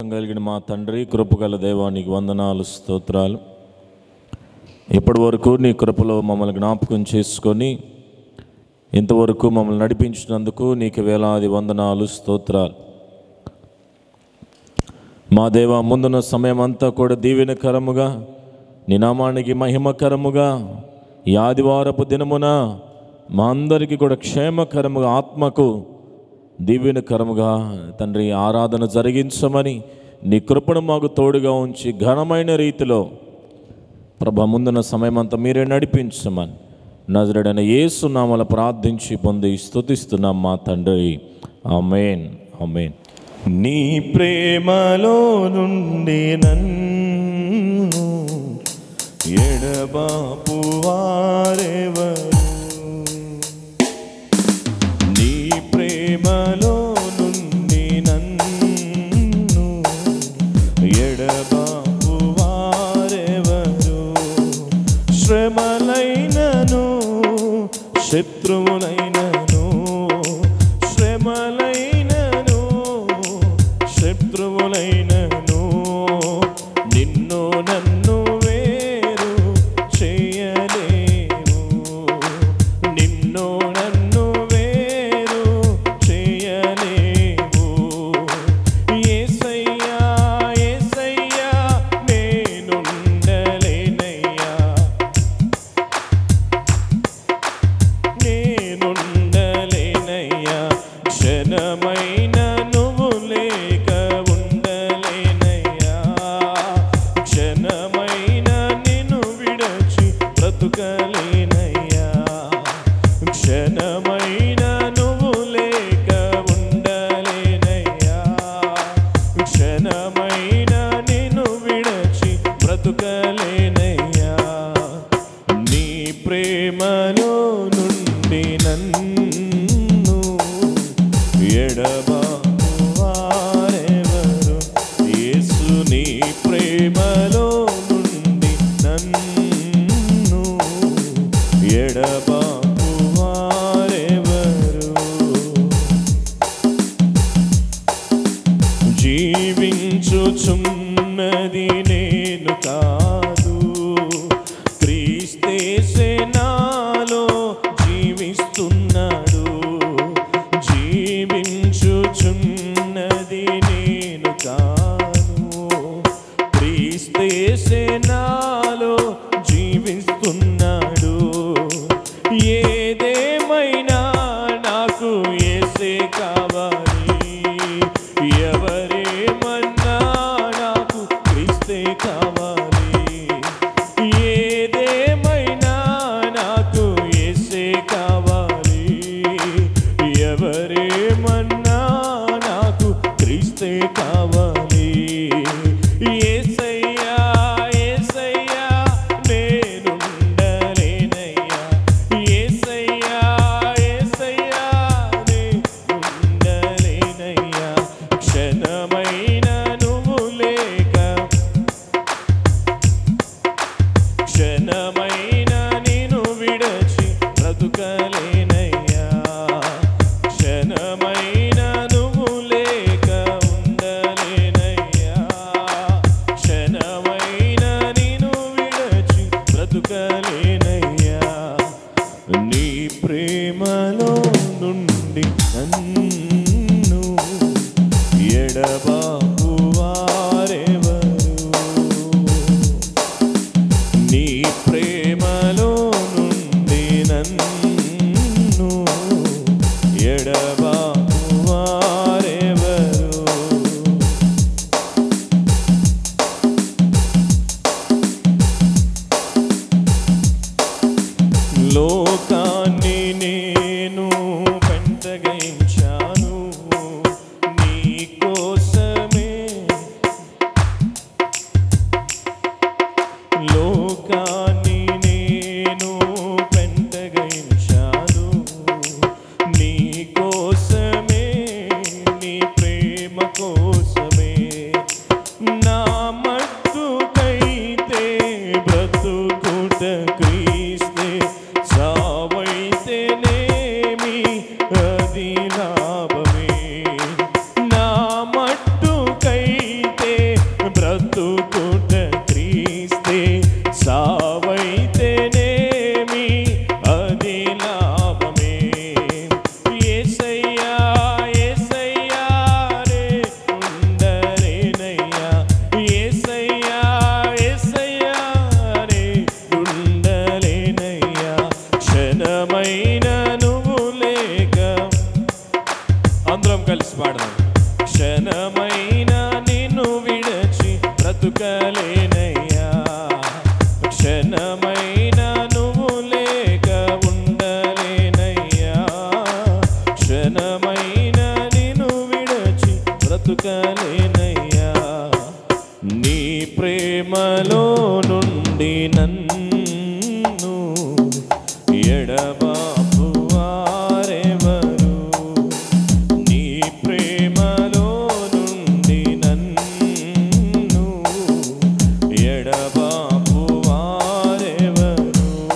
కలిగిన మా తండ్రి కృపగల దేవానికి వందనాలు స్తోత్రాలు ఇప్పటి వరకు నీ కృపలో మమ్మల్ని జ్ఞాపకం చేసుకొని ఇంతవరకు మమ్మల్ని నడిపించినందుకు నీకు వేలాది వందనాలు స్తోత్రాలు మా దేవ ముందున్న సమయం అంతా కూడా దీవెనకరముగా నీ నామానికి మహిమకరముగా ఈ ఆదివారపు దినమున మా అందరికీ కూడా క్షేమకరముగా ఆత్మకు దీవెనకరముగా తండ్రి ఆరాధన జరిగించమని నీ కృపను మాకు తోడుగా ఉంచి ఘనమైన రీతిలో ప్రభ ముందున్న సమయం అంతా మీరే నడిపించమని నజరడైన యేసు నామల ప్రార్థించి పొంది స్తుతిస్తున్నాం మా తండ్రి ఆమెన్ ఆమెన్ నీ ప్రేమలో నుండి నన్ను ఎడబాపు వారెవరు నీ ప్రేమలో నుండి నన్ను ఎడబాపు వారెవరు శ్రమలైనను శత్రువులైనను శ్రమలైనను శత్రువులైనను నిన్ను నన్ను వేరు చేయలేవు నిన్ను నన్ను వేరు చేయలేవు యేసయ్యా యేసయ్యా నేనుండలేనయ్యా నేనుండలేనయ్యా క్షణమైన నువ్వు లేక ఉండలేనయ్యా క్షణమైన నిన్ను విడచి బ్రతుకలేనయ్యా క్షణమైన నువ్వు లేక ఉండలేనయ్యా క్షణమైన నిన్ను విడచి బ్రతుకలేనయ్యా నీ ప్రేమలో నుండి నన్ను ఎడబాపు వారెవరు యేసు నీ ప్రేమలో నుండి నన్ను ఎడబాపు వారెవరు జీవించుచున్నది నేను కాదు క్రీస్తేసే నాలో జీవిస్తున్నాడు జీవించుచున్నది నేను కాను క్రీస్తేసే నాలో జీవిస్తున్నాడు ఏదేమైనా నాకు ఏసే కావాలి ఎవరేమన్నా నాకు క్రీస్తే కావాలి ఏదేమైనా నాకు ఏసే కావాలి ఎవరేమన్నా నాకు క్రీస్తే కావాలి ఏసయ్యా ఏసయ్యా నేనుండలేనయ్యా ఏసయ్యా ఏసయ్యా నేనుండలేనయ్యా క్షణమైన నువ్వు లేక క్షణమైన నేను విడచి బ్రతుకలేనయ్యా క్షణమైన నువ్వు లేక ఉండలేనయ్యా క్షణమైన నేను విడచి బ్రతుకలేనయ్యా నీ ప్రేమలో నుండి నన్ను ఎడబాపు వారెవరు నీ ప్రేమలో నుండి నన్ను ఎడబాపు వారెవరు లోకాన్ని నేను పెంటగించాను నీ కోసమే లోకాన్ని నేను పెంటగించాను నీ కోసమే నీ ప్రేమ కోసమే నా మట్టుకైతే బ్రతుకుట క్రీస్తే సావైతేనేమి అది నా క్షణమైన నిన్ను విడచి బ్రతుకలేనయ్యా నీ ప్రేమలో నుండి నన్ను ఎడబాపు వారెవరు నీ ప్రేమలో నుండి నన్ను ఎడబాపు వారెవరు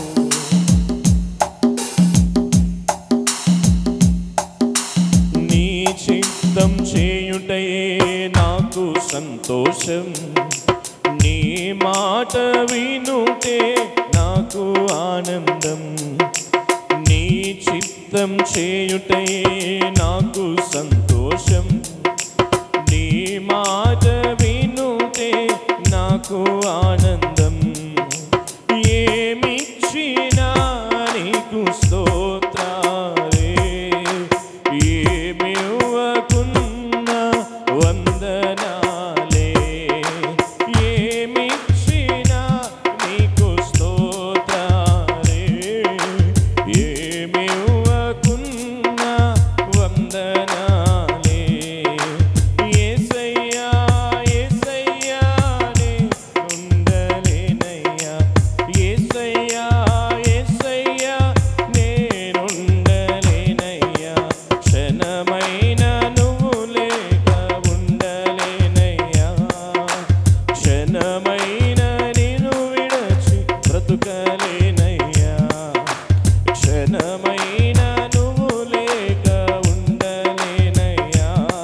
నీ చిత్తం చేయుటయే నాకు సంతోషం నీ మాట వినుటే నాకు ఆనందం నీ చిత్తం చేయుటయే నాకు సంతోషం నీ మాట వినుటే నాకు ఆనందం ఏమిచ్చినా నీకు స్తోత్రాలే ఏమివ్వకున్నా వందనాలే ఏమిచ్చినా నీకు స్తోత్రాలే ఏమివ్వకున్నా వందనాలే యేసయ్యా యేసయ్యా నే ఉండలేనయ్యా యేసయ్యా యేసయ్యా నేనుండలేనయ్యా క్షణమైన నువ్వు లేక ఉండలేనయ్యా క్షణమైన నిన్ను విడచి బ్రతుకలేనయ్యా క్షణమైన నువ్వు లేక ఉండలేనయ్యా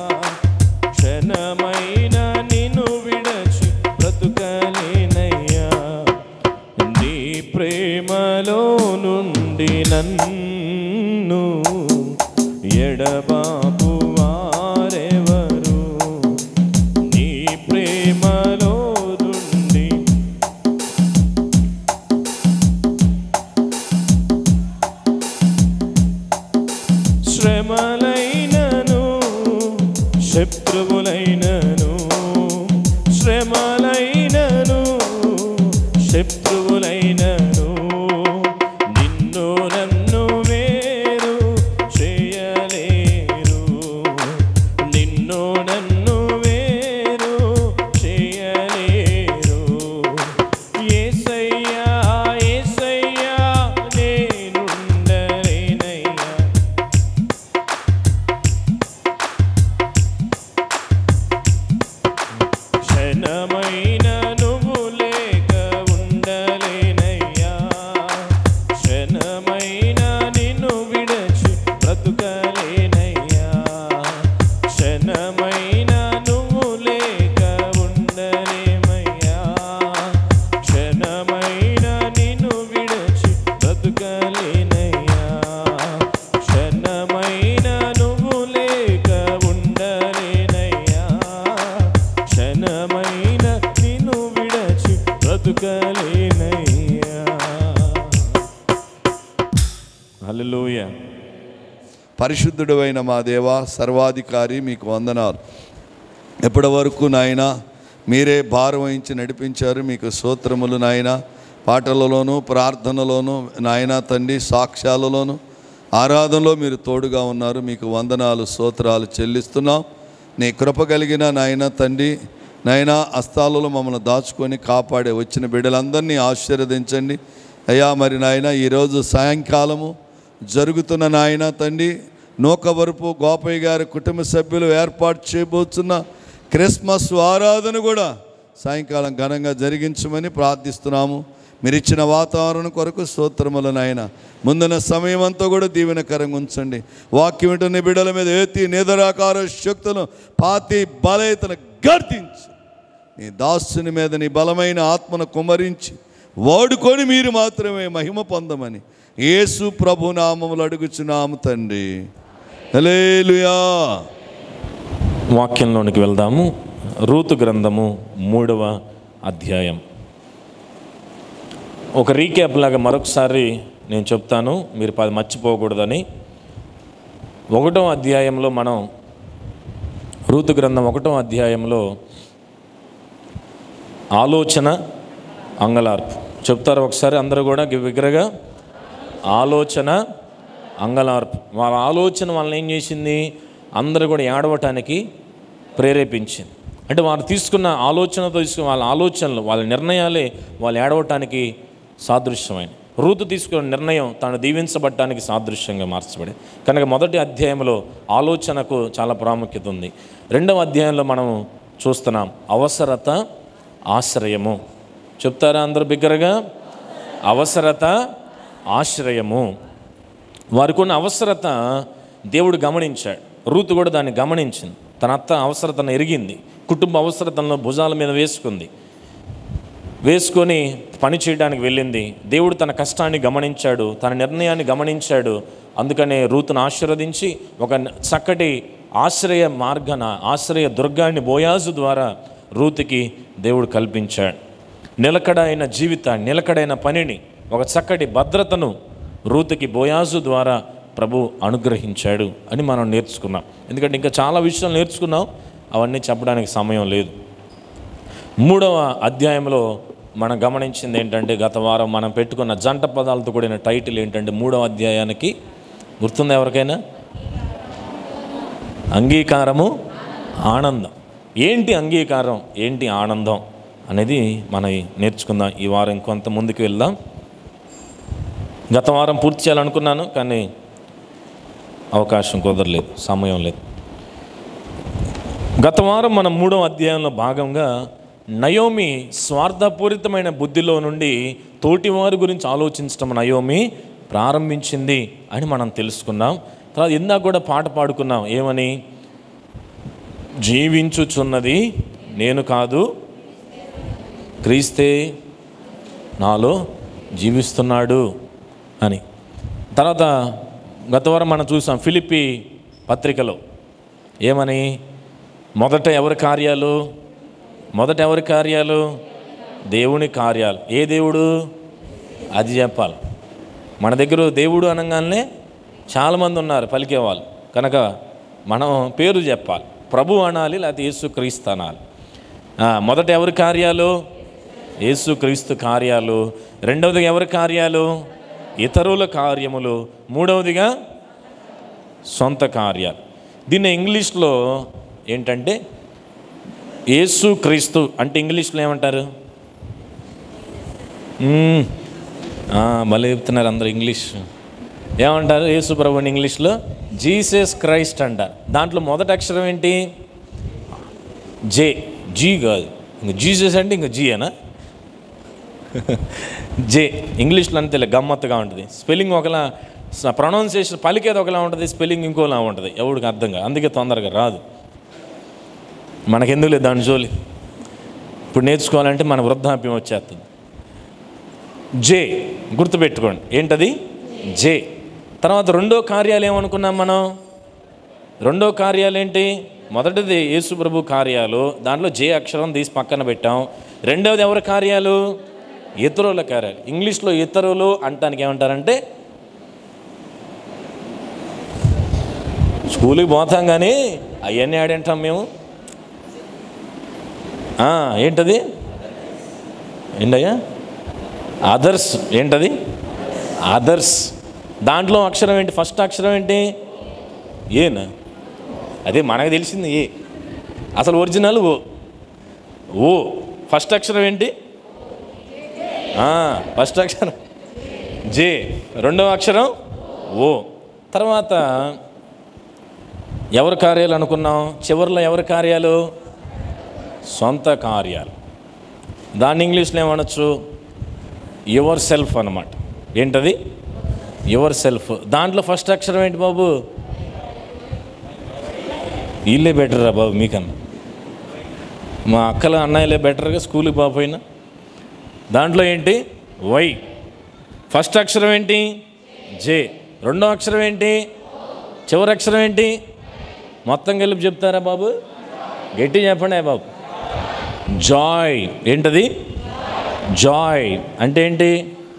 క్షణమైన నిన్ను విడచి బ్రతుకలేనయ్యా నీ ప్రేమలో నుండి నన్ను ఎడబాపు వారెవరు నీ ప్రేమలో నుండి శ్రమలైనను శత్రువులైనను శ్రమలైనను శత్రువులైనను నిన్ను నన్ను వేరు చేయలేరు నిన్ను నన్ను వేరు చేయలేరు ఏసయ్యా ఏసయ్యా నేనుండలేనయ్యా క్షణమైన నువ్వు లేక ఉండలేనయ్యా క్షణమైన నిన్ను విడచి బ్రతుకలేనయ్యా క్షణమైన నువ్వు లేక ఉండలేమయ్యా క్షణమైన నిన్ను విడచి బ్రతుకలేనయ్యా క్షణమైన నువ్వు లేక ఉండలేనయ్యా క్షణమైన నిన్ను విడచి బ్రతుకలేనయ్యా హల్లెలూయా పరిశుద్ధుడు అయిన మా దేవ సర్వాధికారి మీకు వందనాలు ఎప్పటి వరకు నాయన మీరే భారం వహించి నడిపించారు మీకు సూత్రములు నాయన పాటలలోను ప్రార్థనలోను నాయన తండ్రి సాక్ష్యాలలోను ఆరాధనలో మీరు తోడుగా ఉన్నారు మీకు వందనాలు స్తోత్రాలు చెల్లిస్తున్నాం నీ కృప కలిగిన నాయన తండ్రి నాయన హస్తాలలో మమ్మల్ని దాచుకొని కాపాడే వచ్చిన బిడ్డలందరినీ ఆశీర్వదించండి అయ్యా మరి నాయన ఈరోజు సాయంకాలము జరుగుతున్న నాయన తండ్రి నూకవరపు గోపయ్య గారి కుటుంబ సభ్యులు ఏర్పాటు చేయబోతున్న క్రిస్మస్ ఆరాధన కూడా సాయంకాలం ఘనంగా జరిగించమని ప్రార్థిస్తున్నాము మీరు ఇచ్చిన వాతావరణం కొరకు స్తోత్రములు నాయన ముందున్న సమయం అంతా కూడా దీవెనకరంగా ఉంచండి వాక్యం వింటున్న బిడ్డల మీద ఏతి నిదరాకార శక్తులను పాతి బలయతను గర్తించి నీ దాసుని మీద నీ బలమైన ఆత్మను కుమ్మరించి వాడుకొని మీరు మాత్రమే మహిమ పొందమని యేసు ప్రభు నామములు అడుగుచున్నాము తండ్రి హల్లెలూయా వాక్యంలోనికి వెళ్దాము రూతు గ్రంథము మూడవ అధ్యాయం ఒక రీక్యాప్ లాగా మరొకసారి నేను చెప్తాను మీరు పది మర్చిపోకూడదని ఒకటో అధ్యాయంలో మనం రూతు గ్రంథం ఒకటో అధ్యాయంలో ఆలోచన అంగలార్పు చెప్తారు ఒకసారి అందరూ కూడా విగ్రగా ఆలోచన అంగలార్పు వాళ్ళ ఆలోచన వాళ్ళని ఏం చేసింది అందరూ కూడా ఏడవటానికి ప్రేరేపించింది అంటే వారు తీసుకున్న ఆలోచనతో తీసుకున్న వాళ్ళ ఆలోచనలు వాళ్ళ నిర్ణయాలే వాళ్ళు ఏడవటానికి సాదృశ్యమైన రూతు తీసుకున్న నిర్ణయం తాను దీవించబడటానికి సాదృశ్యంగా మార్చబడింది కనుక మొదటి అధ్యాయంలో ఆలోచనకు చాలా ప్రాముఖ్యత ఉంది రెండవ అధ్యాయంలో మనం చూస్తున్నాం అవసరత ఆశ్రయము చెప్తారా అందరూ బిగ్గరగా అవసరత ఆశ్రయము వారికి ఉన్న అవసరత దేవుడు గమనించాడు రూతు కూడా దాన్ని గమనించింది తన అత్త అవసరతను ఎరిగింది కుటుంబ అవసరతలను భుజాల మీద వేసుకుంది వేసుకొని పని చేయడానికి వెళ్ళింది దేవుడు తన కష్టాన్ని గమనించాడు తన నిర్ణయాన్ని గమనించాడు అందుకనే రూతును ఆశీర్వదించి ఒక చక్కటి ఆశ్రయ మార్గాన ఆశ్రయ దుర్గాన్ని బోయాజు ద్వారా రూతుకి దేవుడు కల్పించాడు నిలకడైన జీవితాన్ని నిలకడైన పనిని ఒక చక్కటి భద్రతను రూతుకి బోయాజు ద్వారా ప్రభు అనుగ్రహించాడు అని మనం నేర్చుకున్నాం ఎందుకంటే ఇంకా చాలా విషయాలు నేర్చుకున్నాం అవన్నీ చెప్పడానికి సమయం లేదు మూడవ అధ్యాయంలో మనం గమనించింది ఏంటంటే గత వారం మనం పెట్టుకున్న జంట పదాలతో కూడిన టైటిల్ ఏంటంటే మూడవ అధ్యాయానికి గుర్తుందా ఎవరికైనా అంగీకారము ఆనందం ఏంటి అంగీకారం ఏంటి ఆనందం అనేది మనం నేర్చుకుందాం ఈ వారం ఇంకొంత ముందుకు వెళ్దాం గత వారం పూర్తి చేయాలనుకున్నాను కానీ అవకాశం కుదరలేదు సమయం లేదు గత వారం మనం మూడవ అధ్యాయంలో భాగంగా నయోమి స్వార్థపూరితమైన బుద్ధిలో నుండి తోటివారి గురించి ఆలోచించడం నయోమి ప్రారంభించింది అని మనం తెలుసుకున్నాం తర్వాత ఇందాక కూడా పాట పాడుకున్నాం ఏమని జీవించుచున్నది నేను కాదు క్రీస్తే నాలో జీవిస్తున్నాడు అని తర్వాత గత వారం మనం చూసాం ఫిలిప్పి పత్రికలో ఏమని మొదట ఎవరి కార్యాలు మొదట ఎవరి కార్యాలు దేవుని కార్యాలు ఏ దేవుడు అది చెప్పాలి మన దగ్గర దేవుడు అనగానే చాలామంది ఉన్నారు పలికేవాళ్ళు కనుక మనం పేరు చెప్పాలి ప్రభు అనాలి లేకపోతే యేసు క్రీస్తు అనాలి ఆ, మొదట ఎవరి కార్యాలు యేసు క్రీస్తు కార్యాలు రెండవదిగా ఎవరి కార్యాలు ఇతరుల కార్యములు మూడవదిగా సొంత కార్యాలు దీన్ని ఇంగ్లీష్లో ఏంటంటే యేసు క్రీస్తు అంటే ఇంగ్లీష్లో ఏమంటారు మ్మ్. ఆ, భలే చెప్తున్నారు అందరు ఇంగ్లీష్ ఏమంటారు యేసు ప్రభు అని ఇంగ్లీష్లో జీసస్ క్రైస్ట్ అంటారు దాంట్లో మొదటి అక్షరం ఏంటి జే జీ కాదు ఇంక జీసస్ అంటే ఇంక జీ అనా జే ఇంగ్లీష్లో అంతే గమ్మత్తుగా ఉంటుంది స్పెల్లింగ్ ఒకలా ప్రొనౌన్సియేషన్ పలికేది ఒకలా ఉంటుంది స్పెల్లింగ్ ఇంకోలా ఉంటుంది ఎవడికి అర్థం కాదు అందుకే తొందరగా రాదు మనకెందుకు లేదు దాని జోలి ఇప్పుడు నేర్చుకోవాలంటే మన వృద్ధాప్యం వచ్చేస్తుంది జే గుర్తుపెట్టుకోండి ఏంటది జే తర్వాత రెండో కార్యాలు ఏమనుకున్నాం మనం రెండో కార్యాలు ఏంటి మొదటిది యేసు ప్రభు కార్యాలు దాంట్లో జే అక్షరం తీసి పక్కన పెట్టాం రెండవది ఎవరి కార్యాలు ఇతరుల కార్యాలు ఇంగ్లీష్లో ఇతరులు అంటానికి ఏమంటారంటే స్కూల్కి పోతాం కానీ అవన్నీ ఆడింటాం మేము ఆ, ఏంటది ఏంటయ్యా అదర్స్ ఏంటది అదర్స్ దాంట్లో అక్షరం ఏంటి ఫస్ట్ అక్షరం ఏంటి ఏనా అదే మనకు తెలిసింది ఏ అసలు ఒరిజినల్ ఓ ఓ ఫస్ట్ అక్షరం ఏంటి ఆ, ఫస్ట్ అక్షరం జే రెండవ అక్షరం ఓ తర్వాత ఎవరి కార్యాలు అనుకున్నాం చివరిలో ఎవరి కార్యాలు సొంత కార్యాలు దాన్ని ఇంగ్లీష్లో ఏమనొచ్చు యువర్ సెల్ఫ్ అన్నమాట ఏంటది యువర్ సెల్ఫ్ దాంట్లో ఫస్ట్ అక్షరం ఏంటి బాబు వీళ్ళే బెటరా బాబు మీకన్నా మా అక్కల అన్నయ్యలే బెటర్గా స్కూల్కి బాపోయినా దాంట్లో ఏంటి వై ఫస్ట్ అక్షరం ఏంటి జే రెండో అక్షరం ఏంటి చివరి అక్షరం ఏంటి మొత్తం కలిపి చెప్తారా బాబు గట్టి చెప్పండి బాబు జాయ్ ఏంటది జాయ్ అంటే ఏంటి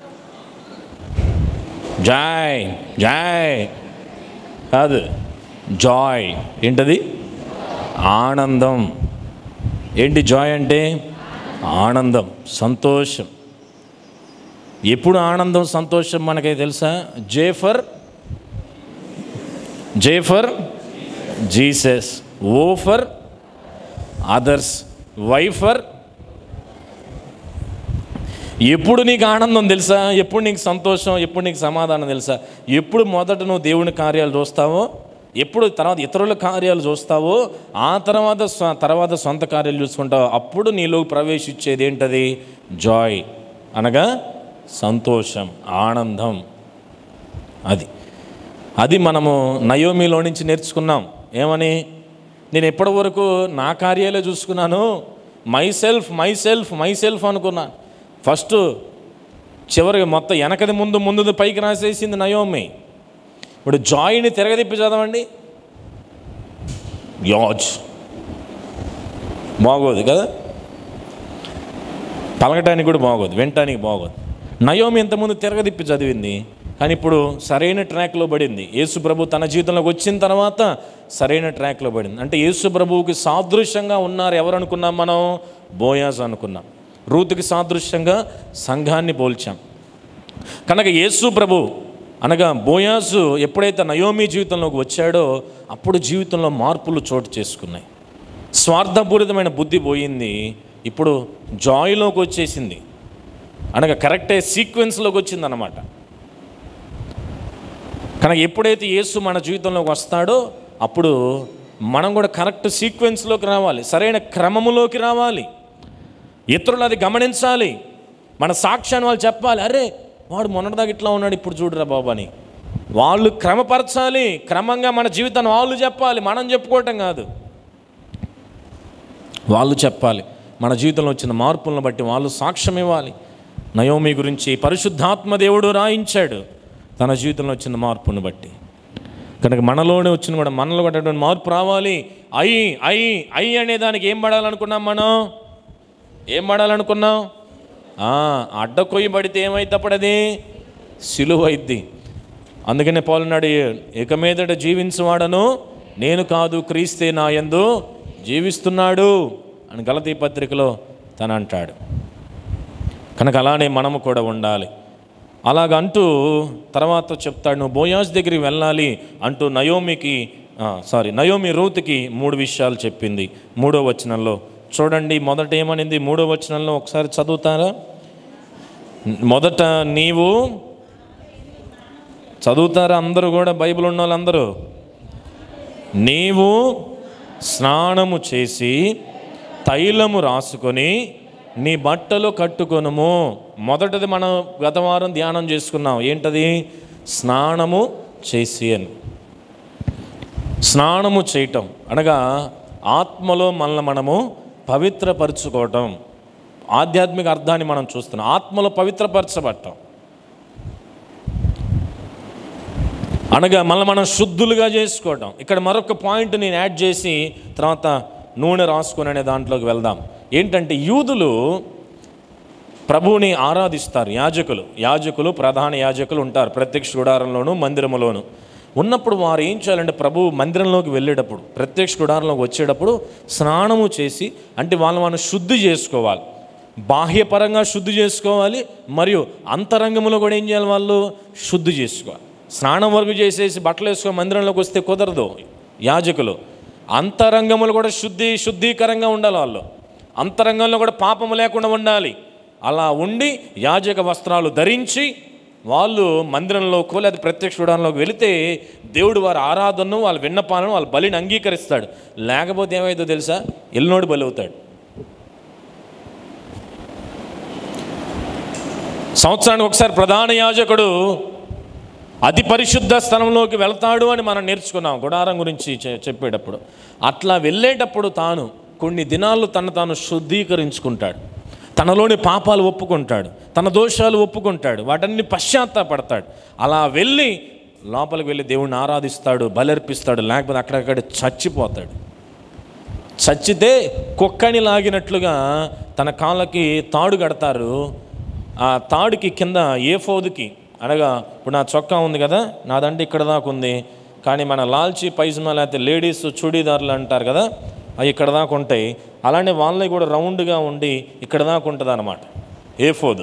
జాయ్ జాయ్ కాదు జాయ్ ఏంటది ఆనందం ఏంటి జాయ్ అంటే ఆనందం సంతోషం ఎప్పుడు ఆనందం సంతోషం మనకి తెలుసా J for J for Jesus O for others Y for ఎప్పుడు నీకు ఆనందం తెలుసా ఎప్పుడు నీకు సంతోషం ఎప్పుడు నీకు సమాధానం తెలుసా ఎప్పుడు మొదట నువ్వు దేవుని కార్యాలు చూస్తావో ఎప్పుడు తర్వాత ఇతరుల కార్యాలు చూస్తావో ఆ తర్వాత స్వ- తర్వాత సొంత కార్యాలు చూసుకుంటావో అప్పుడు నీలో ప్రవేశించేది ఏంటది జాయ్ అనగా సంతోషం ఆనందం అది అది మనము నయోమిలో నుంచి నేర్చుకున్నాం ఏమని నేను ఎప్పటి వరకు నా కార్యాలే చూసుకున్నాను myself myself myself అనుకున్నాను ఫస్ట్ చివరికి మొత్తం వెనకది ముందు ముందుది పైకి రాసేసింది నయోమి ఇప్పుడు జాయిని తిరగదిప్పి చదవండి యాజ్ బాగోదు కదా పలకటానికి కూడా బాగోదు వినటానికి బాగోదు నయోమి ఇంతకుముందు తిరగదిప్పి చదివింది కానీ ఇప్పుడు సరైన ట్రాక్లో పడింది యేసు ప్రభు తన జీవితంలోకి వచ్చిన తర్వాత సరైన ట్రాక్లో పడింది అంటే యేసు ప్రభువుకి సాదృశ్యంగా ఉన్నారు ఎవరు అనుకున్నాం మనం బోయాజ్ అనుకున్నాం రూతుకి సాదృశ్యంగా సంఘాన్ని పోల్చాం కనుక యేసు ప్రభు అనగా బోయాజు ఎప్పుడైతే నయోమి జీవితంలోకి వచ్చాడో అప్పుడు జీవితంలో మార్పులు చోటు చేసుకున్నాయి స్వార్థపూరితమైన బుద్ధి పోయింది ఇప్పుడు జాయ్లోకి వచ్చేసింది అనగా కరెక్టే సీక్వెన్స్లోకి వచ్చిందన్నమాట కనుక ఎప్పుడైతే యేసు మన జీవితంలోకి వస్తాడో అప్పుడు మనం కూడా కరెక్ట్ సీక్వెన్స్లోకి రావాలి సరైన క్రమములోకి రావాలి ఇతరులు అది గమనించాలి మన సాక్ష్యాన్ని వాళ్ళు చెప్పాలి అరే వాడు మొన్నటిదాకా ఇట్లా ఉన్నాడు ఇప్పుడు చూడరా బాబు అని వాళ్ళు క్రమపరచాలి క్రమంగా మన జీవితాన్ని వాళ్ళు చెప్పాలి మనం చెప్పుకోవటం కాదు వాళ్ళు చెప్పాలి మన జీవితంలో వచ్చిన మార్పులను బట్టి వాళ్ళు సాక్ష్యం ఇవ్వాలి నయోమి గురించి పరిశుద్ధాత్మ దేవుడు రాయించాడు తన జీవితంలో వచ్చిన మార్పును బట్టి కనుక మనలోనే వచ్చిన కూడా మనలో కూడా అటువంటి మార్పు రావాలి ఐ ఐ ఐ అనే దానికి ఏం పడాలనుకున్నాం మనం ఏం పడాలనుకున్నాం ఆ, అడ్డ కొయ్యి పడితే ఏమైతే అప్పుడు అది సిలువైద్ది అందుకనే పౌలున్నాడు ఇక మీదట జీవించువాడను నేను కాదు క్రీస్తే నా యందు జీవిస్తున్నాడు అని గలతీ పత్రికలో తను అంటాడు కనుక అలానే మనము కూడా ఉండాలి అలాగంటూ తర్వాత చెప్తాడు నువ్వు బోయాజ్ దగ్గరికి వెళ్ళాలి అంటూ నయోమికి సారీ నయోమి రూత్కి మూడు విషయాలు చెప్పింది మూడో వచనంలో చూడండి మొదట ఏమనింది మూడో వచనంలో ఒకసారి చదువుతారా మొదట నీవు చదువుతారా అందరూ కూడా బైబిల్ ఉన్న వాళ్ళందరూ నీవు స్నానము చేసి తైలము రాసుకొని నీ బట్టలు కట్టుకొనుము మొదటిది మనం గత వారం ధ్యానం చేసుకున్నాం ఏంటది స్నానము చేసి అని స్నానము చేయటం అనగా ఆత్మలో మనల్ని మనము పవిత్రపరచుకోవటం ఆధ్యాత్మిక అర్థాన్ని మనం చూస్తున్నాం ఆత్మలో పవిత్రపరచబడటం అనగా మళ్ళీ మనం శుద్ధులుగా చేసుకోవటం ఇక్కడ మరొక పాయింట్ నేను యాడ్ చేసి తర్వాత నూనె రాసుకొని అనే దాంట్లోకి వెళ్దాం ఏంటంటే యూదులు ప్రభువుని ఆరాధిస్తారు యాజకులు యాజకులు ప్రధాన యాజకులు ఉంటారు ప్రత్యక్ష గుడారంలోను మందిరములోను ఉన్నప్పుడు వారు ఏం చేయాలంటే ప్రభు మందిరంలోకి వెళ్ళేటప్పుడు ప్రత్యక్ష గుడారంలోకి వచ్చేటప్పుడు స్నానము చేసి అంటే వాళ్ళు మనం శుద్ధి చేసుకోవాలి బాహ్యపరంగా శుద్ధి చేసుకోవాలి మరియు అంతరంగంలో కూడా ఏం చేయాలి వాళ్ళు శుద్ధి చేసుకోవాలి స్నానం వరకు చేసేసి బట్టలు వేసుకొని మందిరంలోకి వస్తే కుదరదు యాజకులు అంతరంగములు కూడా శుద్ధి శుద్ధీకరంగా ఉండాలి వాళ్ళు అంతరంగంలో కూడా పాపము లేకుండా ఉండాలి అలా ఉండి యాజక వస్త్రాలు ధరించి వాళ్ళు మందిరంలోకి లేదా ప్రత్యక్ష చూడడంలోకి వెళితే దేవుడు వారి ఆరాధనను వాళ్ళ విన్నపాలను వాళ్ళ బలిని అంగీకరిస్తాడు లేకపోతే ఏమైందో తెలుసా ఎల్లునోడు బలి అవుతాడు సంవత్సరానికి ఒకసారి ప్రధాన యాజకుడు అతి పరిశుద్ధ స్థలంలోకి వెళ్తాడు అని మనం నేర్చుకున్నాం గుడారం గురించి చె- చెప్పేటప్పుడు అట్లా వెళ్ళేటప్పుడు తాను కొన్ని దినాలు తను తాను శుద్ధీకరించుకుంటాడు తనలోని పాపాలు ఒప్పుకుంటాడు తన దోషాలు ఒప్పుకుంటాడు వాటన్ని పశ్చాత్తాపడతాడు అలా వెళ్ళి లోపలికి వెళ్ళి దేవుణ్ణి ఆరాధిస్తాడు బలర్పిస్తాడు లేకపోతే అక్కడక్కడ చచ్చిపోతాడు చచ్చితే కుక్కని లాగినట్లుగా తన కాళ్ళకి తాడు కడతారు ఆ తాడుకి కింద ఏ ఫోదుకి అనగా ఇప్పుడు నా చొక్కా ఉంది కదా నాదంటే ఇక్కడ దాకా ఉంది కానీ మన లాల్చి పైజమా లేకపోతే లేడీస్ చూడీదారులు అంటారు కదా అవి ఇక్కడ దాకా ఉంటాయి అలానే వాళ్ళని కూడా రౌండ్గా ఉండి ఇక్కడ దాకా ఉంటుంది అనమాట ఏ ఫోదు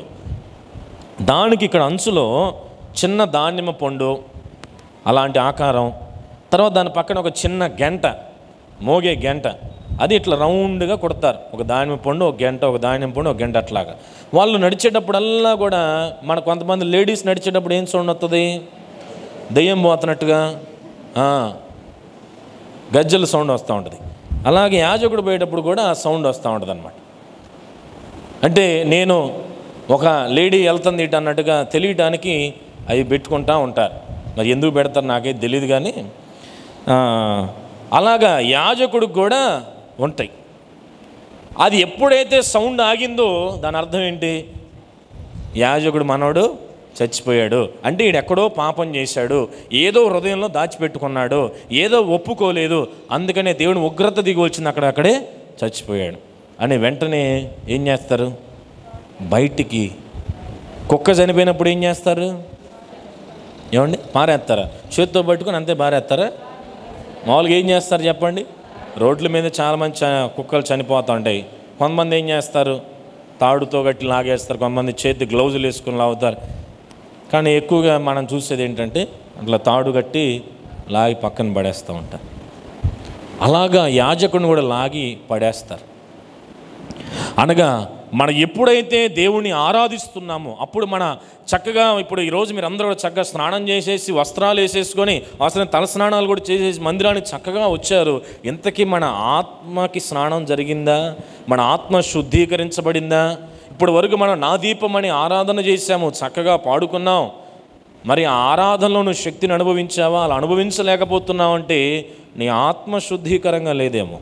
దానికి ఇక్కడ అంచులో చిన్న దానిమ్మ పండు అలాంటి ఆకారం తర్వాత దాని పక్కన ఒక చిన్న గంట మోగే గంట అది ఇట్లా రౌండ్గా కొడతారు ఒక దానిమ్మ పండు ఒక గంట ఒక దానిమ్మ పండు ఒక గంట అట్లాగా వాళ్ళు నడిచేటప్పుడల్లా కూడా మన కొంతమంది లేడీస్ నడిచేటప్పుడు ఏం సౌండ్ వస్తుంది దెయ్యం పోతున్నట్టుగా ఆ, గజ్జల సౌండ్ వస్తూ ఉంటుంది అలాగే యాజకుడు పోయేటప్పుడు కూడా ఆ సౌండ్ వస్తూ ఉంటుంది అనమాట అంటే నేను ఒక లేడీ వెళ్తుంది ఇటు అన్నట్టుగా తెలియటానికి అవి పెట్టుకుంటా ఉంటారు మరి ఎందుకు పెడతారు నాకైతే తెలియదు కానీ ఆ, అలాగా యాజకుడికి కూడా ఉంటాయి అది ఎప్పుడైతే సౌండ్ ఆగిందో దాని అర్థం ఏంటి యాజకుడు మనోడు చచ్చిపోయాడు అంటే ఈడు ఎక్కడో పాపం చేశాడు ఏదో హృదయంలో దాచిపెట్టుకున్నాడు ఏదో ఒప్పుకోలేదు అందుకనే దేవుని ఉగ్రత దిగి వచ్చింది అక్కడ అక్కడే చచ్చిపోయాడు అని వెంటనే ఏం చేస్తారు బయటికి కుక్క చనిపోయినప్పుడు ఏం చేస్తారు ఏమండి పారేస్తారా చేత్తో పట్టుకొని అంతే పారేస్తారా మామూలుగా ఏం చేస్తారు చెప్పండి రోడ్ల మీద చాలామంది చ కుక్కలు చనిపోతూ ఉంటాయి కొంతమంది ఏం చేస్తారు తాడుతో గట్టి లాగేస్తారు కొంతమంది చేతి గ్లౌజులు వేసుకుని లాగుతారు కానీ ఎక్కువగా మనం చూసేది ఏంటంటే అట్లా తాడు కట్టి లాగి పక్కన పడేస్తూ ఉంటారు అలాగా యాజకుని కూడా లాగి పడేస్తారు అనగా మనం ఎప్పుడైతే దేవుణ్ణి ఆరాధిస్తున్నామో అప్పుడు మన చక్కగా ఇప్పుడు ఈరోజు మీరు అందరూ కూడా చక్కగా స్నానం చేసేసి వస్త్రాలు వేసేసుకొని అవసరం తల స్నానాలు కూడా చేసేసి మందిరానికి చక్కగా వచ్చారు ఇంతకీ మన ఆత్మకి స్నానం జరిగిందా మన ఆత్మ శుద్ధీకరించబడిందా ఇప్పుడు వరకు మనం నా దీపం అని ఆరాధన చేశాము చక్కగా పాడుకున్నాం మరి ఆ ఆరాధనలో నువ్వు శక్తిని అనుభవించావా అలా అనుభవించలేకపోతున్నావు అంటే నీ ఆత్మ శుద్ధీకరంగా లేదేమో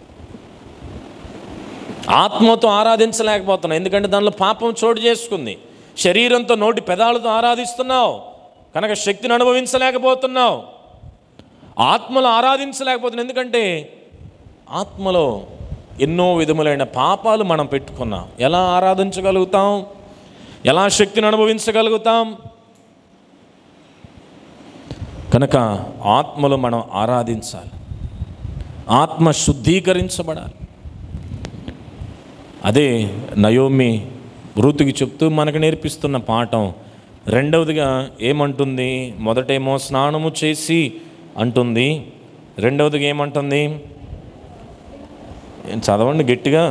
ఆత్మతో ఆరాధించలేకపోతున్నావు ఎందుకంటే దానిలో పాపం చోటు చేసుకుంది శరీరంతో నోటి పెదాలతో ఆరాధిస్తున్నావు కనుక శక్తిని అనుభవించలేకపోతున్నావు ఆత్మలో ఆరాధించలేకపోతున్నావు ఎందుకంటే ఆత్మలో ఎన్నో విధములైన పాపాలు మనం పెట్టుకున్నాం ఎలా ఆరాధించగలుగుతాం ఎలా శక్తిని అనుభవించగలుగుతాం కనుక ఆత్మలో మనం ఆరాధించాలి ఆత్మ శుద్ధీకరించబడాలి అదే నయోమి వృత్తికి చెప్తూ మనకు నేర్పిస్తున్న పాఠం రెండవదిగా ఏమంటుంది మొదటేమో స్నానము చేసి అంటుంది రెండవదిగా ఏమంటుంది ఏం చదవండి గట్టిగా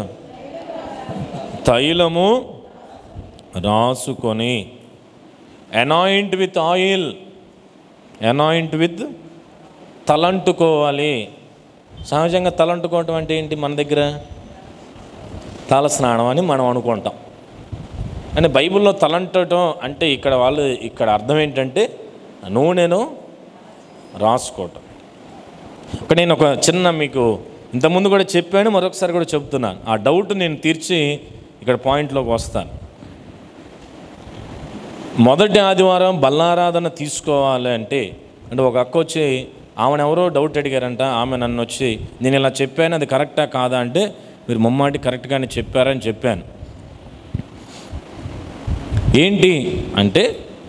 తైలము రాసుకొని anoint with oil anoint with తలంటుకోవాలి సహజంగా తలంటుకోవటం అంటే ఏంటి మన దగ్గర తల స్నానం అని మనం అనుకుంటాం అంటే బైబిల్లో తలంటటం అంటే ఇక్కడ వాళ్ళు ఇక్కడ అర్థం ఏంటంటే నూనెను రాసుకోవటం ఒక నేను ఒక చిన్న మీకు ఇంతకుముందు కూడా చెప్పాను మరొకసారి కూడా చెప్తున్నాను ఆ డౌట్ నేను తీర్చి ఇక్కడ పాయింట్లోకి వస్తాను మొదటి ఆదివారం బల్లారాధన తీసుకోవాలి అంటే అంటే ఒక అక్క వచ్చి ఆమెను ఎవరో డౌట్ అడిగారంట ఆమె నన్ను వచ్చి నేను ఇలా చెప్పాను అది కరెక్టా కాదా అంటే మీరు ముమ్మాటి కరెక్ట్గానే చెప్పారని చెప్పాను ఏంటి అంటే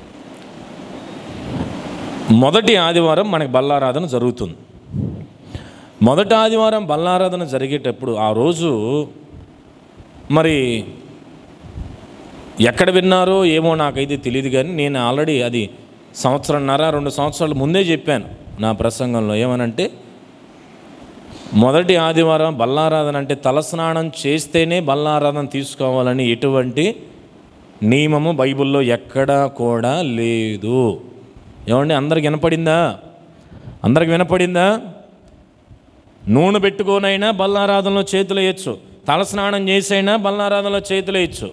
మొదటి ఆదివారం మనకి బల్లారాధన జరుగుతుంది మొదటి ఆదివారం బల్లారాధన జరిగేటప్పుడు ఆ రోజు మరి ఎక్కడ విన్నారో ఏమో నాకైతే తెలియదు కానీ నేను ఆల్రెడీ అది సంవత్సరంన్నర రెండు సంవత్సరాల ముందే చెప్పాను నా ప్రసంగంలో ఏమనంటే మొదటి ఆదివారం బల్లారాధన అంటే తలస్నానం చేస్తేనే బల్లారాధన తీసుకోవాలని ఎటువంటి నియమము బైబిల్లో ఎక్కడా కూడా లేదు ఏమండి అందరికి వినపడిందా అందరికి వినపడిందా నూనె పెట్టుకోనైనా బల్లారాధనలో చేతులు వేయచ్చు తలస్నానం చేసైనా బల్లారాధనలో చేతులు వేయచ్చు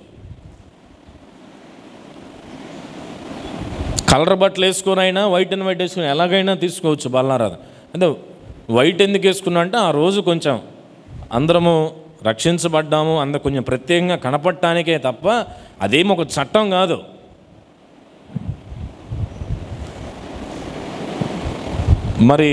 కలర్ బట్టలు వేసుకొనైనా వైట్ అండ్ వైట్ వేసుకుని ఎలాగైనా తీసుకోవచ్చు బల్లారాధన అంటే వైట్ ఎందుకు వేసుకున్నా అంటే ఆ రోజు కొంచెం అందరము రక్షించబడ్డాము అందరు కొంచెం ప్రత్యేకంగా కనపడటానికే తప్ప అదేం ఒక చట్టం కాదు మరి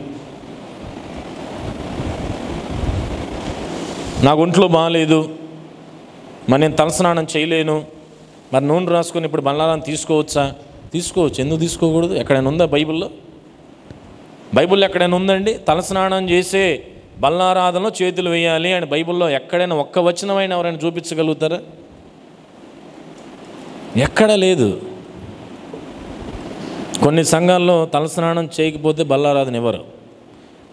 నాకు ఒంట్లో బాగాలేదు మరి నేను తలస్నానం చేయలేను మరి నూనె రాసుకొని ఇప్పుడు బల్లారాన్ని తీసుకోవచ్చా తీసుకోవచ్చు ఎందుకు తీసుకోకూడదు ఎక్కడైనా ఉందా బైబిల్లో బైబిల్లో ఎక్కడైనా ఉందండి తలస్నానం చేసే బల్లారాధనలో చేతులు వేయాలి అని బైబిల్లో ఎక్కడైనా ఒక్క వచనమైన ఎవరైనా చూపించగలుగుతారా ఎక్కడా లేదు కొన్ని సంఘాల్లో తలస్నానం చేయకపోతే బల్లారాధన ఇవ్వరు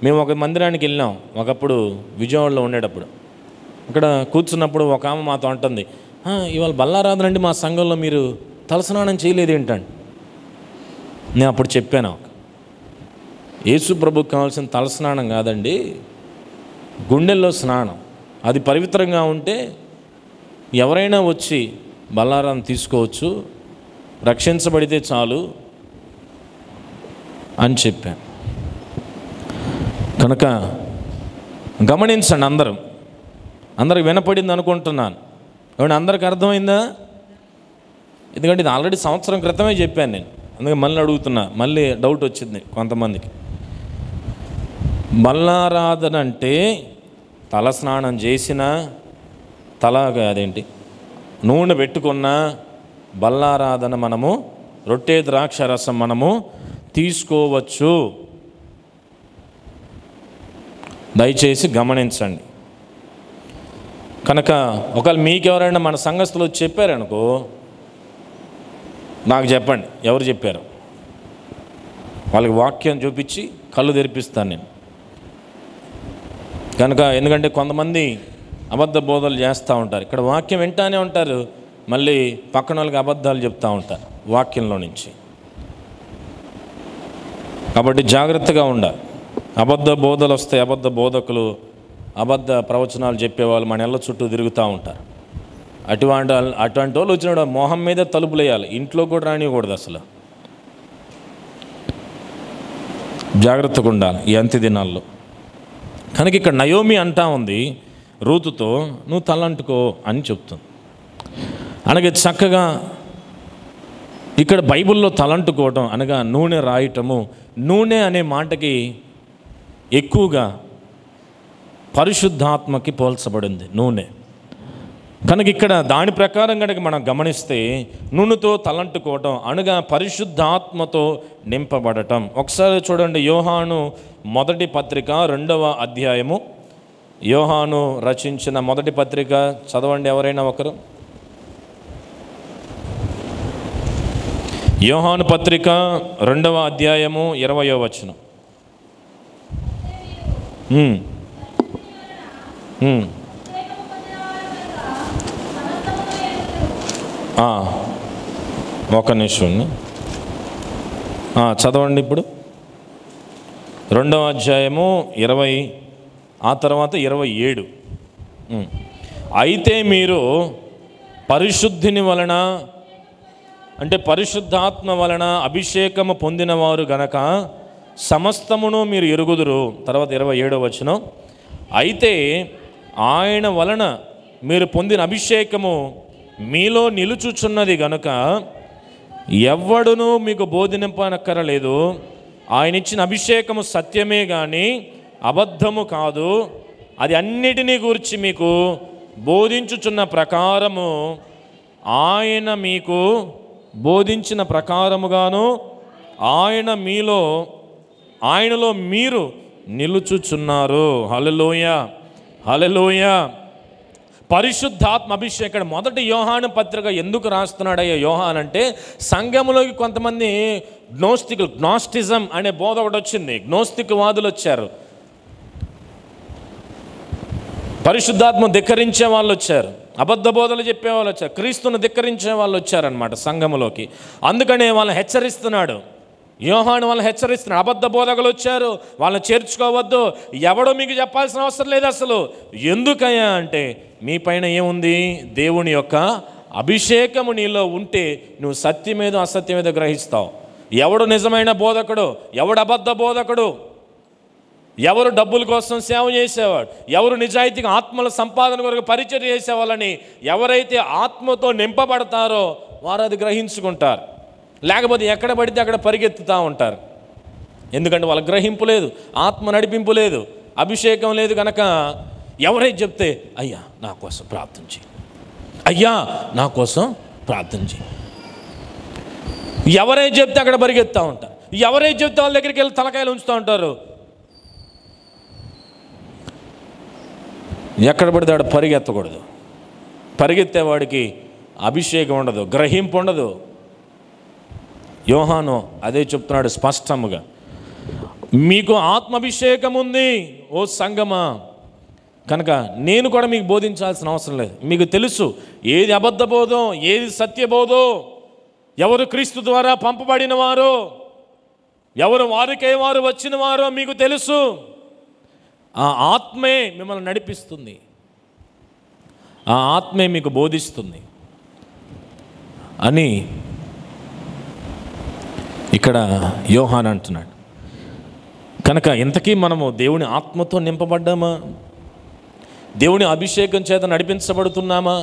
మేము ఒక మందిరానికి వెళ్ళాం ఒకప్పుడు విజయవాడలో ఉండేటప్పుడు అక్కడ కూర్చున్నప్పుడు ఒక ఆమె మాతో అంటుంది "ఆ, ఇవాళ బల్లారాధనండి మా సంఘంలో మీరు తలస్నానం చేయలేదు ఏంటండి నేను అప్పుడు చెప్పాను యేసు ప్రభుకు కావాల్సిన తలస్నానం కాదండి గుండెల్లో స్నానం అది పవిత్రంగా ఉంటే ఎవరైనా వచ్చి బల్లారాన్ని తీసుకోవచ్చు రక్షించబడితే చాలు అని చెప్పాను కనుక గమనించండి అందరం అందరికి వినపడింది అనుకుంటున్నాను ఏమంటే అందరికి అర్థమైందా ఎందుకంటే ఇది ఆల్రెడీ సంవత్సరం క్రితమే చెప్పాను నేను అందుకే మళ్ళీ అడుగుతున్నా మళ్ళీ డౌట్ వచ్చింది కొంతమందికి బల్లారాధన అంటే తల స్నానం చేసిన తల అదేంటి నూనె పెట్టుకున్న బల్లారాధన మనము రొట్టె ద్రాక్ష రసం మనము తీసుకోవచ్చు దయచేసి గమనించండి కనుక ఒకవేళ మీకు ఎవరైనా మన సంఘస్థులు వచ్చి చెప్పారనుకో నాకు చెప్పండి ఎవరు చెప్పారు వాళ్ళకి వాక్యం చూపించి కళ్ళు తెరిపిస్తాను నేను కనుక ఎందుకంటే కొంతమంది అబద్ధ బోధలు చేస్తూ ఉంటారు ఇక్కడ వాక్యం వింటానే ఉంటారు మళ్ళీ పక్కన వాళ్ళకి అబద్ధాలు చెప్తూ ఉంటారు వాక్యంలో నుంచి కాబట్టి జాగ్రత్తగా ఉండాలి అబద్ధ బోధలు వస్తాయి అబద్ధ బోధకులు అబద్ధ ప్రవచనాలు చెప్పేవాళ్ళు మన ఇళ్ళ చుట్టూ తిరుగుతూ ఉంటారు అటువంటి వాళ్ళ- అటువంటి వాళ్ళు వచ్చిన మొహం మీద తలుపులు వేయాలి ఇంట్లో కూడా రానివ్వకూడదు అసలు జాగ్రత్తగా ఉండాలి ఈ అంత్య దినాల్లో కనుక ఇక్కడ నయోమి అంటా ఉంది రూతుతో నువ్వు తలంటుకో అని చెప్తుంది అనగా చక్కగా ఇక్కడ బైబిల్లో తలంటుకోవటం అనగా నూనె రాయటము నూనె అనే మాటకి ఎక్కువగా పరిశుద్ధాత్మకి పోల్చబడింది నూనె కనుక ఇక్కడ దాని ప్రకారం కనుక మనం గమనిస్తే నూనెతో తలంటుకోవటం అనగా పరిశుద్ధాత్మతో నింపబడటం ఒకసారి చూడండి యోహాను మొదటి పత్రిక రెండవ అధ్యాయము యోహాను రచించిన మొదటి పత్రిక చదవండి ఎవరైనా ఒకరు యోహాను పత్రిక రెండవ అధ్యాయము ఇరవయో వచనం ఉమ్. ఉమ్. ఆ, ఒక నిమిషం ఆ, చదవండి ఇప్పుడు రెండవ అధ్యాయము ఇరవై ఆ తర్వాత ఇరవై ఏడు ఉమ్. అయితే మీరు పరిశుద్ధిని వలన అంటే పరిశుద్ధాత్మ వలన అభిషేకము పొందినవారు గనక సమస్తమును మీరు ఎరుగుదురు తర్వాత ఇరవై ఏడో వచనం అయితే ఆయన వలన మీరు పొందిన అభిషేకము మీలో నిలుచుచున్నది గనుక ఎవ్వడునూ మీకు బోధింపనక్కరలేదు ఆయన ఇచ్చిన అభిషేకము సత్యమే కానీ అబద్ధము కాదు అది అన్నిటినీ గురించి మీకు బోధించుచున్న ప్రకారము ఆయన మీకు బోధించిన ప్రకారముగాను ఆయన మీలో ఆయనలో మీరు నిలుచుచున్నారు హలలోయ హలలోయ పరిశుద్ధాత్మ అభిషేకం ఇక్కడ మొదటి యోహాను పత్రిక ఎందుకు రాస్తున్నాడయ్యా యోహాన్ అంటే సంఘములోకి కొంతమంది గ్నోస్టిక్ గ్నాస్టిజం అనే బోధ ఒకటి వచ్చింది గ్నోస్టిక్ వాదులు వచ్చారు పరిశుద్ధాత్మ ధిక్కరించే వాళ్ళు వచ్చారు అబద్ధ బోధలు చెప్పే వాళ్ళు వచ్చారు క్రీస్తును ధిక్కరించే వాళ్ళు వచ్చారనమాట సంఘములోకి అందుకనే వాళ్ళని హెచ్చరిస్తున్నాడు యోహాను వాళ్ళని హెచ్చరిస్తున్నాడు అబద్ధ బోధకులు వచ్చారు వాళ్ళని చేర్చుకోవద్దు ఎవడో మీకు చెప్పాల్సిన అవసరం లేదు అసలు ఎందుకయ్యా అంటే మీ పైన ఏముంది దేవుని యొక్క అభిషేకము నీలో ఉంటే నువ్వు సత్యమేదో అసత్యమేదో గ్రహిస్తావు ఎవడు నిజమైన బోధకుడు ఎవడు అబద్ధ బోధకుడు ఎవరు డబ్బుల కోసం సేవ చేసేవాడు ఎవరు నిజాయితీగా ఆత్మల సంపాదన కొరకు పరిచయం చేసేవాళ్ళని ఎవరైతే ఆత్మతో నింపబడతారో వారు అది గ్రహించుకుంటారు లేకపోతే ఎక్కడ పడితే అక్కడ పరిగెత్తుతూ ఉంటారు ఎందుకంటే వాళ్ళ గ్రహింపు లేదు ఆత్మ నడిపింపు లేదు అభిషేకం లేదు కనుక ఎవరైతే చెప్తే అయ్యా నా కోసం ప్రార్థన చేయి అయ్యా నా కోసం ప్రార్థన చేయి ఎవరైతే చెప్తే అక్కడ పరిగెత్తా ఉంటారు ఎవరైతే చెప్తే వాళ్ళ దగ్గరికి వెళ్ళి తలకాయలు ఉంచుతూ ఉంటారు ఎక్కడ పడితే ఆడ పరిగెత్తకూడదు పరిగెత్తేవాడికి అభిషేకం ఉండదు గ్రహింపు ఉండదు యోహాను అదే చెప్తున్నాడు స్పష్టముగా మీకు ఆత్మాభిషేకం ఉంది ఓ సంగమా కనుక నేను కూడా మీకు బోధించాల్సిన అవసరం లేదు మీకు తెలుసు ఏది అబద్ధ బోధో ఏది సత్యబోధో ఎవరు క్రీస్తు ద్వారా పంపబడిన వారో ఎవరు వారికే వారు వచ్చిన వారో మీకు తెలుసు ఆ ఆత్మే మిమ్మల్ని నడిపిస్తుంది ఆ ఆత్మే మీకు బోధిస్తుంది అని ఇక్కడ యోహాన్ అంటున్నాడు కనుక ఇంతకీ మనము దేవుని ఆత్మతో నింపబడ్డామా దేవుని అభిషేకం చేత నడిపించబడుతున్నామా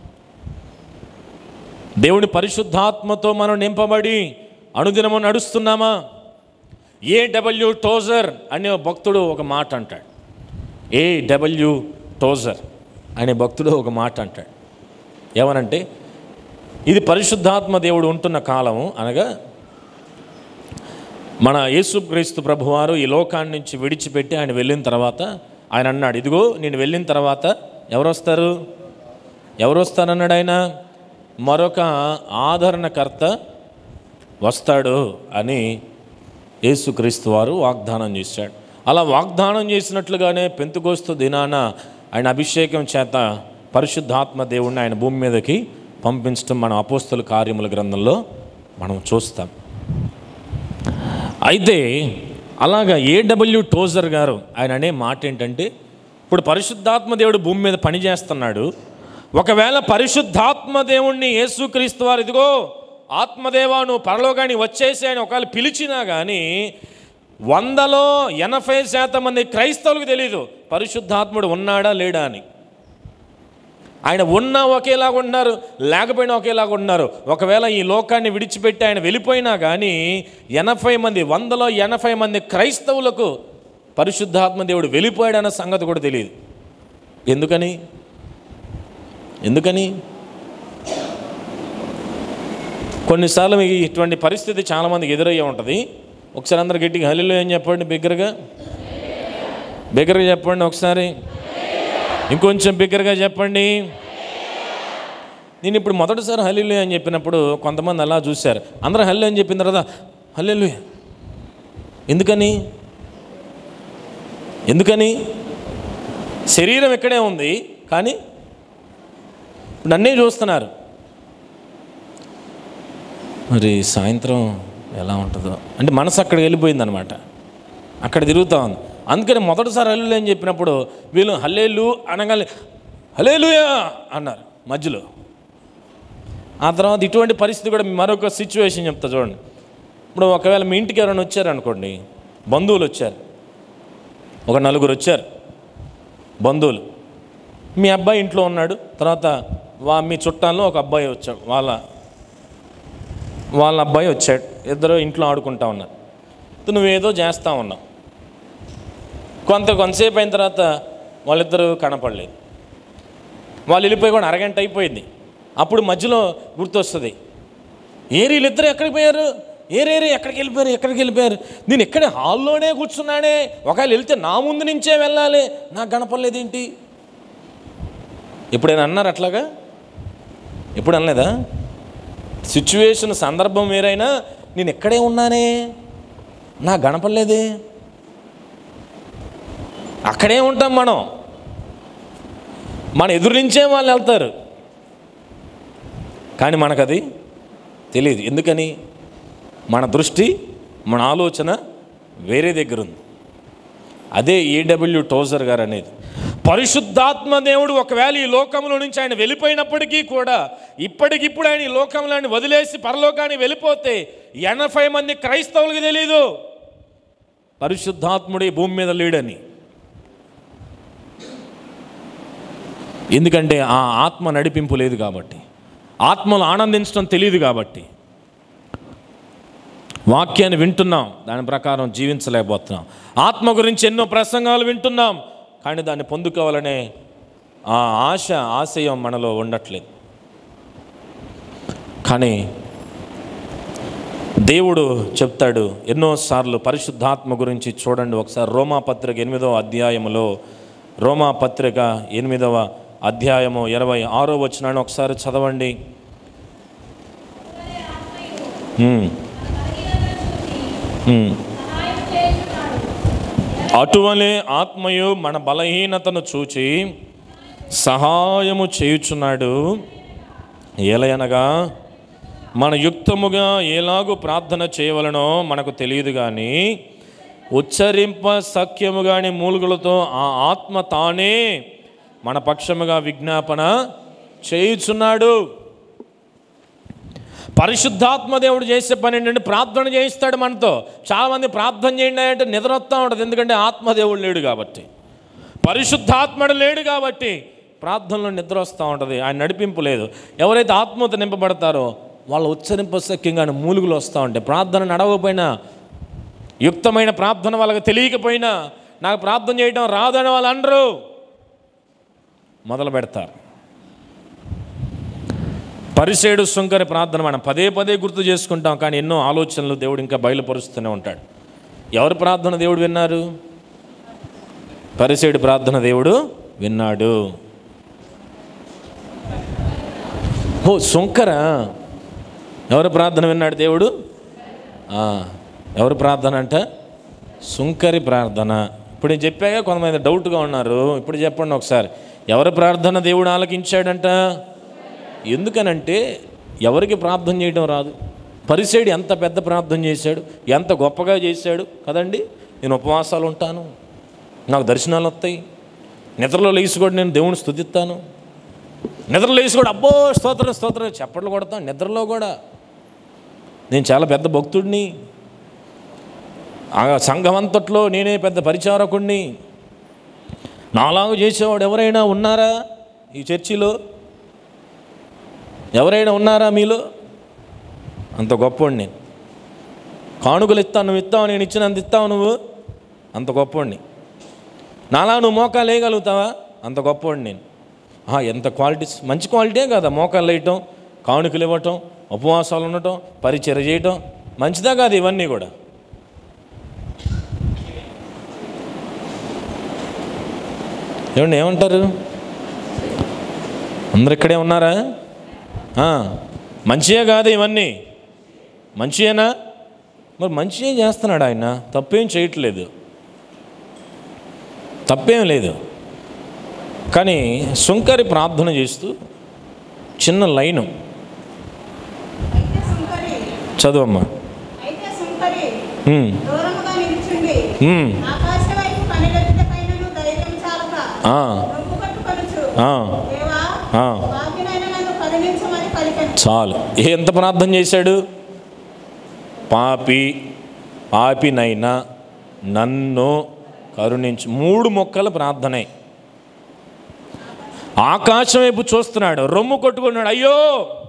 దేవుని పరిశుద్ధాత్మతో మనం నింపబడి అనుదినము నడుస్తున్నామా ఏ డబ్ల్యూ టోజర్ అనే భక్తుడు ఒక మాట అంటాడు ఏ డబ్ల్యూ టోజర్ అనే భక్తుడు ఒక మాట అంటాడు ఏమనంటే ఇది పరిశుద్ధాత్మ దేవుడు ఉంటున్న కాలము అనగా మన యేసుక్రీస్తు ప్రభువారు ఈ లోకాన్ని నుంచి విడిచిపెట్టి ఆయన వెళ్ళిన తర్వాత ఆయన అన్నాడు ఇదిగో నేను వెళ్ళిన తర్వాత ఎవరు వస్తారు ఎవరు వస్తారన్నాడు ఆయన మరొక ఆదరణకర్త వస్తాడు అని యేసుక్రీస్తు వారు వాగ్దానం చేశాడు అలా వాగ్దానం చేసినట్లుగానే పెంతుకోస్తు దినాన ఆయన అభిషేకం చేత పరిశుద్ధాత్మ దేవుణ్ణి ఆయన భూమి మీదకి పంపించడం మన అపోస్తుల కార్యముల గ్రంథంలో మనం చూస్తాం అయితే అలాగా ఏడబ్ల్యూ టోజర్ గారు ఆయన అనే మాట ఏంటంటే ఇప్పుడు పరిశుద్ధాత్మ దేవుడు భూమి మీద పని చేస్తున్నాడు ఒకవేళ పరిశుద్ధాత్మ దేవుణ్ణి యేసుక్రీస్తు వారు ఇదిగో ఆత్మదేవా నువ్వు పరలోకాన్ని వచ్చేసి అని ఒకవేళ పిలిచినా కానీ వందలో ఎనభై శాతం మంది క్రైస్తవులకు తెలియదు పరిశుద్ధాత్ముడు ఉన్నాడా లేడా అని ఆయన ఉన్నా ఒకేలాగా ఉన్నారు లేకపోయినా ఒకేలాగా ఉన్నారు ఒకవేళ ఈ లోకాన్ని విడిచిపెట్టి ఆయన వెళ్ళిపోయినా కానీ ఎనభై మంది వందలో ఎనభై మంది క్రైస్తవులకు పరిశుద్ధాత్మ దేవుడు వెళ్ళిపోయాడన్న సంగతి కూడా తెలియదు ఎందుకని ఎందుకని కొన్నిసార్లు మీకు ఇటువంటి పరిస్థితి చాలామందికి ఎదురయ్యే ఉంటుంది ఒకసారి అందరు గట్టిగా హలిలో ఏం చెప్పండి బిగ్గరగా బిగ్గరగా చెప్పండి ఒకసారి ఇంకొంచెం బిగ్గరగా చెప్పండి నేను ఇప్పుడు మొదటిసారి హల్లీలు అని చెప్పినప్పుడు కొంతమంది అలా చూశారు అందరూ హల్లు అని చెప్పిన తర్వాత హల్లెలు ఎందుకని ఎందుకని శరీరం ఇక్కడే ఉంది కానీ ఇప్పుడు నన్నే చూస్తున్నారు మరి సాయంత్రం ఎలా ఉంటుందో అంటే మనసు అక్కడికి వెళ్ళిపోయింది అనమాట అక్కడ తిరుగుతూ ఉంది అందుకని మొదటిసారి హల్లు అని చెప్పినప్పుడు వీళ్ళు హల్లేలు అనగానే హలేలుయా అన్నారు మధ్యలో ఆ తర్వాత ఇటువంటి పరిస్థితి కూడా మరొక సిచ్యువేషన్ చెప్తా చూడండి ఇప్పుడు ఒకవేళ మీ ఇంటికి ఎవరైనా వచ్చారనుకోండి బంధువులు వచ్చారు ఒక నలుగురు వచ్చారు బంధువులు మీ అబ్బాయి ఇంట్లో ఉన్నాడు తర్వాత వా మీ చుట్టాల్లో ఒక అబ్బాయి వచ్చాడు వాళ్ళ వాళ్ళ అబ్బాయి వచ్చాడు ఇద్దరు ఇంట్లో ఆడుకుంటా ఉన్నారు ఇప్పుడు నువ్వేదో చేస్తూ ఉన్నావు కొంత కొంతసేపు అయిన తర్వాత వాళ్ళిద్దరూ కనపడలేదు వాళ్ళు వెళ్ళిపోయి కూడా అరగంట అయిపోయింది అప్పుడు మధ్యలో గుర్తొస్తుంది ఏరి వీళ్ళిద్దరు ఎక్కడికి పోయారు ఏరేరి ఎక్కడికి వెళ్ళిపోయారు ఎక్కడికి వెళ్ళిపోయారు నేను ఇక్కడే హాల్లోనే కూర్చున్నానే ఒకవేళ వెళ్తే నా ముందు నుంచే వెళ్ళాలి నాకు కనపడలేదేంటి ఎప్పుడైనా అన్నారు అట్లాగా ఎప్పుడు అనలేదా సిచ్యువేషన్ సందర్భం వేరైనా నేను ఎక్కడే ఉన్నానే నాకు కనపడలేదే అక్కడే ఉంటాం మనం మన ఎదురు నుంచే వాళ్ళు వెళ్తారు కానీ మనకది తెలియదు ఎందుకని మన దృష్టి మన ఆలోచన వేరే దగ్గర ఉంది అదే ఏడబ్ల్యూ టోజర్ గారు అనేది పరిశుద్ధాత్మ దేవుడు ఒకవేళ ఈ లోకంలో నుంచి ఆయన వెళ్ళిపోయినప్పటికీ కూడా ఇప్పటికిప్పుడు ఆయన ఈ లోకంలోని వదిలేసి పరలోకాన్ని వెళ్ళిపోతే ఎనభై మంది క్రైస్తవులకు తెలియదు పరిశుద్ధాత్ముడు ఈ భూమి మీద లేడని ఎందుకంటే ఆ ఆత్మ నడిపింపు లేదు కాబట్టి ఆత్మలు ఆనందించడం తెలియదు కాబట్టి వాక్యాన్ని వింటున్నాం దాని ప్రకారం జీవించలేకపోతున్నాం ఆత్మ గురించి ఎన్నో ప్రసంగాలు వింటున్నాం కానీ దాన్ని పొందుకోవాలనే ఆ ఆశ ఆశయం మనలో ఉండట్లేదు కానీ దేవుడు చెప్తాడు ఎన్నోసార్లు పరిశుద్ధాత్మ గురించి చూడండి ఒకసారి రోమా పత్రిక ఎనిమిదవ అధ్యాయములో రోమా పత్రిక ఎనిమిదవ అధ్యాయము ఇరవై ఆరో వచ్చినాను ఒకసారి చదవండి హ్మ్. హ్మ్. అటువలే ఆత్మయు మన బలహీనతను చూచి సహాయము చేయుచున్నాడు ఏలయనగా మన యుక్తముగా ఎలాగూ ప్రార్థన చేయవలనో మనకు తెలియదు కానీ ఉచ్చరింప సఖ్యము కాని మూలుగులతో ఆ ఆత్మ తానే మన పక్షముగా విజ్ఞాపన చేయుచున్నాడు పరిశుద్ధాత్మ దేవుడు చేసే పని ఏంటంటే ప్రార్థన చేయిస్తాడు మనతో చాలామంది ప్రార్థన చేయండి అంటే నిద్ర వస్తూ ఉంటుంది ఎందుకంటే ఆత్మదేవుడు లేడు కాబట్టి పరిశుద్ధాత్మడు లేడు కాబట్టి ప్రార్థనలో నిద్ర వస్తూ ఉంటుంది ఆయన నడిపింపు లేదు ఎవరైతే ఆత్మతో నింపబడతారో వాళ్ళ ఉచ్చరింప సఖ్యంగానే మూలుగులు వస్తూ ఉంటాయి ప్రార్థన నడవకపోయినా యుక్తమైన ప్రార్థన వాళ్ళకి తెలియకపోయినా నాకు ప్రార్థన చేయడం రాదని వాళ్ళు అనరు మొదలు పెడతారు పరిసేడు సుంకరి ప్రార్థన మనం పదే పదే గుర్తు చేసుకుంటాం కానీ ఎన్నో ఆలోచనలు దేవుడు ఇంకా బయలుపరుస్తూనే ఉంటాడు ఎవరి ప్రార్థన దేవుడు విన్నారు పరిసేడు ప్రార్థన దేవుడు విన్నాడు ఓ సుంకర ఎవరి ప్రార్థన విన్నాడు దేవుడు ఆ, ఎవరి ప్రార్థన అంట సుంకరి ప్రార్థన ఇప్పుడు నేను చెప్పాక కొంతమంది డౌట్గా ఉన్నారు ఇప్పుడు చెప్పండి ఒకసారి ఎవరి ప్రార్థన దేవుడు ఆలకించాడంట ఎందుకనంటే ఎవరికి ప్రార్థన చేయడం రాదు పరిసేడు ఎంత పెద్ద ప్రార్థన చేశాడు ఎంత గొప్పగా చేశాడు కదండి నేను ఉపవాసాలు ఉంటాను నాకు దర్శనాలు వస్తాయి నిద్రలో లేచి కూడా నేను దేవుని స్తుతిస్తాను నిద్రలో లేచి కూడా అబ్బో స్తోత్రం స్తోత్రం చప్పట్లు కొడతాను నిద్రలో కూడా నేను చాలా పెద్ద భక్తుడిని ఆ సంఘం అంతట్లో నేనే పెద్ద పరిచారకుడిని నాలాగా చేసేవాడు ఎవరైనా ఉన్నారా ఈ చర్చిలో ఎవరైనా ఉన్నారా మీలో అంత గొప్పవాడిని నేను కానుకలు ఇస్తాను నువ్వు ఇస్తావు నేను ఇచ్చినంత ఇస్తావు నువ్వు అంత గొప్పవాడిని నాలా నువ్వు మోకాలు వేయగలుగుతావా అంత గొప్పవాడిని నేను ఆహా, ఎంత క్వాలిటీస్ మంచి క్వాలిటీ కదా మోకాలు వేయటం కానుకలు ఇవ్వటం ఉపవాసాలు ఉండటం పరిచయం చేయటం మంచిదా కాదు ఇవన్నీ కూడా ఏమండి ఏమంటారు అందరు ఇక్కడే ఉన్నారా ఆ, మంచియే కాదు ఇవన్నీ మంచియేనా మరి మంచియే చేస్తున్నాడు ఆయన తప్పేం చేయట్లేదు తప్పేం లేదు కానీ సుంకరి ప్రార్థన చేస్తూ చిన్న లైను అయితే సుంకరి చదువమ్మా అయితే సుంకరి హ్మ్, దూరముగా నిలిచింది హ్మ్, ఆకాశ వైపు కనిరెత్తపైనను ధైర్యం చాలక ఆ, రొమ్ము కట్టుకొనుచు ఆ, దేవా ఆ. వాకినైన నన్ను కరుణించమని పలికెను చాలు ఎంత ప్రార్థన చేశాడు పాపి పాపినైనా నన్ను కరుణించు మూడు మొక్కల ప్రార్థనే ఆకాశం వైపు చూస్తున్నాడు రొమ్ము కొట్టుకున్నాడు అయ్యో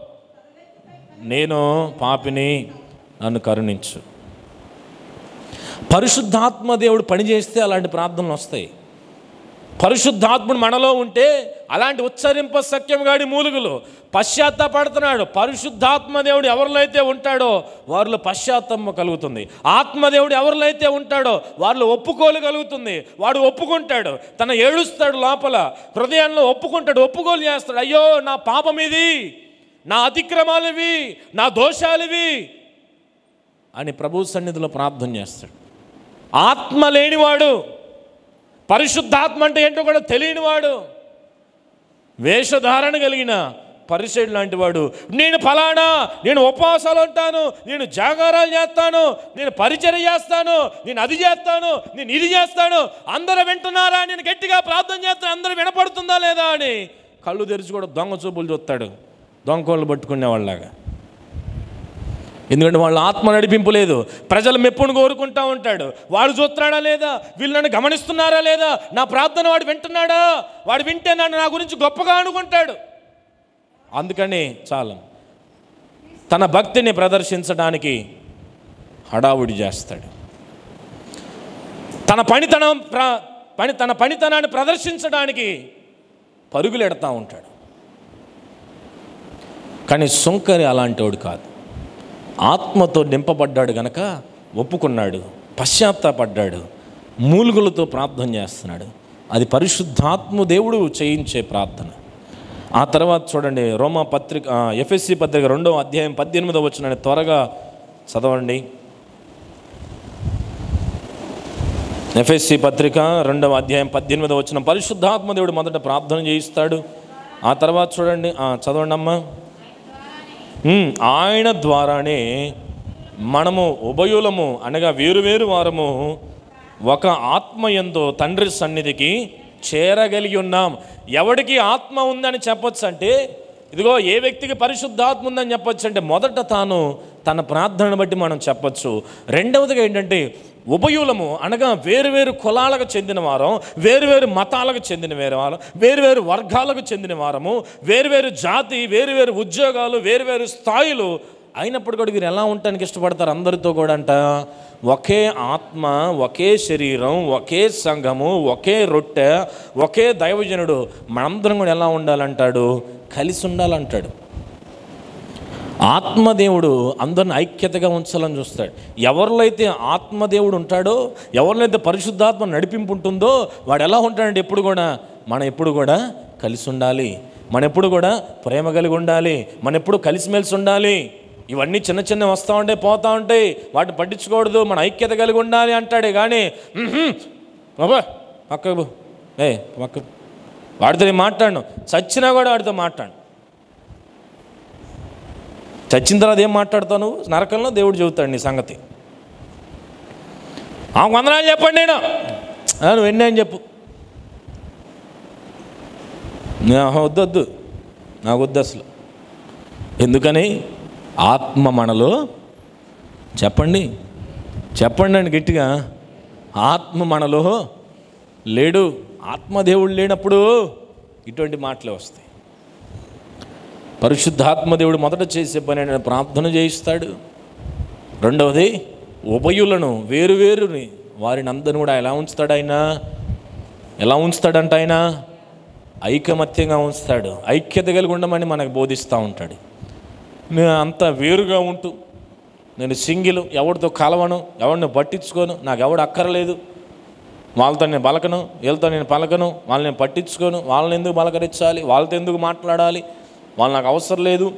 నేను పాపిని నన్ను కరుణించు పరిశుద్ధాత్మ దేవుడు పనిచేస్తే అలాంటి ప్రార్థనలు వస్తాయి పరిశుద్ధాత్ముడు మనలో ఉంటే అలాంటి ఉచ్చరింప సఖ్యం గాడి మూలుగులు పశ్చాత్తాపడుతున్నాడు పరిశుద్ధాత్మ దేవుడు ఎవరిలో అయితే ఉంటాడో వారిలో పశ్చాత్తాపం కలుగుతుంది ఆత్మదేవుడు ఎవరిలో అయితే ఉంటాడో వారిలో ఒప్పుకోలు కలుగుతుంది వాడు ఒప్పుకుంటాడు తన ఏడుస్తాడు లోపల హృదయంలో ఒప్పుకుంటాడు ఒప్పుకోలు చేస్తాడు అయ్యో నా పాపం ఇది నా అతిక్రమాలు ఇవి నా దోషాలు ఇవి అని ప్రభు సన్నిధిలో ప్రార్థన చేస్తాడు ఆత్మ లేనివాడు పరిశుద్ధాత్మ అంటే ఏంటో కూడా తెలియనివాడు వేషధారణ కలిగిన పరిశైడు లాంటి వాడు నేను ఫలానా నేను ఉపవాసాలు ఉంటాను నేను జాగారాలు చేస్తాను నేను పరిచయం చేస్తాను నేను అది చేస్తాను నేను ఇది చేస్తాను అందరూ వింటున్నారా నేను గట్టిగా ప్రార్థన చేస్తాను అందరూ వినపడుతుందా లేదా అని కళ్ళు తెరిచి కూడా దొంగ చూపులు చూస్తాడు దొంగకోళ్ళు పట్టుకునే వాళ్ళలాగా ఎందుకంటే వాళ్ళ ఆత్మ నడిపింపు లేదు ప్రజలు మెప్పును కోరుకుంటా ఉంటాడు వాడు చూస్తున్నాడా లేదా వీళ్ళు నన్ను గమనిస్తున్నారా లేదా నా ప్రార్థన వాడు వింటున్నాడా వాడు వింటే నన్ను నా గురించి గొప్పగా అనుకుంటాడు అందుకని చాలా తన భక్తిని ప్రదర్శించడానికి హడావుడి చేస్తాడు తన పనితనం ప్ర పని తన పనితనాన్ని ప్రదర్శించడానికి పరుగులు ఎడతా ఉంటాడు కానీ సుంకరి అలాంటివాడు కాదు ఆత్మతో నింపబడ్డాడు గనక ఒప్పుకున్నాడు పశ్చాత్తాపడ్డాడు మూలుగులతో ప్రార్థన చేస్తున్నాడు అది పరిశుద్ధాత్మ దేవుడు చేయించే ప్రార్థన ఆ తర్వాత చూడండి రోమా పత్రిక ఆ, ఎఫ్ఎస్సి పత్రిక రెండో అధ్యాయం పద్దెనిమిదో వచ్చిన త్వరగా చదవండి ఎఫ్ఎస్సి పత్రిక రెండవ అధ్యాయం పద్దెనిమిదవ వచ్చిన పరిశుద్ధాత్మ దేవుడు మొదట ప్రార్థన చేయిస్తాడు ఆ తర్వాత చూడండి ఆ, చదవండి అమ్మా ఉమ్, ఆయన ద్వారానే మనము ఉభయులము అనగా వేరువేరు వారము ఒక ఆత్మ ఎంతో తండ్రి సన్నిధికి చేరగలిగి ఉన్నాం ఎవడికి ఆత్మ ఉందని చెప్పొచ్చు అంటే ఇదిగో ఏ వ్యక్తికి పరిశుద్ధాత్మ ఉందని చెప్పొచ్చు అంటే మొదట తాను తన ప్రార్థనను బట్టి మనం చెప్పొచ్చు రెండవదిగా ఏంటంటే ఉభయులము అనగా వేరువేరు కులాలకు చెందిన వారం వేరువేరు మతాలకు చెందిన వేరే వారం వేరువేరు వర్గాలకు చెందిన వారము వేరువేరు జాతి వేరువేరు ఉద్యోగాలు వేరువేరు స్థాయిలు అయినప్పుడు కూడా వీరు ఎలా ఉండటానికి ఇష్టపడతారు అందరితో కూడా అంట ఒకే ఆత్మ ఒకే శరీరం ఒకే సంఘము ఒకే రొట్టె ఒకే దైవజనుడు మనందరం కూడా ఎలా ఉండాలంటాడు కలిసి ఉండాలంటాడు ఆత్మదేవుడు అందరిని ఐక్యతగా ఉంచాలని చూస్తాడు ఎవరిలో అయితే ఆత్మదేవుడు ఉంటాడో ఎవరిలో అయితే పరిశుద్ధాత్మ నడిపింపు ఉంటుందో వాడు ఎలా ఉంటాడంటే ఎప్పుడు కూడా మనం ఎప్పుడు కూడా కలిసి ఉండాలి మనం ఎప్పుడు కూడా ప్రేమ కలిగి ఉండాలి మనం ఎప్పుడు కలిసిమెలిసి ఉండాలి ఇవన్నీ చిన్న చిన్న వస్తూ ఉంటాయి పోతూ ఉంటాయి వాటిని పట్టించుకోకూడదు మన ఐక్యత కలిగి ఉండాలి అంటాడే కానీ "ఉహుం, బాబా పక్కకు పో. ఏ పక్క వాడితో నేను మాట్లాడను చచ్చినా కూడా వాడితో మాట్లాడు చచ్చిన తర్వాత ఏం మాట్లాడతావు నువ్వు నరకంలో దేవుడు చెబుతాడు నీ సంగతి ఆ వందనాలు చెప్పండి నేను "ఆ, నువ్వు ఎన్ని అని చెప్పు "నా- ఆహా, వద్దు వద్దు నాకు వద్దు అసలు ఎందుకని ఆత్మ మనలో చెప్పండి చెప్పండి అండి గట్టిగా ఆత్మ మనలో లేడు ఆత్మదేవుడు లేనప్పుడు ఇటువంటి మాటలే వస్తాయి పరిశుద్ధాత్మ దేవుడు మొదట చేసే పని ఆయన ప్రార్థన చేయిస్తాడు రెండవది ఉభయులను వేరువేరుని వారిని అందరిని కూడా ఎలా ఉంచుతాడు ఆయన ఎలా ఉంచుతాడంట ఆయన ఐకమత్యంగా ఉంచుతాడు ఐక్యత కలిగి ఉండమని మనకు బోధిస్తూ ఉంటాడు నేను అంత వేరుగా ఉంటూ నేను సింగిల్ ఎవరితో కలవను ఎవరిని పట్టించుకోను నాకు ఎవడు అక్కర్లేదు వాళ్ళతో నేను పలకను వీళ్ళతో నేను పలకను వాళ్ళని నేను పట్టించుకోను వాళ్ళని ఎందుకు పలకరించాలి వాళ్ళతో ఎందుకు మాట్లాడాలి వాళ్ళు నాకు అవసరం లేదు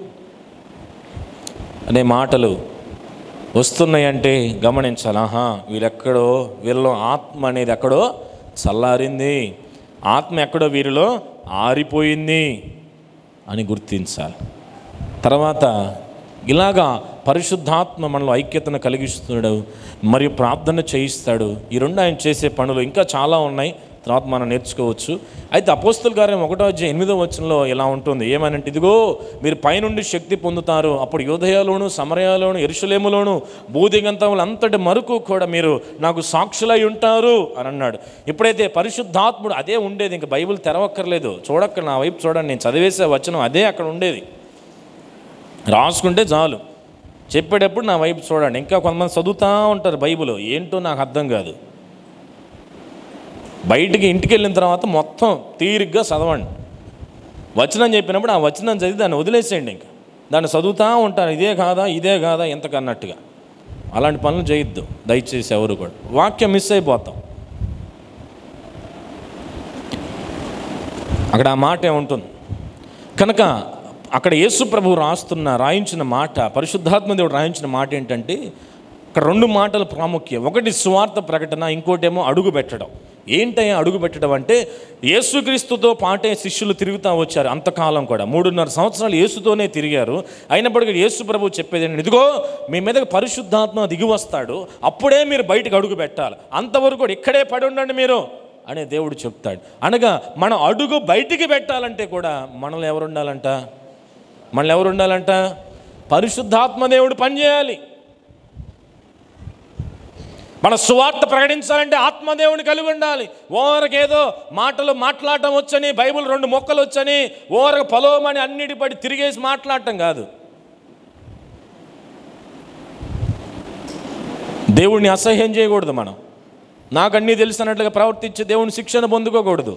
అనే మాటలు వస్తున్నాయంటే గమనించాలి ఆహా వీరెక్కడో వీళ్ళలో ఆత్మ అనేది ఎక్కడో చల్లారింది ఆత్మ ఎక్కడో వీరిలో ఆరిపోయింది అని గుర్తించాలి తర్వాత ఇలాగా పరిశుద్ధాత్మ మనలో ఐక్యతను కలిగిస్తున్నాడు మరియు ప్రార్థన చేయిస్తాడు ఈ రెండు ఆయన చేసే పనులు ఇంకా చాలా ఉన్నాయి తర్వాత మనం నేర్చుకోవచ్చు అయితే అపోస్తుల కార్యం ఒకటో అధ్యాయం ఎనిమిదో వచనంలో ఇలా ఉంటుంది ఏమనంటే ఇదిగో మీరు పైనుండి శక్తి పొందుతారు అప్పుడు యోధయాలోను సమరయాలోను ఎరుషలేములోను భూదిగంతములు అంతటి మరకు కూడా మీరు నాకు సాక్షులై ఉంటారు అని అన్నాడు ఎప్పుడైతే పరిశుద్ధాత్ముడు అదే ఉండేది ఇంకా బైబిల్ తెరవక్కర్లేదు చూడక్క నా వైపు చూడండి నేను చదివేసే వచనం అదే అక్కడ ఉండేది రాసుకుంటే చాలు చెప్పేటప్పుడు నా వైపు చూడండి ఇంకా కొంతమంది చదువుతూ ఉంటారు బైబిల్ ఏంటో నాకు అర్థం కాదు బయటికి ఇంటికి వెళ్ళిన తర్వాత మొత్తం తీరిగ్గా చదవండి వచనం చెప్పినప్పుడు ఆ వచనం చదివి దాన్ని వదిలేసేయండి ఇంకా దాన్ని చదువుతూ ఉంటారు ఇదే కాదా ఇదే కాదా ఎంతకన్నట్టుగా అలాంటి పనులు చేయొద్దు దయచేసి ఎవరు కూడా వాక్యం మిస్ అయిపోతాం అక్కడ ఆ మాట ఏముంటుంది కనుక అక్కడ యేసు ప్రభు రాస్తున్న రాయించిన మాట పరిశుద్ధాత్మ దేవుడు రాయించిన మాట ఏంటంటే అక్కడ రెండు మాటలు ప్రాముఖ్యం ఒకటి సువార్త ప్రకటన ఇంకోటేమో అడుగు పెట్టడం ఏంటయ్యా అడుగు పెట్టడం అంటే యేసుక్రీస్తుతో పాటే శిష్యులు తిరుగుతూ వచ్చారు అంతకాలం కూడా మూడున్నర సంవత్సరాలు యేసుతోనే తిరిగారు అయినప్పటికీ యేసు ప్రభు చెప్పేది ఏంటంటే ఇదిగో మీ మీదకి పరిశుద్ధాత్మ దిగి వస్తాడు అప్పుడే మీరు బయటకు అడుగు పెట్టాలి అంతవరకు కూడా ఇక్కడే పడి ఉండండి మీరు అనే దేవుడు చెప్తాడు అనగా మనం అడుగు బయటికి పెట్టాలంటే కూడా మనల్ని ఎవరు ఉండాలంట మనల్ని ఎవరు ఉండాలంట పరిశుద్ధాత్మ దేవుడు పనిచేయాలి మన సువార్త ప్రకటించాలంటే ఆత్మదేవుని కలిగి ఉండాలి ఓరకేదో మాటలు మాట్లాడటం వచ్చని బైబిల్ రెండు మొక్కలు వచ్చని ఓరక పొలవమని అన్నిటి పడి తిరిగేసి మాట్లాడటం కాదు దేవుడిని అసహ్యం చేయకూడదు మనం నాకు అన్నీ తెలిసినట్లుగా ప్రవర్తించి దేవుని శిక్షణ పొందుకోకూడదు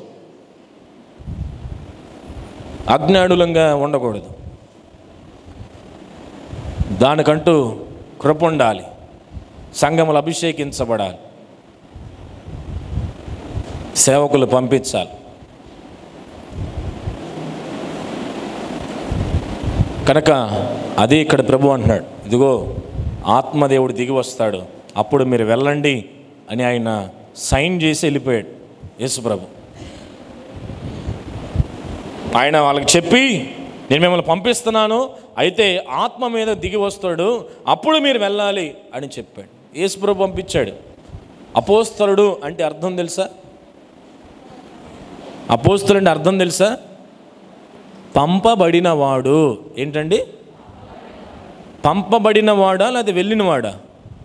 అజ్ఞానులంగా ఉండకూడదు దానికంటూ కృప ఉండాలి సంఘములు అభిషేకించబడాలి సేవకులు పంపించాలి కనుక అదే ఇక్కడ ప్రభు అంటున్నాడు ఇదిగో ఆత్మదేవుడు దిగి వస్తాడు అప్పుడు మీరు వెళ్ళండి అని ఆయన సైన్ చేసి వెళ్ళిపోయాడు యేసుప్రభు ఆయన వాళ్ళకి చెప్పి నేను మిమ్మల్ని పంపిస్తున్నాను అయితే ఆత్మ మీద దిగి వస్తాడు అప్పుడు మీరు వెళ్ళాలి అని చెప్పాడు యేసుప్రభు పంపించాడు అపోస్తలుడు అంటే అర్థం తెలుసా అపోస్తులు అంటే అర్థం తెలుసా పంపబడినవాడు ఏంటండి పంపబడినవాడా లేదా వెళ్ళినవాడా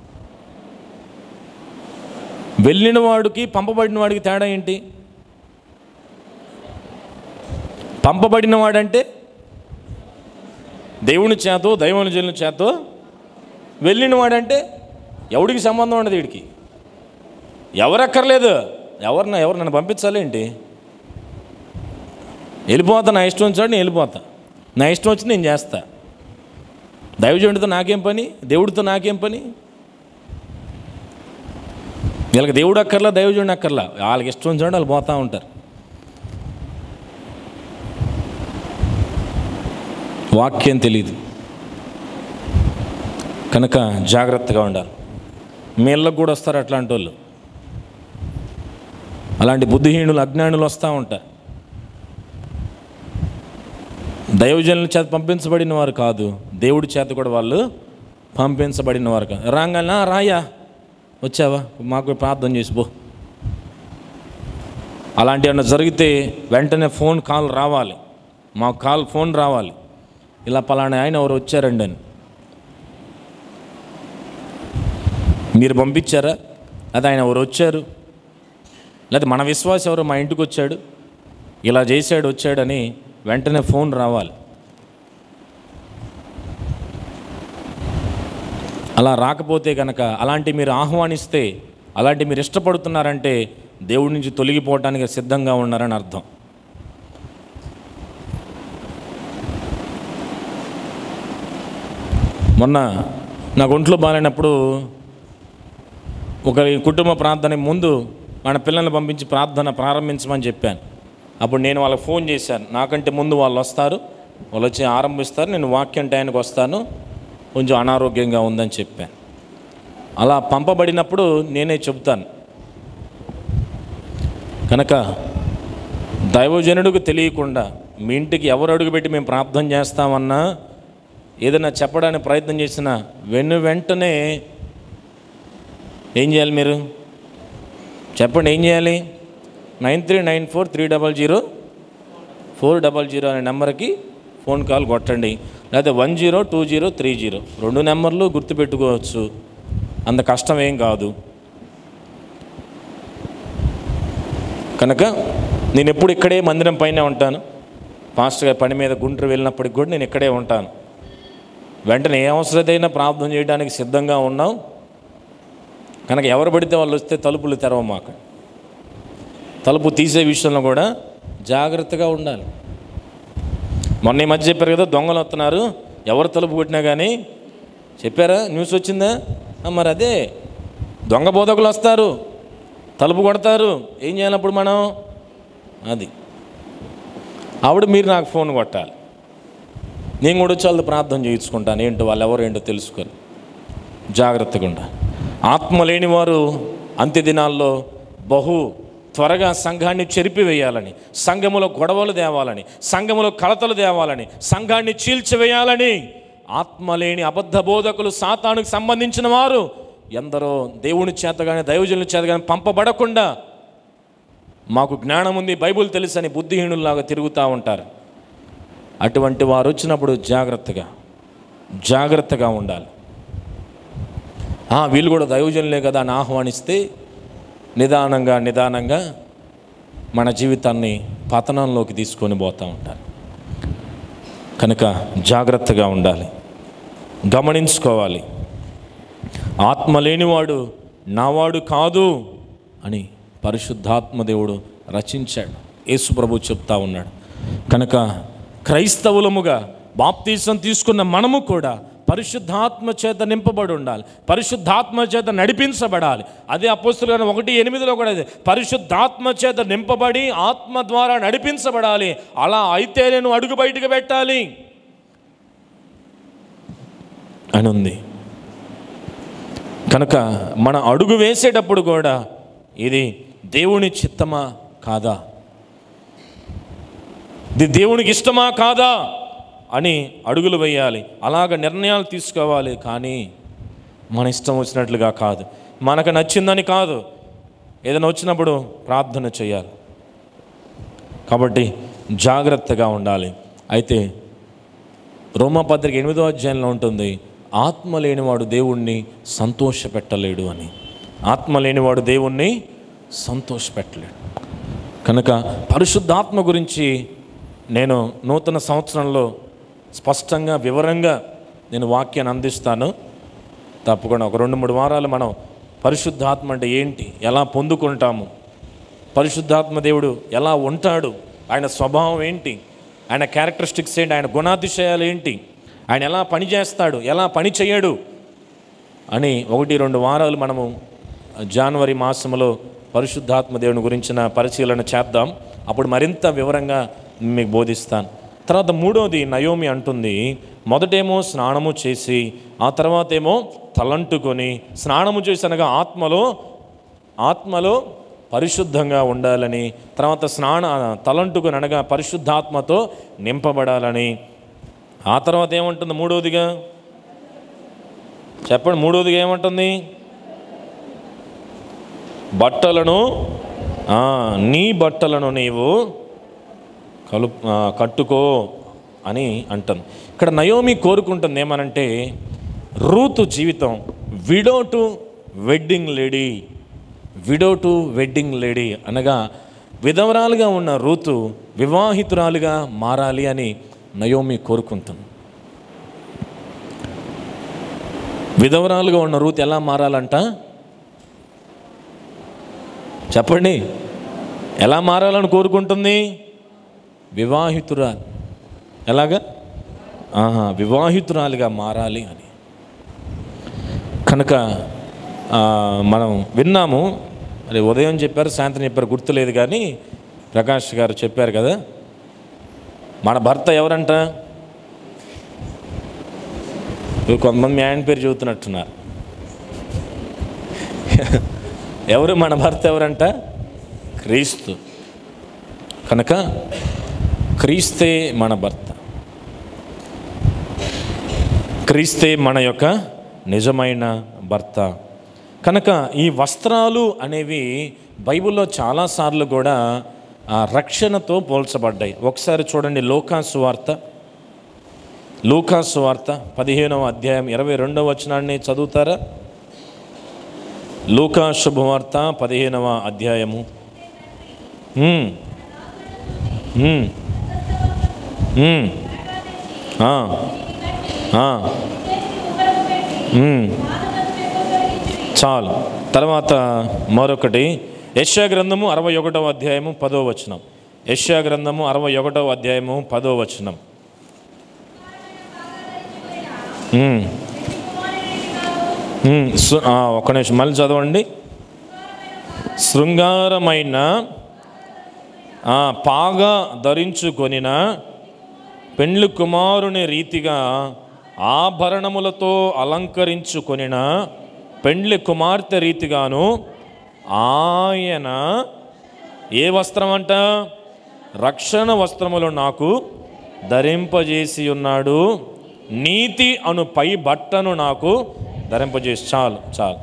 వెళ్ళినవాడికి పంపబడిన వాడికి తేడా ఏంటి పంపబడినవాడంటే దేవుని చేతో దైవనుజుల చేతో వెళ్ళినవాడంటే ఎవడికి సంబంధం ఉండదు వీడికి ఎవరక్కర్లేదు ఎవరిన ఎవరు నన్ను పంపించాలి ఏంటి వెళ్ళిపోతా నా ఇష్టం వచ్చాడు నేను వెళ్ళిపోతా నా ఇష్టం వచ్చి నేను చేస్తా దైవజనుడితో నాకేం పని దేవుడితో నాకేం పని వీళ్ళకి దేవుడు అక్కర్లా దైవజనుడు అక్కర్లా వాళ్ళకి ఇష్టం వచ్చాడు వాళ్ళు పోతూ ఉంటారు వాక్యం తెలియదు కనుక జాగ్రత్తగా ఉండాలి మీ ఇళ్ళకు కూడా వస్తారు అట్లాంటి వాళ్ళు అలాంటి బుద్ధిహీనులు అజ్ఞానులు వస్తూ ఉంటారు దైవజనుల చేత పంపించబడిన వారు కాదు దేవుడి చేత కూడా వాళ్ళు పంపించబడిన వారు కాదు రాగానే "ఆ, రాయా వచ్చావా మాకు ప్రార్థన చేసి పో అలాంటి ఏమన్నా జరిగితే వెంటనే ఫోన్ కాల్ రావాలి మాకు కాల్ ఫోన్ రావాలి ఇలా పలానా ఆయన ఎవరు వచ్చారండి అని మీరు పంపించారా లేదా ఆయన ఎవరు వచ్చారు లేదా మన విశ్వాసం ఎవరు మా ఇంటికి వచ్చాడు ఇలా చేశాడు వచ్చాడని వెంటనే ఫోన్ రావాలి అలా రాకపోతే కనుక అలాంటి మీరు ఆహ్వానిస్తే అలాంటి మీరు ఇష్టపడుతున్నారంటే దేవుడి నుంచి తొలగిపోవటానికి సిద్ధంగా ఉన్నారని అర్థం మొన్న నాకు ఒంట్లో బాగాలేనప్పుడు ఒక కుటుంబ ప్రార్థన ముందు మన పిల్లల్ని పంపించి ప్రార్థన ప్రారంభించమని చెప్పాను అప్పుడు నేను వాళ్ళకి ఫోన్ చేశాను నాకంటే ముందు వాళ్ళు వస్తారు వాళ్ళు వచ్చి ఆరంభిస్తారు నేను వాక్యం టైంకి వస్తాను కొంచెం అనారోగ్యంగా ఉందని చెప్పాను అలా పంపబడినప్పుడు నేనే చెబుతాను కనుక దైవజనుడికి తెలియకుండా మీ ఇంటికి ఎవరు అడుగుపెట్టి మేము ప్రార్థన చేస్తామన్నా ఏదైనా చెప్పడానికి ప్రయత్నం చేసినా వెను వెంటనే ఏం చేయాలి మీరు చెప్పండి ఏం చేయాలి nine three nine four three double zero four double zero అనే నెంబర్కి ఫోన్ కాల్ కొట్టండి లేకపోతే one zero two zero three zero రెండు నెంబర్లు గుర్తుపెట్టుకోవచ్చు అంత కష్టం ఏం కాదు కనుక నేను ఎప్పుడు ఇక్కడే మందిరం పైనే ఉంటాను పాస్టర్ గారి పని మీద గుంటూరు వెళ్ళినప్పటికి కూడా నేను ఇక్కడే ఉంటాను వెంటనే ఏ అవసరతైనా ప్రార్థన చేయడానికి సిద్ధంగా ఉన్నాం కనుక ఎవరు పడితే వాళ్ళు వస్తే తలుపులు తెరవ మాకు తలుపు తీసే విషయంలో కూడా జాగ్రత్తగా ఉండాలి మొన్న ఈ మధ్య చెప్పారు కదా దొంగలు వస్తున్నారు ఎవరు తలుపు కొట్టినా కానీ చెప్పారా న్యూస్ వచ్చిందా ఆ, మరి అదే దొంగ బోధకులు వస్తారు తలుపు కొడతారు ఏం చేయాలి అప్పుడు మనం అది ఆవిడ మీరు నాకు ఫోన్ కొట్టాలి నేను కూడా వచ్చి వాళ్ళతో ప్రార్థన చేయించుకుంటాను ఏంటో వాళ్ళు ఎవరు ఏంటో తెలుసుకొని జాగ్రత్తగా ఉండాలి ఆత్మ లేని వారు అంత్య దినాల్లో బహు త్వరగా సంఘాన్ని చెరిపివేయాలని సంఘములో గొడవలు తేవాలని సంఘములో కలతలు తేవాలని సంఘాన్ని చీల్చివేయాలని ఆత్మ లేని అబద్ధ బోధకులు సాతానుకు సంబంధించిన వారు ఎందరో దేవుని చేత కానీ దైవజనుల చేత కానీ పంపబడకుండా మాకు జ్ఞానం ఉంది బైబుల్ తెలుసని బుద్ధిహీనుల్లాగా తిరుగుతూ ఉంటారు అటువంటి వారు వచ్చినప్పుడు జాగ్రత్తగా జాగ్రత్తగా ఉండాలి ఆ, వీళ్ళు కూడా దైవజనులే కదా అని ఆహ్వానిస్తే నిదానంగా నిదానంగా మన జీవితాన్ని పతనంలోకి తీసుకొని పోతూ ఉంటారు కనుక జాగ్రత్తగా ఉండాలి గమనించుకోవాలి ఆత్మ లేనివాడు నావాడు కాదు అని పరిశుద్ధాత్మ దేవుడు రచించాడు యేసు ప్రభు చెప్తా ఉన్నాడు కనుక క్రైస్తవులముగా బాప్తీసం తీసుకున్న మనము కూడా పరిశుద్ధాత్మ చేత నింపబడి ఉండాలి పరిశుద్ధాత్మ చేత నడిపించబడాలి అదే అపోస్తులు గారు ఒకటి ఎనిమిదిలో కూడా అదే పరిశుద్ధాత్మ చేత నింపబడి ఆత్మ ద్వారా నడిపించబడాలి అలా అయితే నేను అడుగు బయటకు పెట్టాలి అని ఉంది కనుక మన అడుగు వేసేటప్పుడు కూడా ఇది దేవుని చిత్తమా కాదా ఇది దేవునికి ఇష్టమా కాదా అని అడుగులు వేయాలి అలాగ నిర్ణయాలు తీసుకోవాలి కానీ మన ఇష్టం వచ్చినట్లుగా కాదు మనకు నచ్చిందని కాదు ఏదైనా వచ్చినప్పుడు ప్రార్థన చేయాలి కాబట్టి జాగ్రత్తగా ఉండాలి అయితే రోమపత్రిక ఎనిమిదో అధ్యాయంలో ఉంటుంది ఆత్మ లేనివాడు దేవుణ్ణి సంతోషపెట్టలేడు అని ఆత్మ లేనివాడు దేవుణ్ణి సంతోషపెట్టలేడు కనుక పరిశుద్ధాత్మ గురించి నేను నూతన సంవత్సరంలో స్పష్టంగా వివరంగా నేను వాక్యాన్ని అందిస్తాను తప్పకుండా ఒక రెండు మూడు వారాలు మనం పరిశుద్ధాత్మ అంటే ఏంటి ఎలా పొందుకుంటాము పరిశుద్ధాత్మ దేవుడు ఎలా ఉంటాడు ఆయన స్వభావం ఏంటి ఆయన క్యారెక్టరిస్టిక్స్ ఏంటి ఆయన గుణాతిశయాలు ఏంటి ఆయన ఎలా పని చేస్తాడు ఎలా పని చేయడు అని ఒకటి రెండు వారాలు మనము జనవరి మాసంలో పరిశుద్ధాత్మ దేవుని గురించిన పరిశీలన చేద్దాం అప్పుడు మరింత వివరంగా మీకు బోధిస్తాను తర్వాత మూడోది నయోమి అంటుంది మొదటేమో స్నానము చేసి ఆ తర్వాత ఏమో తలంటుకొని స్నానము చేసి అనగా ఆత్మలో ఆత్మలో పరిశుద్ధంగా ఉండాలని తర్వాత స్నాన తలంటుకుని అనగా పరిశుద్ధాత్మతో నింపబడాలని ఆ తర్వాత ఏమంటుంది మూడోదిగా చెప్పండి మూడోదిగా ఏమంటుంది బట్టలను ఆ, నీ బట్టలను నీవు కలు ఆ, కట్టుకో అని అంటుంది ఇక్కడ నయోమి కోరుకుంటుంది ఏమనంటే రూతు జీవితం widow to wedding lady widow to wedding lady అనగా విధవరాలుగా ఉన్న రూతు వివాహితురాలుగా మారాలి అని నయోమి కోరుకుంటుంది విధవరాలుగా ఉన్న రూత్ ఎలా మారాలంట చెప్పండి ఎలా మారాలని కోరుకుంటుంది వివాహితురాలు ఎలాగా ఆహా వివాహితురాలుగా మారాలి అని కనుక ఆ, మనం విన్నాము మరి ఉదయం చెప్పారు సాయంత్రం చెప్పారు గుర్తులేదు కానీ ప్రకాష్ గారు చెప్పారు కదా మన భర్త ఎవరంట ఇవి కొంతమంది మీ ఆయన పేరు చెబుతున్నట్టున్నారు ఎవరు మన భర్త ఎవరంట క్రీస్తు కనుక క్రీస్తే మన భర్త క్రీస్తే మన యొక్క నిజమైన భర్త కనుక ఈ వస్త్రాలు అనేవి బైబిల్లో చాలాసార్లు కూడా ఆ, రక్షణతో పోల్చబడ్డాయి ఒకసారి చూడండి లోకాసు వార్త లూకాసు వార్త పదిహేనవ అధ్యాయం ఇరవై రెండవ వచనాన్ని చదువుతారా లూకా శుభవార్త పదిహేనవ అధ్యాయము ఉమ్. ఉమ్. ఉమ్. ఆ. ఆ. ఉమ్. చాలు తర్వాత మరొకటి యశ్యా గ్రంథము అరవై ఒకటవ అధ్యాయము పదో వచనం యశ్యా గ్రంథము అరవై ఒకటవ అధ్యాయము పదో వచనం ఉమ్. ఉమ్, సు- ఆ, ఒక్క నిమిషం మళ్ళీ చదవండి శృంగారమైన ఆ, పాగా ధరించుకొనిన పెండ్లి కుమారుని రీతిగా ఆభరణములతో అలంకరించుకొనిన పెండ్లి కుమార్తె రీతిగాను ఆయన ఏ వస్త్రం అంట రక్షణ వస్త్రములు నాకు ధరింపజేసి ఉన్నాడు నీతి అను పై బట్టను నాకు ధరింపజేసి చాలు చాలు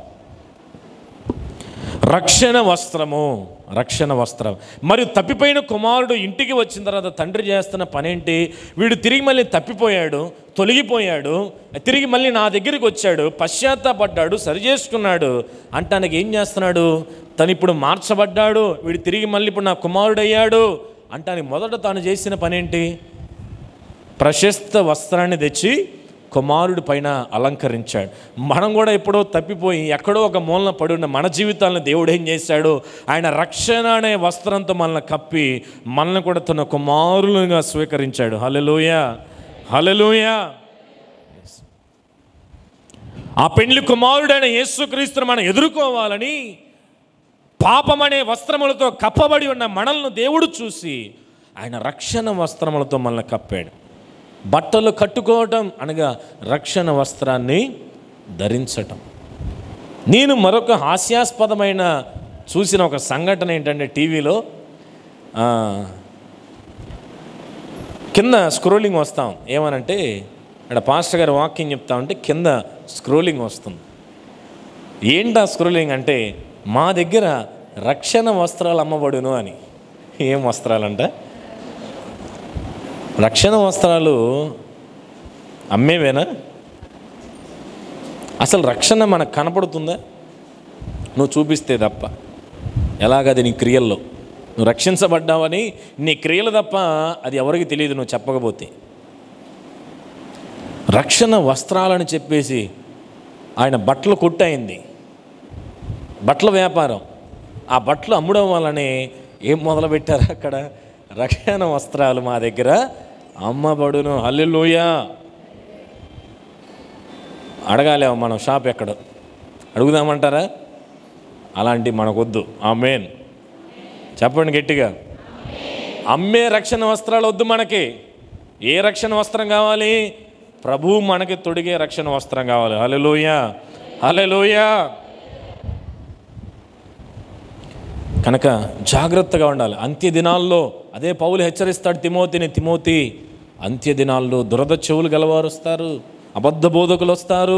రక్షణ వస్త్రము రక్షణ వస్త్రం మరియు తప్పిపోయిన కుమారుడు ఇంటికి వచ్చిన తర్వాత తండ్రి చేస్తున్న పనేంటి వీడు తిరిగి మళ్ళీ తప్పిపోయాడు తొలగిపోయాడు తిరిగి మళ్ళీ నా దగ్గరికి వచ్చాడు పశ్చాత్తాపడ్డాడు సరి చేసుకున్నాడు అంటానికి ఏం చేస్తున్నాడు తను ఇప్పుడు మార్చబడ్డాడు వీడు తిరిగి మళ్ళీ ఇప్పుడు నా కుమారుడయ్యాడు అంటానికి మొదట తాను చేసిన పనేంటి ప్రశస్త వస్త్రాన్ని తెచ్చి కుమారుడి పైన అలంకరించాడు మనం కూడా ఎప్పుడో తప్పిపోయి ఎక్కడో ఒక మూలన పడున్న మన జీవితాలను దేవుడు ఏం చేశాడు ఆయన రక్షణ అనే వస్త్రంతో మనల్ని కప్పి మనల్ని కూడా తన కుమారులుగా స్వీకరించాడు హలెలూయ హలెలూయ ఆ పెండ్లి కుమారుడైన యేసుక్రీస్తును మనం ఎదుర్కోవాలని పాపమనే వస్త్రములతో కప్పబడి ఉన్న మనల్ని దేవుడు చూసి ఆయన రక్షణ వస్త్రములతో మనల్ని కప్పాడు బట్టలు కట్టుకోవటం అనగా రక్షణ వస్త్రాన్ని ధరించటం నేను మరొక హాస్యాస్పదమైన చూసిన ఒక సంఘటన ఏంటంటే టీవీలో ఆ, కింద స్క్రోలింగ్ వస్తాం ఏమనంటే ఇక్కడ పాస్టర్ గారు వాక్యం చెప్తా ఉంటే కింద స్క్రోలింగ్ వస్తుంది ఏంటా స్క్రోలింగ్ అంటే మా దగ్గర రక్షణ వస్త్రాలు అమ్మబడును అని ఏం వస్త్రాలంట రక్షణ వస్త్రాలు అమ్మేవేనా అసలు రక్షణ మనకు కనపడుతుందా నువ్వు చూపిస్తే తప్ప ఎలాగది నీ క్రియల్లో నువ్వు రక్షించబడ్డావని నీ క్రియలు తప్ప అది ఎవరికి తెలియదు నువ్వు చెప్పకపోతే రక్షణ వస్త్రాలని చెప్పేసి ఆయన బట్టలు కొట్టయింది బట్టల వ్యాపారం ఆ బట్టలు అమ్మడం వల్లనే ఏం మొదలుపెట్టారు అక్కడ రక్షణ వస్త్రాలు మా దగ్గర అమ్మబడును హల్లెలూయా అడగాలేమో మనం షాప్ ఎక్కడ అడుగుదామంటారా అలాంటి మనకొద్దు ఆ మెయిన్ చెప్పండి గట్టిగా అమ్మే రక్షణ వస్త్రాలు వద్దు మనకి ఏ రక్షణ వస్త్రం కావాలి ప్రభు మనకి తొడిగే రక్షణ వస్త్రం కావాలి హలెలోయ హలెలోయ కనుక జాగ్రత్తగా ఉండాలి అంత్య దినాల్లో అదే పౌలు హెచ్చరిస్తాడు తిమోతిని తిమోతి అంత్య దినాల్లో దురద చెవులు గలవారు వస్తారు అబద్ధ బోధకులు వస్తారు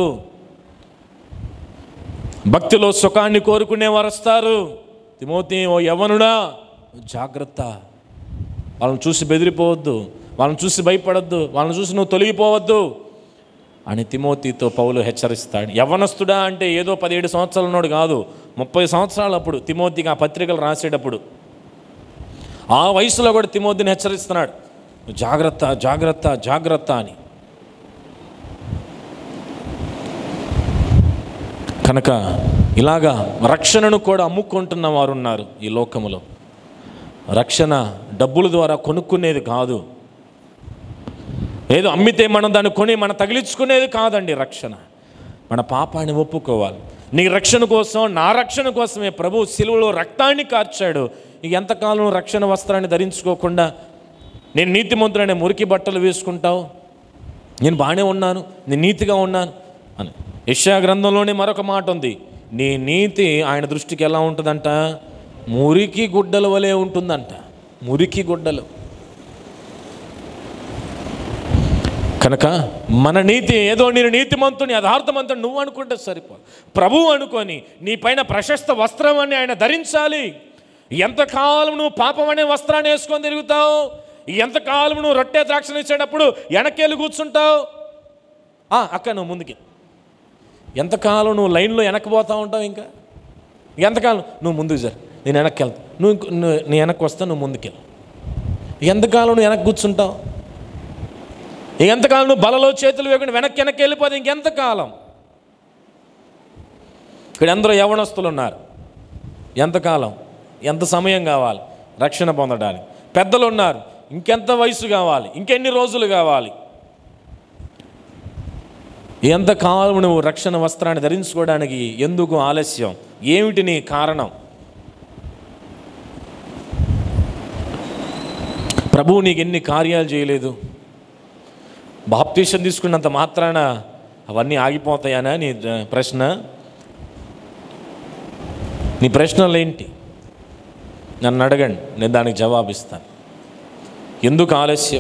భక్తిలో సుఖాన్ని కోరుకునేవారు వస్తారు తిమోతి ఓ యవనుడా జాగ్రత్త వాళ్ళని చూసి బెదిరిపోవద్దు వాళ్ళని చూసి భయపడద్దు వాళ్ళని చూసి నువ్వు తొలగిపోవద్దు అని తిమోతితో పౌలు హెచ్చరిస్తాడు యవనస్తుడా అంటే ఏదో పదిహేడు సంవత్సరాల ఉన్నాడు కాదు ముప్పై సంవత్సరాలు అప్పుడు తిమోతికి ఆ పత్రికలు రాసేటప్పుడు ఆ వయసులో కూడా తిమోతిని హెచ్చరిస్తున్నాడు జాగ్రత్త జాగ్రత్త జాగ్రత్త అని కనుక ఇలాగా రక్షణను కూడా అమ్ముకుంటున్న వారు ఉన్నారు ఈ లోకములో రక్షణ డబ్బుల ద్వారా కొనుక్కునేది కాదు ఏదో అమ్మితే మనం దాన్ని కొని మనం తగిలించుకునేది కాదండి రక్షణ మన పాపాన్ని ఒప్పుకోవాలి నీ రక్షణ కోసం నా రక్షణ కోసమే ప్రభు సిలువలో రక్తాన్ని కార్చాడు ఇక ఎంతకాలం రక్షణ వస్త్రాన్ని ధరించుకోకుండా నేను నీతిమంతుడనే మురికి బట్టలు వేసుకుంటావు నేను బాగానే ఉన్నాను నేను నీతిగా ఉన్నాను అని యెషయా గ్రంథంలోనే మరొక మాట ఉంది నీ నీతి ఆయన దృష్టికి ఎలా ఉంటుందంట మురికి గుడ్డల వలె ఉంటుందంట మురికి గుడ్డలు కనుక మన నీతి ఏదో నేను నీతిమంతుని యథార్థమంతుని నువ్వు అనుకుంటే సరిపో ప్రభువు అనుకొని నీ పైన ప్రశస్త వస్త్రం అని ఆయన ధరించాలి ఎంతకాలం నువ్వు పాపం అనే వస్త్రాన్ని వేసుకొని తిరుగుతావు ఎంతకాలం నువ్వు రొట్టె ద్రాక్షను ఇచ్చేటప్పుడు వెనకేళ్ళు కూర్చుంటావు ఆ, అక్క నువ్వు ముందుకి ఎంతకాలం నువ్వు లైన్లో వెనక్కిపోతూ ఉంటావు ఇంకా ఎంతకాలం నువ్వు ముందుకు జరు నేను వెనక్కి వెళ్తా నువ్వు ఇంకో- నువ్వు నీ వెనక్కి వస్తా నువ్వు ముందుకెళ్ళు ఎంతకాలం నువ్వు వెనక్కి కూర్చుంటావు ఎంతకాలం నువ్వు బలలో చేతులు వేయకుండా వెనక్కి వెనక్కి వెళ్ళిపోతే ఇంకెంతకాలం ఇక్కడ ఎందరో యవనస్తులు ఉన్నారు ఎంతకాలం ఎంత సమయం కావాలి రక్షణ పొందడానికి పెద్దలు ఉన్నారు ఇంకెంత వయసు కావాలి ఇంకెన్ని రోజులు కావాలి ఎంత కాలం నువ్వు రక్షణ వస్త్రాన్ని ధరించుకోవడానికి ఎందుకు ఆలస్యం ఏమిటి నీ కారణం ప్రభువు నీకు ఎన్ని కార్యాలు చేయలేదు బాప్తీసం తీసుకున్నంత మాత్రాన అవన్నీ ఆగిపోతాయనా నీ ద- ప్రశ్న నీ ప్రశ్నలు ఏంటి నన్ను అడగండి నేను దానికి జవాబిస్తాను ఎందుకు ఆలస్యం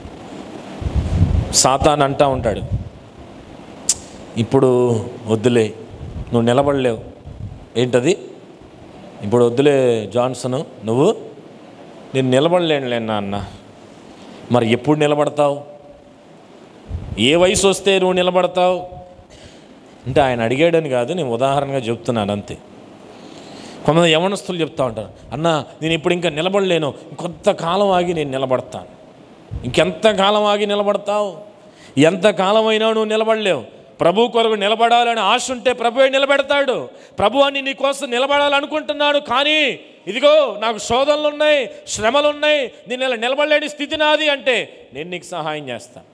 సాతాన్ అంటా ఉంటాడు ఇప్పుడు వద్దులే నువ్వు నిలబడలేవు ఏంటది ఇప్పుడు వద్దులే జాన్సన్ నువ్వు నేను నిలబడలేనులే నాన్న మరి ఎప్పుడు నిలబడతావు ఏ వయసు వస్తే నువ్వు నిలబడతావు అంటే ఆయన అడిగాడని కాదు నేను ఉదాహరణగా చెప్తున్నాను అంతే కొంతమంది యవనస్తులు చెప్తా ఉంటారు అన్న నేను ఇప్పుడు ఇంకా నిలబడలేను కొంతకాలం ఆగి నేను నిలబడతాను ఇంకెంత కాలం ఆగి నిలబడతావు ఎంత కాలం అయినా నువ్వు నిలబడలేవు ప్రభు కొరకు నిలబడాలని ఆశ ఉంటే ప్రభువే నిలబెడతాడు ప్రభు అని నీ కోసం నిలబడాలనుకుంటున్నాడు కానీ ఇదిగో నాకు శోధనలు ఉన్నాయి శ్రమలు ఉన్నాయి నేను ఇలా నిలబడలేని స్థితి నాది అంటే నేను నీకు సహాయం చేస్తాను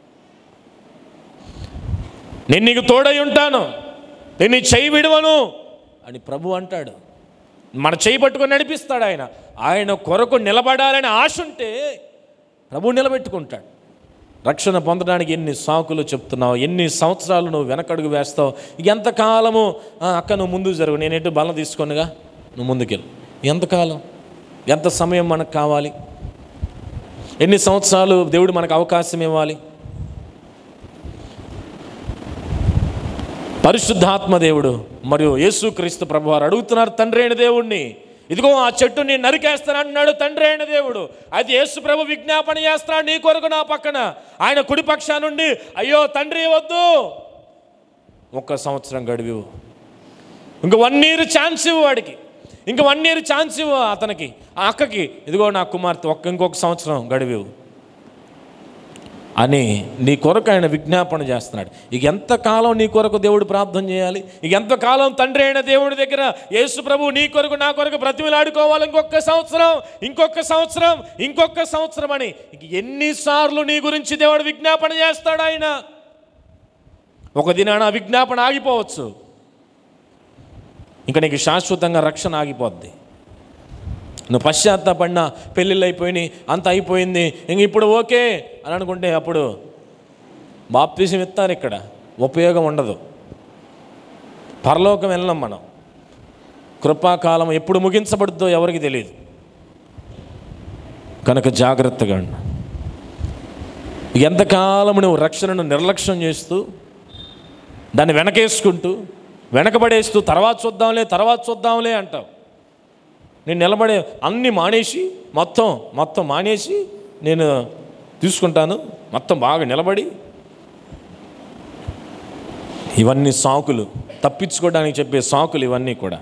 నేను నీకు తోడై ఉంటాను నేను నీ చెయ్యి విడవను అని ప్రభు అంటాడు మన చేయి పట్టుకొని నడిపిస్తాడు ఆయన ఆయన కొరకు నిలబడాలని ఆశ ఉంటే ప్రభు నిలబెట్టుకుంటాడు రక్షణ పొందడానికి ఎన్ని సాకులు చెప్తున్నావు ఎన్ని సంవత్సరాలు నువ్వు వెనకడుగు వేస్తావు ఎంతకాలము "ఆ, అక్క నువ్వు ముందుకు జరుగు నేను ఎటు బలం తీసుకొనిగా నువ్వు ముందుకెళ్ళు ఎంతకాలం ఎంత సమయం మనకు కావాలి ఎన్ని సంవత్సరాలు దేవుడు మనకు అవకాశం ఇవ్వాలి పరిశుద్ధాత్మ దేవుడు మరియు యేసుక్రీస్తు ప్రభు వారు అడుగుతున్నారు తండ్రి అయిన దేవుణ్ణి ఇదిగో ఆ చెట్టు నేను నరికేస్తాను అంటున్నాడు తండ్రి అయిన దేవుడు అది యేసు ప్రభు విజ్ఞాపన చేస్తున్నాడు నీ కొరకు నా పక్కన ఆయన కుడి పక్షా నుండి అయ్యో తండ్రి వద్దు ఒక్క సంవత్సరం గడివి ఇంక వన్ ఇయర్ ఛాన్స్ ఇవ్వు వాడికి ఇంక వన్ ఇయర్ ఛాన్స్ ఇవ్వు అతనికి ఆ అక్కకి ఇదిగో నా కుమార్తె ఒక్క ఇంకొక సంవత్సరం గడివివు అని నీ కొరకు ఆయన విజ్ఞాపన చేస్తున్నాడు ఇక ఎంతకాలం నీ కొరకు దేవుడు ప్రార్థన చేయాలి ఇక ఎంతకాలం తండ్రి అయిన దేవుడి దగ్గర యేసు ప్రభు నీ కొరకు నా కొరకు బ్రతిమలాడుకోవాలి ఇంకొక సంవత్సరం ఇంకొక సంవత్సరం ఇంకొక సంవత్సరం అని ఇక ఎన్నిసార్లు నీ గురించి దేవుడు విజ్ఞాపన చేస్తాడు ఆయన ఒక దినాన ఆ విజ్ఞాపన ఆగిపోవచ్చు ఇంకా నీకు శాశ్వతంగా రక్షణ ఆగిపోద్ది నువ్వు పశ్చాత్తాపడినా పెళ్ళిళ్ళు అయిపోయినాయి అంత అయిపోయింది ఇంక ఇప్పుడు ఓకే అని అనుకుంటే అప్పుడు బాప్తీసం ఇస్తారు ఇక్కడ ఉపయోగం ఉండదు పరలోకం వెళ్ళాం మనం కృపాకాలం ఎప్పుడు ముగించబడుద్దో ఎవరికి తెలియదు కనుక జాగ్రత్తగా ఉండు ఎంతకాలం నువ్వు రక్షణను నిర్లక్ష్యం చేస్తూ దాన్ని వెనకేసుకుంటూ వెనకబడేస్తూ తర్వాత చూద్దాంలే తర్వాత చూద్దాంలే అంటావు నేను నిలబడే అన్నీ మానేసి మొత్తం మొత్తం మానేసి నేను తీసుకుంటాను మొత్తం బాగా నిలబడి ఇవన్నీ సాకులు తప్పించుకోవడానికి చెప్పే సాకులు ఇవన్నీ కూడా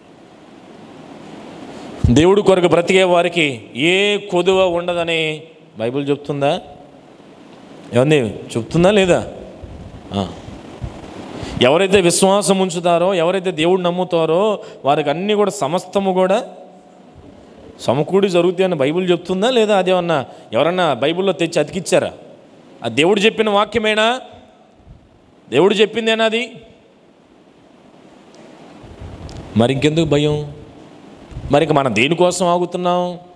దేవుడు కొరకు బ్రతికే వారికి ఏ కొదువ ఉండదని బైబిల్ చెప్తుందా ఏమంది చెప్తుందా లేదా ఆ. ఎవరైతే విశ్వాసం ఉంచుతారో ఎవరైతే దేవుడు నమ్ముతారో వారికి అన్నీ కూడా సమస్తము కూడా సమకూడి జరుగుతాయని బైబిల్ చెప్తుందా లేదా అదేమన్నా ఎవరన్నా బైబిల్లో తెచ్చి అతికిచ్చారా ఆ దేవుడు చెప్పిన వాక్యమేనా దేవుడు చెప్పిందేనా అది మరి ఇంకెందుకు భయం మరి ఇంక మనం దేనికోసం ఆగుతున్నాం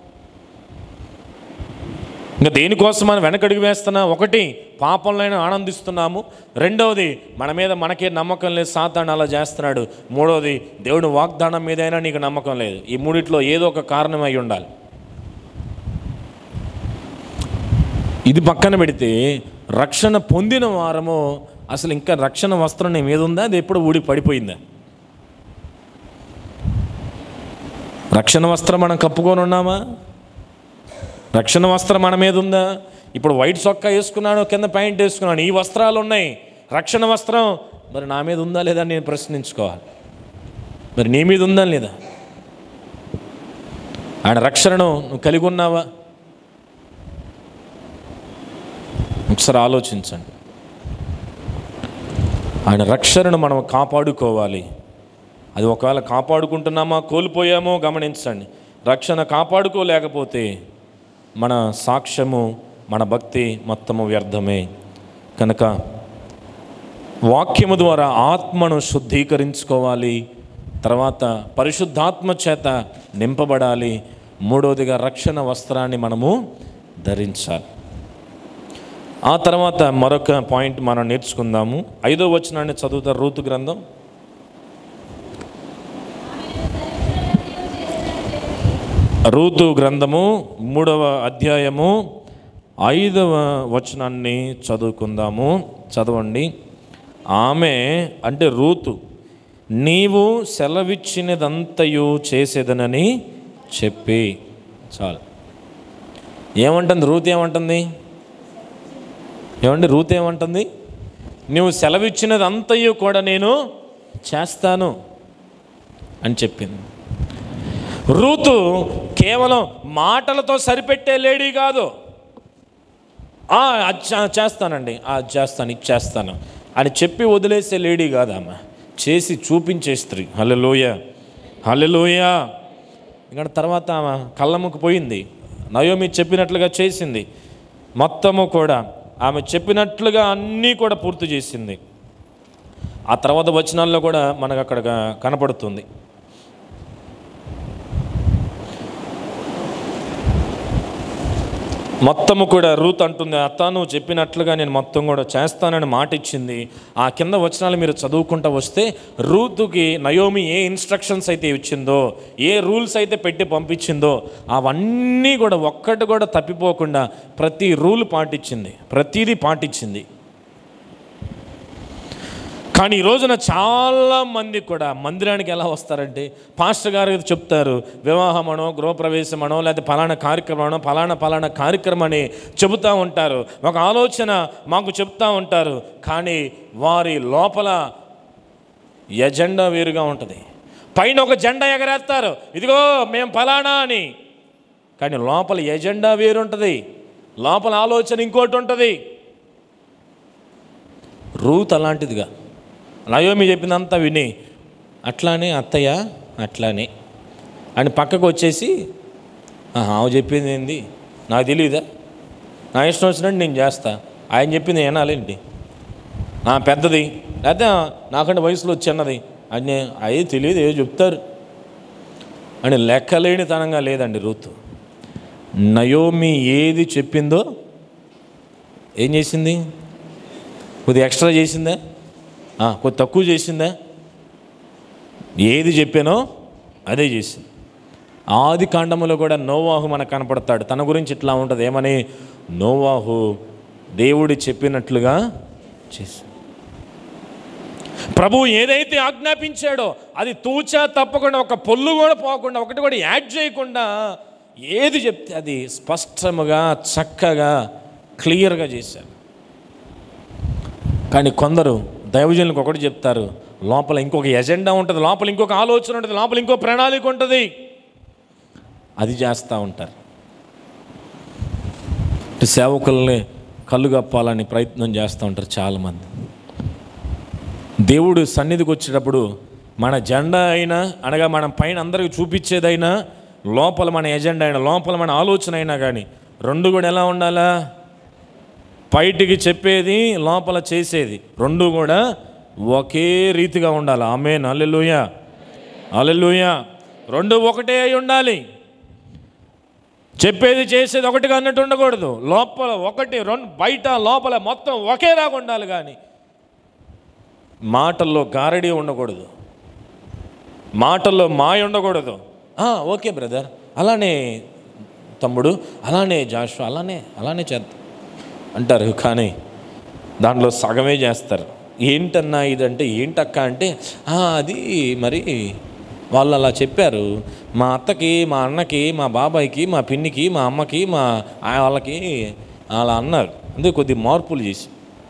ఇంకా దేనికోసం మనం వెనకడుగు వేస్తున్నాం ఒకటి పాపంలో ఆనందిస్తున్నాము రెండవది మన మీద మనకే నమ్మకం లేదు సాతాను అలా చేస్తున్నాడు మూడవది దేవుడు వాగ్దానం మీదైనా నీకు నమ్మకం లేదు ఈ మూడిట్లో ఏదో ఒక కారణం అయి ఉండాలి ఇది పక్కన పెడితే రక్షణ పొందిన వారము అసలు ఇంకా రక్షణ వస్త్రం నీ మీద ఉందా అది ఎప్పుడు ఊడి పడిపోయిందా రక్షణ వస్త్రం మనం కప్పుకొని ఉన్నామా రక్షణ వస్త్రం మన మీద ఉందా ఇప్పుడు వైట్ చొక్కా వేసుకున్నాను కింద ప్యాంట్ వేసుకున్నాను ఈ వస్త్రాలు ఉన్నాయి రక్షణ వస్త్రం మరి నా మీద ఉందా లేదా అని నేను ప్రశ్నించుకోవాలి మరి నీ మీద ఉందా లేదా ఆయన రక్షణను నువ్వు కలిగి ఉన్నావా ఒకసారి ఆలోచించండి ఆయన రక్షణను మనం కాపాడుకోవాలి అది ఒకవేళ కాపాడుకుంటున్నామా కోల్పోయామో గమనించండి రక్షణ కాపాడుకోలేకపోతే మన సాక్ష్యము మన భక్తి మొత్తము వ్యర్థమే కనుక వాక్యము ద్వారా ఆత్మను శుద్ధీకరించుకోవాలి తర్వాత పరిశుద్ధాత్మ చేత నింపబడాలి మూడవదిగా రక్షణ వస్త్రాన్ని మనము ధరించాలి ఆ తర్వాత మరొక పాయింట్ మనం నేర్చుకుందాము ఐదో వచనాన్ని చదువుతారు రూతు గ్రంథం రూతు గ్రంథము మూడవ అధ్యాయము ఐదవ వచనాన్ని చదువుకుందాము చదవండి ఆమె అంటే రూతు నీవు సెలవిచ్చినదంతయు చేసేదనని చెప్పి చాలు ఏమంటుంది రూత్ ఏమంటుంది ఏమండి రూత్ ఏమంటుంది నువ్వు సెలవిచ్చినది అంతయు కూడా నేను చేస్తాను అని చెప్పింది రూతు కేవలం మాటలతో సరిపెట్టే లేడీ కాదు "ఆ, అది చే- చేస్తానండి అది చేస్తాను ఇది చేస్తాను అని చెప్పి వదిలేసే లేడీ కాదు ఆమె చేసి చూపించే స్త్రీ హల్లెలూయ హల్లెలూయ ఇంకా తర్వాత ఆమె కళ్ళముకు పోయింది నయోమి చెప్పినట్లుగా చేసింది మొత్తము కూడా ఆమె చెప్పినట్లుగా అన్నీ కూడా పూర్తి చేసింది ఆ తర్వాత వచనాల్లో కూడా మనకు అక్కడ కనపడుతుంది మొత్తము కూడా రూత్ అంటుంది అత్త నువ్వు చెప్పినట్లుగా నేను మొత్తం కూడా చేస్తానని మాట ఇచ్చింది ఆ కింద వచనాలు మీరు చదువుకుంటూ వస్తే రూతుకి నయోమి ఏ ఇన్స్ట్రక్షన్స్ అయితే ఇచ్చిందో ఏ రూల్స్ అయితే పెట్టి పంపించిందో అవన్నీ కూడా ఒక్కటి కూడా తప్పిపోకుండా ప్రతి రూల్ పాటించింది ప్రతిదీ పాటించింది కానీ ఈ రోజున చాలా మంది కూడా మందిరానికి ఎలా వస్తారంటే పాస్టర్ గారు చెప్తారు వివాహమనో గృహప్రవేశమనో లేదా ఫలానా కార్యక్రమమనో ఫలానా ఫలానా కార్యక్రమం అని చెబుతూ ఉంటారు ఒక ఆలోచన మాకు చెప్తా ఉంటారు కానీ వారి లోపల ఎజెండా వేరుగా ఉంటుంది పైన ఒక జెండా ఎగరేస్తారు ఇదిగో మేము ఫలానా అని కానీ లోపల ఎజెండా వేరుంటుంది లోపల ఆలోచన ఇంకోటి ఉంటుంది రూత్ అలాంటిదిగా నయోమి చెప్పిందంతా విని అట్లానే అత్తయ్య అట్లానే అని పక్కకు వచ్చేసి "ఆహా, ఆమె చెప్పింది ఏంది నాకు తెలియదా నా ఇష్టం వచ్చినట్టు నేను చేస్తా ఆయన చెప్పింది ఏనాలేంటి నా పెద్దది లేకపోతే నాకంటే వయసులో చిన్నది అని అయ్యి తెలియదు ఏదో చెప్తారు అని లెక్కలేనితనంగా లేదండి రూతు నయోమి ఏది చెప్పిందో ఏం చేసింది కొద్ది ఎక్స్ట్రా చేసిందా ఆ, కొద్ది తక్కువ చేసిందా ఏది చెప్పానో అదే చేసింది ఆది కాండములో కూడా నోవాహు మనకు కనపడతాడు తన గురించి ఇట్లా ఉంటుంది ఏమని నోవాహు దేవుడు చెప్పినట్లుగా చేసి ప్రభు ఏదైతే ఆజ్ఞాపించాడో అది తూచా తప్పకుండా ఒక పొల్లు కూడా పోకుండా ఒకటి కూడా యాడ్ చేయకుండా ఏది చెప్తే అది స్పష్టముగా చక్కగా క్లియర్గా చేశారు కానీ కొందరు దైవజనులకు ఒకటి చెప్తారు లోపల ఇంకొక ఎజెండా ఉంటుంది లోపల ఇంకొక ఆలోచన ఉంటుంది లోపల ఇంకో ప్రణాళిక ఉంటుంది అది చేస్తూ ఉంటారు ఇటు సేవకుల్ని కళ్ళు కప్పాలని ప్రయత్నం చేస్తూ ఉంటారు చాలామంది దేవుడు సన్నిధికి వచ్చేటప్పుడు మన జెండా అయినా అనగా మనం పైన అందరికి చూపించేదైనా లోపల మన ఎజెండా అయినా లోపల మన ఆలోచన అయినా కానీ రెండు కూడా ఎలా ఉండాలా బయటికి చెప్పేది లోపల చేసేది రెండు కూడా ఒకే రీతిగా ఉండాలి ఆమె అల్లెలుయ అల్లెలుయ రెండు ఒకటే అయి ఉండాలి చెప్పేది చేసేది ఒకటిగా అన్నట్టు ఉండకూడదు లోపల ఒకటి రెండు బయట లోపల మొత్తం ఒకేలాగా ఉండాలి కానీ మాటల్లో గారడీ ఉండకూడదు మాటల్లో మాయ ఉండకూడదు "ఆ, ఓకే బ్రదర్ అలానే తమ్ముడు అలానే జాషు అలానే అలానే చేద్దాం అంటారు కానీ దాంట్లో సగమే చేస్తారు ఏంటన్నా ఇదంటే ఏంటక్క అంటే "ఆ, అది మరి వాళ్ళు అలా చెప్పారు మా అత్తకి మా అన్నకి మా బాబాయ్కి మా పిన్నికి మా అమ్మకి మా ఆ- వాళ్ళకి అలా అన్నారు అందుకే కొద్ది మార్పులు చేసి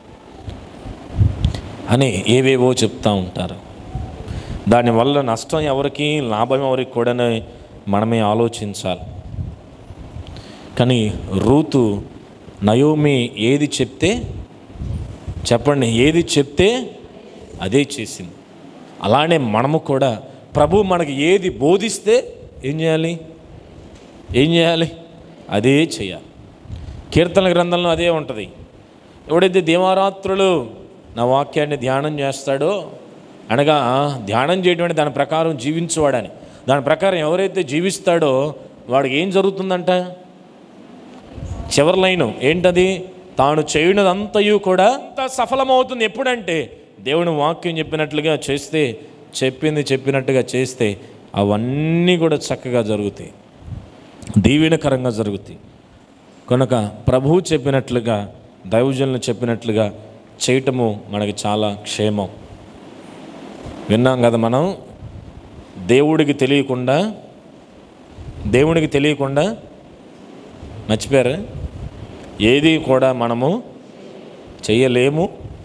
అని ఏవేవో చెప్తూ ఉంటారు దానివల్ల నష్టం ఎవరికి లాభం ఎవరికి కూడా మనమే ఆలోచించాలి కానీ రూతు నయోమి ఏది చెప్తే చెప్పండి ఏది చెప్తే అదే చేసింది అలానే మనము కూడా ప్రభు మనకి ఏది బోధిస్తే ఏం చేయాలి ఏం చేయాలి అదే చేయాలి కీర్తన గ్రంథంలో అదే ఉంటుంది ఎవడైతే దేవారాత్రులు నా వాక్యాన్ని ధ్యానం చేస్తాడో అనగా ధ్యానం చేయడం అంటే దాని ప్రకారం జీవించువాడని దాని ప్రకారం ఎవరైతే జీవిస్తాడో వాడికి ఏం జరుగుతుందంట చివరి లైను ఏంటది తాను చేయనదంతయు కూడా అంత సఫలమవుతుంది ఎప్పుడంటే దేవుని వాక్యం చెప్పినట్లుగా చేస్తే చెప్పింది చెప్పినట్టుగా చేస్తే అవన్నీ కూడా చక్కగా జరుగుతాయి దీవెనకరంగా జరుగుతాయి కనుక ప్రభువు చెప్పినట్లుగా దైవజనులు చెప్పినట్లుగా చేయటము మనకి చాలా క్షేమం విన్నాం కదా మనం దేవుడికి తెలియకుండా దేవుడికి తెలియకుండా మర్చిపోయారా ఏది కూడా మనము చేయలేము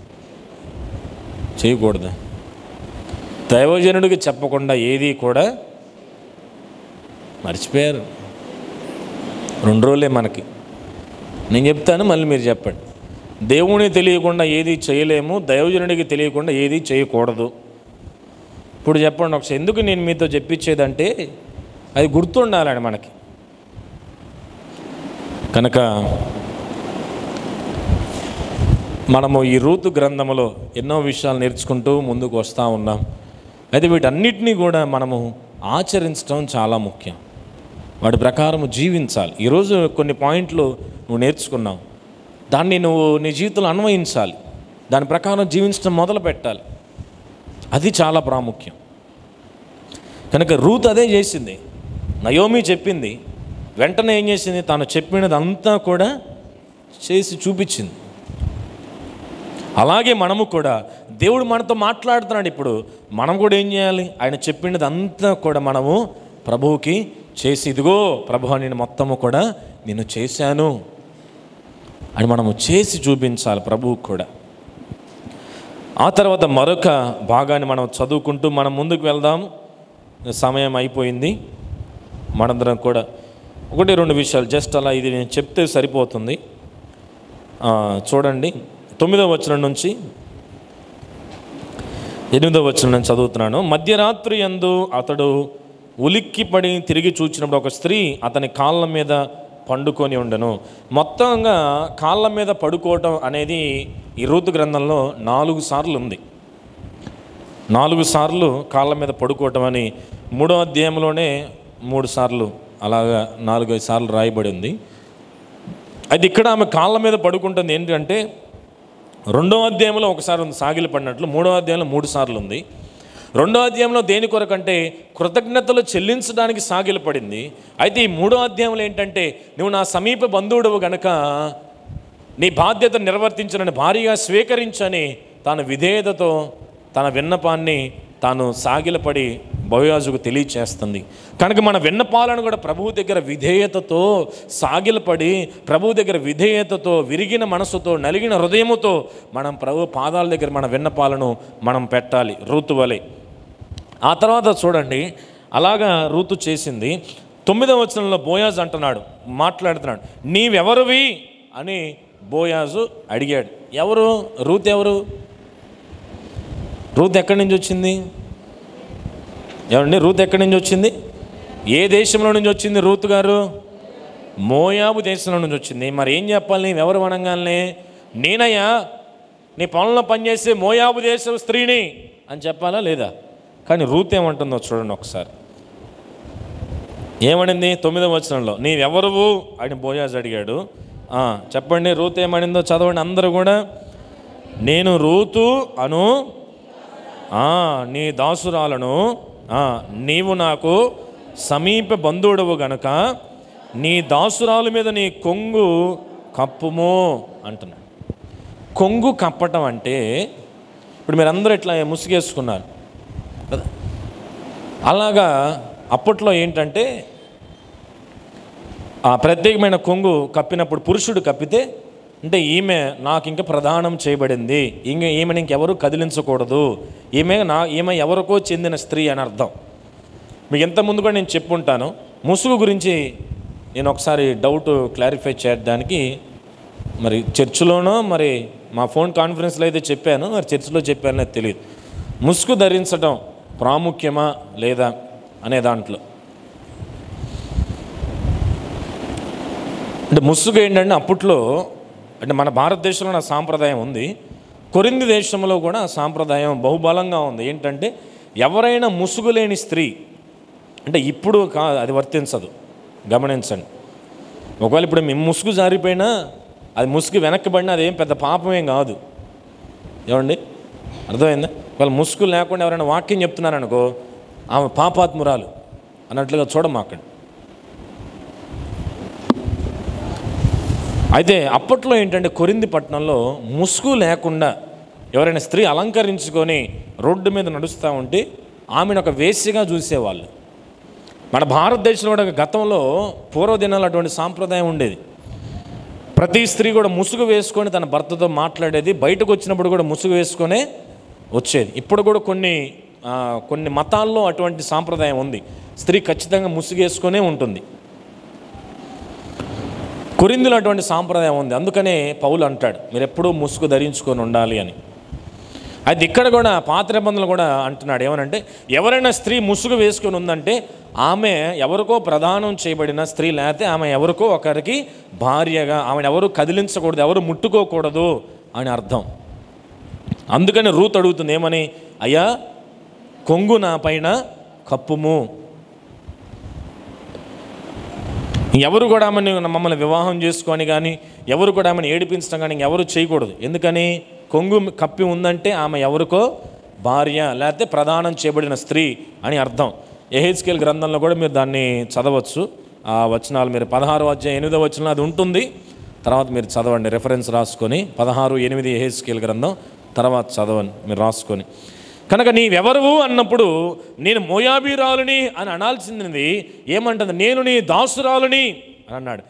చేయకూడదు దైవజనుడికి చెప్పకుండా ఏది కూడా మర్చిపోయారు రెండు రోజులే మనకి నేను చెప్తాను మళ్ళీ మీరు చెప్పండి దేవునికి తెలియకుండా ఏది చేయలేము దైవజనుడికి తెలియకుండా ఏది చేయకూడదు ఇప్పుడు చెప్పండి ఒకసారి ఎందుకు నేను మీతో చెప్పించేదంటే అది గుర్తుండాలండి మనకి కనుక మనము ఈ రూతు గ్రంథములో ఎన్నో విషయాలు నేర్చుకుంటూ ముందుకు వస్తూ ఉన్నాం అయితే వీటన్నిటినీ కూడా మనము ఆచరించడం చాలా ముఖ్యం వాటి ప్రకారం జీవించాలి ఈరోజు కొన్ని పాయింట్లు నువ్వు నేర్చుకున్నావు దాన్ని నువ్వు నీ జీవితంలో అన్వయించాలి దాని ప్రకారం జీవించడం మొదలు పెట్టాలి అది చాలా ప్రాముఖ్యం కనుక రూత్ అదే చేసింది నయోమి చెప్పింది వెంటనే ఏం చేసింది తాను చెప్పినది అంతా కూడా చేసి చూపించింది అలాగే మనము కూడా దేవుడు మనతో మాట్లాడుతున్నాడు ఇప్పుడు మనం కూడా ఏం చేయాలి ఆయన చెప్పినది అంతా కూడా మనము ప్రభువుకి చేసి ఇదిగో ప్రభు నేను మొత్తము కూడా నేను చేశాను అని మనము చేసి చూపించాలి ప్రభువుకు కూడా ఆ తర్వాత మరొక భాగాన్ని మనం చదువుకుంటూ మనం ముందుకు వెళ్దాం సమయం అయిపోయింది మనందరం కూడా ఒకటి రెండు విషయాలు జస్ట్ అలా ఇది నేను చెప్తే సరిపోతుంది ఆ, చూడండి తొమ్మిదవ వచనం నుంచి ఎనిమిదవ వచనం నేను చదువుతున్నాను మధ్యరాత్రి యందు అతడు ఉలిక్కిపడి తిరిగి చూచినప్పుడు ఒక స్త్రీ అతని కాళ్ళ మీద పండుకొని ఉండను మొత్తంగా కాళ్ళ మీద పడుకోవటం అనేది ఈ రూతు గ్రంథంలో నాలుగు సార్లు ఉంది నాలుగు సార్లు కాళ్ళ మీద పడుకోవటం అని మూడో అధ్యాయంలోనే మూడు సార్లు అలాగా నాలుగైదు సార్లు రాయబడి ఉంది అయితే ఇక్కడ ఆమె కాళ్ళ మీద పడుకుంటుంది ఏంటంటే రెండో అధ్యాయంలో ఒకసారి ఉంది సాగిలి పడినట్లు మూడో అధ్యాయంలో మూడు సార్లు ఉంది రెండో అధ్యాయంలో దేని కొరకంటే కృతజ్ఞతలు చెల్లించడానికి సాగిలి పడింది అయితే ఈ మూడో అధ్యాయంలో ఏంటంటే నువ్వు నా సమీప బంధువుడవు గనక నీ బాధ్యత నిర్వర్తించనని భారీగా స్వీకరించని తాను విధేయతతో తన విన్నపాన్ని తాను సాగిలపడి బయోజుకు తెలియచేస్తుంది కనుక మన విన్నపాలను కూడా ప్రభువు దగ్గర విధేయతతో సాగిలపడి ప్రభు దగ్గర విధేయతతో విరిగిన మనసుతో నలిగిన హృదయముతో మనం ప్రభు పాదాల దగ్గర మన విన్నపాలను మనం పెట్టాలి ఋతువలే ఆ తర్వాత చూడండి అలాగా రూతు చేసింది తొమ్మిదవ వచనంలో బోయాజ్ అంటున్నాడు మాట్లాడుతున్నాడు నీవెవరివి అని బోయాజు అడిగాడు ఎవరు రూత్ ఎవరు రూత్ ఎక్కడి నుంచి వచ్చింది ఏమండి రూత్ ఎక్కడి నుంచి వచ్చింది ఏ దేశంలో నుంచి వచ్చింది రూత్ గారు మోయాబు దేశంలో నుంచి వచ్చింది మరి ఏం చెప్పాలి నీవు ఎవరు అనగానే నేనయ్యా నీ పొలంలో పనిచేసే మోయాబు దేశ స్త్రీని అని చెప్పాలా లేదా కానీ రూత్ ఏమంటుందో చూడండి ఒకసారి ఏమనింది తొమ్మిదవ వచనంలో నీవెవరువు అని బోయాజ్ అడిగాడు "ఆ, చెప్పండి రూత్ ఏమనిందో చదవండి అందరూ కూడా నేను రూతు అను ఆ, నీ దాసురాలను ఆ, నీవు నాకు సమీప బంధువుడవు గనక నీ దాసురాల మీద నీ కొంగు కప్పుము అంటున్నాడు కొంగు కప్పటం అంటే ఇప్పుడు మీరు అందరూ ఇట్లా ముసుగేసుకున్నారు కదా అలాగా అప్పట్లో ఏంటంటే ఆ ప్రత్యేకమైన కొంగు కప్పినప్పుడు పురుషుడు కప్పితే అంటే ఈమె నాకు ఇంకా ప్రదానం చేయబడింది ఇంక ఈమెను ఇంకెవరు కదిలించకూడదు ఈమె నా ఈమె ఎవరికో చెందిన స్త్రీ అని అర్థం మీకు ఇంత ముందు కూడా నేను చెప్పుంటాను ముసుగు గురించి నేను ఒకసారి డౌట్ క్లారిఫై చేయడానికి మరి చర్చిలోనో మరి మా ఫోన్ కాన్ఫరెన్స్లో అయితే చెప్పాను మరి చర్చిలో చెప్పానో తెలియదు ముసుగు ధరించడం ప్రాముఖ్యమా లేదా అనే దాంట్లో అంటే ముసుగు ఏంటంటే అప్పట్లో అంటే మన భారతదేశంలో నా సాంప్రదాయం ఉంది కొరింది దేశంలో కూడా ఆ సాంప్రదాయం బహుబలంగా ఉంది ఏంటంటే ఎవరైనా ముసుగు లేని స్త్రీ అంటే ఇప్పుడు కా అది వర్తించదు గమనించండి ఒకవేళ ఇప్పుడు మీ ముసుగు జారిపోయినా అది ముసుగు వెనక్కి పడినా అదేం పెద్ద పాపమేం కాదు ఏమండి అర్థమైందా ఒకవేళ ముసుగు లేకుండా ఎవరైనా వాక్యం చెప్తున్నారనుకో ఆమె పాపాత్మురాలు అన్నట్లుగా చూడమాకండి అయితే అప్పట్లో ఏంటంటే కొరింది పట్టణంలో ముసుగు లేకుండా ఎవరైనా స్త్రీ అలంకరించుకొని రోడ్డు మీద నడుస్తూ ఉంటే ఆమెను ఒక వేసిగా చూసేవాళ్ళు మన భారతదేశంలో కూడా గతంలో పూర్వ దినాలు అటువంటి సాంప్రదాయం ఉండేది ప్రతి స్త్రీ కూడా ముసుగు వేసుకొని తన భర్తతో మాట్లాడేది బయటకు వచ్చినప్పుడు కూడా ముసుగు వేసుకొనే వచ్చేది ఇప్పుడు కూడా కొన్ని ఆ, కొన్ని మతాల్లో అటువంటి సాంప్రదాయం ఉంది స్త్రీ ఖచ్చితంగా ముసుగేసుకొనే ఉంటుంది కొరిందులో అటువంటి సాంప్రదాయం ఉంది అందుకనే పౌలు అంటాడు మీరు ఎప్పుడూ ముసుగు ధరించుకొని ఉండాలి అని అది ఇక్కడ కూడా పాత నిబంధనలు కూడా అంటున్నాడు ఏమనంటే ఎవరైనా స్త్రీ ముసుగు వేసుకొని ఉందంటే ఆమె ఎవరికో ప్రదానం చేయబడిన స్త్రీ లేకపోతే ఆమె ఎవరికో ఒకరికి భార్యగా ఆమెను ఎవరు కదిలించకూడదు ఎవరు ముట్టుకోకూడదు అని అర్థం అందుకని రూత్ అడుగుతుంది ఏమని అయ్యా కొంగు నా పైన కప్పుము ఎవరు కూడా ఆమెను మమ్మల్ని వివాహం చేసుకొని కానీ ఎవరు కూడా ఆమెను ఏడిపించడం కానీ ఎవరు చేయకూడదు ఎందుకని కొంగు కప్పి ఉందంటే ఆమె ఎవరికో భార్య లేకపోతే ప్రదానం చేయబడిన స్త్రీ అని అర్థం ఎహెచ్కేల్ గ్రంథంలో కూడా మీరు దాన్ని చదవచ్చు ఆ వచనాలు మీరు పదహారు అధ్యాయం ఎనిమిదో వచనం అది ఉంటుంది తర్వాత మీరు చదవండి రెఫరెన్స్ రాసుకొని పదహారు ఎనిమిది ఎహెచ్కేల్ గ్రంథం తర్వాత చదవండి మీరు రాసుకొని కనుక నీవెవరు అన్నప్పుడు నేను మోయాబీరాలుని అని అనాల్సింది ఏమంటుంది నేను నీ దాసురాలుని అని అన్నాడు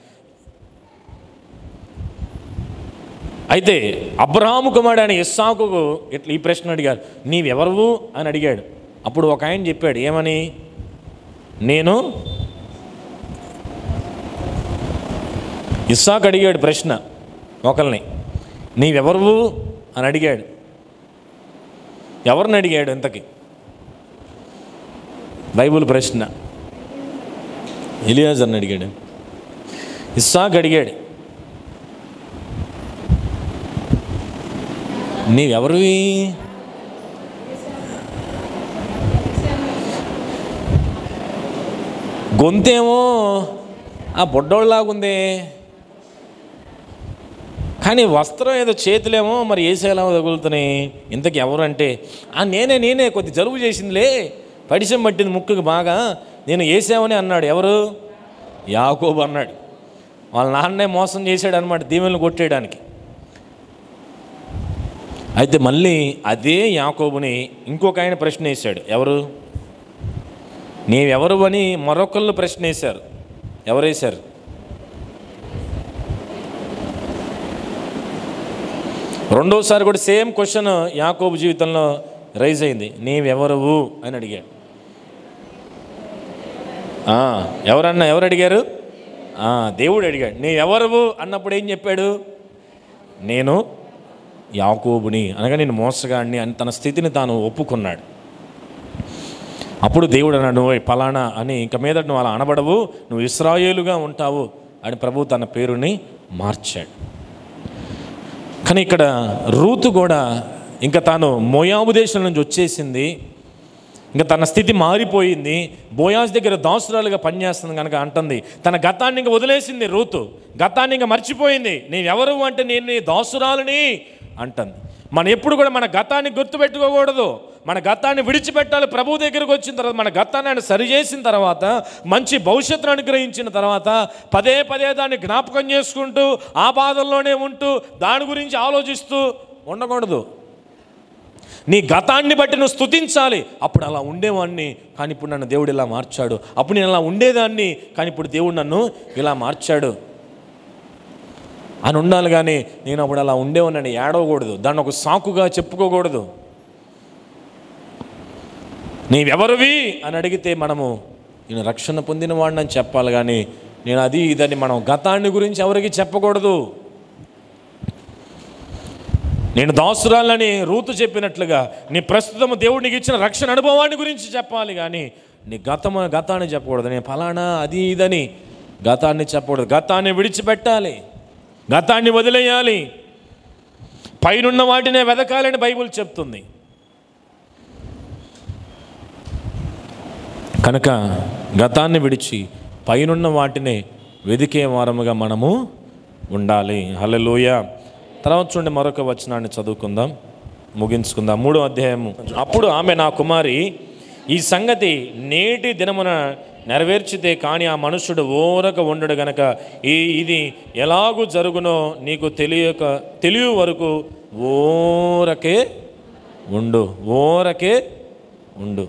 అయితే అబ్రహాము కుమారుడు ఆయన ఇస్సాకు ఇట్లా ఈ ప్రశ్న అడిగారు నీవెవరు అని అడిగాడు అప్పుడు ఒక ఆయన చెప్పాడు ఏమని నేను ఇస్సాకు అడిగాడు ప్రశ్న ఒకరిని నీవెవరు అని అడిగాడు ఎవరిని అడిగాడు ఇంతకి బైబుల్ ప్రశ్న ఎలియాజర్ని అడిగాడు ఇస్సాక్ అడిగాడు నీవెవరివి గొంతేమో ఆ బొడ్డోళ్ళలాగుంది కానీ వస్త్రం ఏదో చేతులేమో మరి ఏసేలా తగులుతున్నాయి ఇంతకు ఎవరు అంటే ఆ నేనే నేనే కొద్ది జలుబు చేసిందిలే పడిసం పట్టింది ముక్కుకి బాగా నేను వేసామని అన్నాడు ఎవరు యాకోబు అన్నాడు వాళ్ళ నాన్నే మోసం చేశాడు అనమాట దీవెనలు కొట్టేయడానికి అయితే మళ్ళీ అదే యాకోబుని ఇంకొక ఆయన ప్రశ్న వేశాడు ఎవరు నీవెవరు అని మరొకళ్ళు ప్రశ్న వేశారు ఎవరు వేశారు రెండోసారి కూడా సేమ్ క్వశ్చన్ యాకోబు జీవితంలో రైజ్ అయింది నీవెవరువు అని అడిగాడు ఆ, ఎవరన్నా ఎవరు అడిగారు ఆ, దేవుడు అడిగాడు నీవెవరువు అన్నప్పుడు ఏం చెప్పాడు నేను యాకోబుని అనగా నేను మోసగాడిని అని తన స్థితిని తాను ఒప్పుకున్నాడు అప్పుడు దేవుడు అన్నాడు నువ్వు పలానా అని ఇంక మీద నువ్వు అలా అనబడవు నువ్వు ఇస్రాయేలుగా ఉంటావు అని ప్రభు తన పేరుని మార్చాడు కానీ ఇక్కడ రూతు కూడా ఇంకా తాను మోయాబు దేశం నుంచి వచ్చేసింది ఇంకా తన స్థితి మారిపోయింది బోయాజ్ దగ్గర దాసురాలుగా పనిచేస్తుంది కనుక అంటుంది తన గతాన్ని ఇంకా వదిలేసింది రూతు గతాన్ని ఇంకా మర్చిపోయింది నేను ఎవరు అంటే నేను నీ దాసురాలని అంటుంది మనం ఎప్పుడు కూడా మన గతాన్ని గుర్తుపెట్టుకోకూడదు మన గతాన్ని విడిచిపెట్టాలి ప్రభు దగ్గరకు వచ్చిన తర్వాత మన గతాన్ని ఆయన సరిచేసిన తర్వాత మంచి భవిష్యత్తును అనుగ్రహించిన తర్వాత పదే పదే దాన్ని జ్ఞాపకం చేసుకుంటూ ఆ బాధల్లోనే ఉంటూ దాని గురించి ఆలోచిస్తూ ఉండకూడదు నీ గతాన్ని బట్టి నువ్వు స్తుతించాలి అప్పుడు అలా ఉండేవాడిని కానీ ఇప్పుడు నన్ను దేవుడు ఇలా మార్చాడు అప్పుడు నేను అలా ఉండేదాన్ని కానీ ఇప్పుడు దేవుడు నన్ను ఇలా మార్చాడు అని ఉండాలి కానీ నేను అప్పుడు అలా ఉండేవాడిని ఏడవకూడదు దాన్ని ఒక సాకుగా చెప్పుకోకూడదు నీవెవరివి అని అడిగితే మనము నేను రక్షణ పొందిన వాడిని అని చెప్పాలి కానీ నేను అది ఇదని మనం గతాన్ని గురించి ఎవరికి చెప్పకూడదు నేను దాసురాలని రూతు చెప్పినట్లుగా నీ ప్రస్తుతం దేవుడు నీకు ఇచ్చిన రక్షణ అనుభవాన్ని గురించి చెప్పాలి కానీ నీ గతం గతాన్ని చెప్పకూడదు నేను ఫలానా అది ఇదని గతాన్ని చెప్పకూడదు గతాన్ని విడిచిపెట్టాలి గతాన్ని వదిలేయాలి పైనున్న వాటినే వెదకాలని బైబుల్ చెప్తుంది కనుక గతాన్ని విడిచి పైనున్న వాటినే వెదికే వారముగా మనము ఉండాలి హల్లెలూయ తర్వాత చూడండి మరొక వచనాన్ని చదువుకుందాం ముగించుకుందాం మూడో అధ్యాయము అప్పుడు ఆమె నా కుమారి ఈ సంగతి నేటి దినమున నెరవేర్చితే కానీ ఆ మనుషుడు ఓరక ఉండడు గనక ఈ ఇది ఎలాగూ జరుగునో నీకు తెలియక తెలియ వరకు ఓరకే ఉండు ఓరకే ఉండు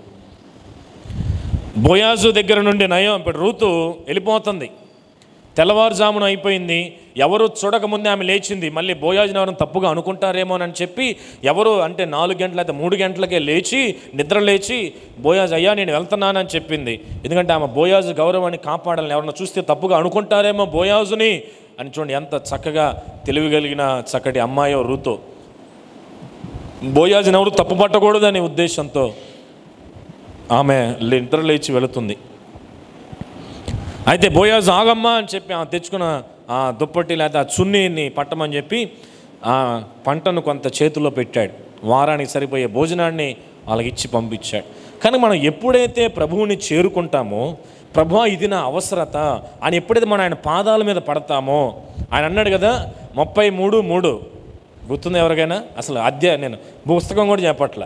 బోయాజు దగ్గర నుండి నయం ఇప్పుడు రూతు వెళ్ళిపోతుంది తెల్లవారుజామున అయిపోయింది ఎవరు చూడకముందే ఆమె లేచింది మళ్ళీ బోయాజుని ఎవరు తప్పుగా అనుకుంటారేమో అని చెప్పి ఎవరు అంటే నాలుగు గంటల అయితే మూడు గంటలకే లేచి నిద్ర లేచి బోయాజ్ అయ్యా నేను వెళ్తున్నానని చెప్పింది ఎందుకంటే ఆమె బోయాజు గౌరవాన్ని కాపాడాలని ఎవరన్నా చూస్తే తప్పుగా అనుకుంటారేమో బోయాజుని అని చూడండి ఎంత చక్కగా తెలివిగలిగిన చక్కటి అమ్మాయో రూతో బోయాజుని ఎవరు తప్పు పట్టకూడదనే ఉద్దేశంతో ఆమె నిద్ర లేచి వెళుతుంది అయితే బోయాజ్ ఆగమ్మా అని చెప్పి ఆ తెచ్చుకున్న ఆ దుప్పటి లేదా ఆ చున్నీని పట్టమని చెప్పి ఆ పంటను కొంత చేతిలో పెట్టాడు వారానికి సరిపోయే భోజనాన్ని వాళ్ళకి ఇచ్చి పంపించాడు కానీ మనం ఎప్పుడైతే ప్రభువుని చేరుకుంటామో ప్రభా ఇది నా అవసరత అని ఎప్పుడైతే మనం ఆయన పాదాల మీద పడతామో ఆయన అన్నాడు కదా ముప్పై మూడు మూడు గుర్తుంది ఎవరికైనా అసలు అధ్యాయ నేను పుస్తకం కూడా చెప్పట్ల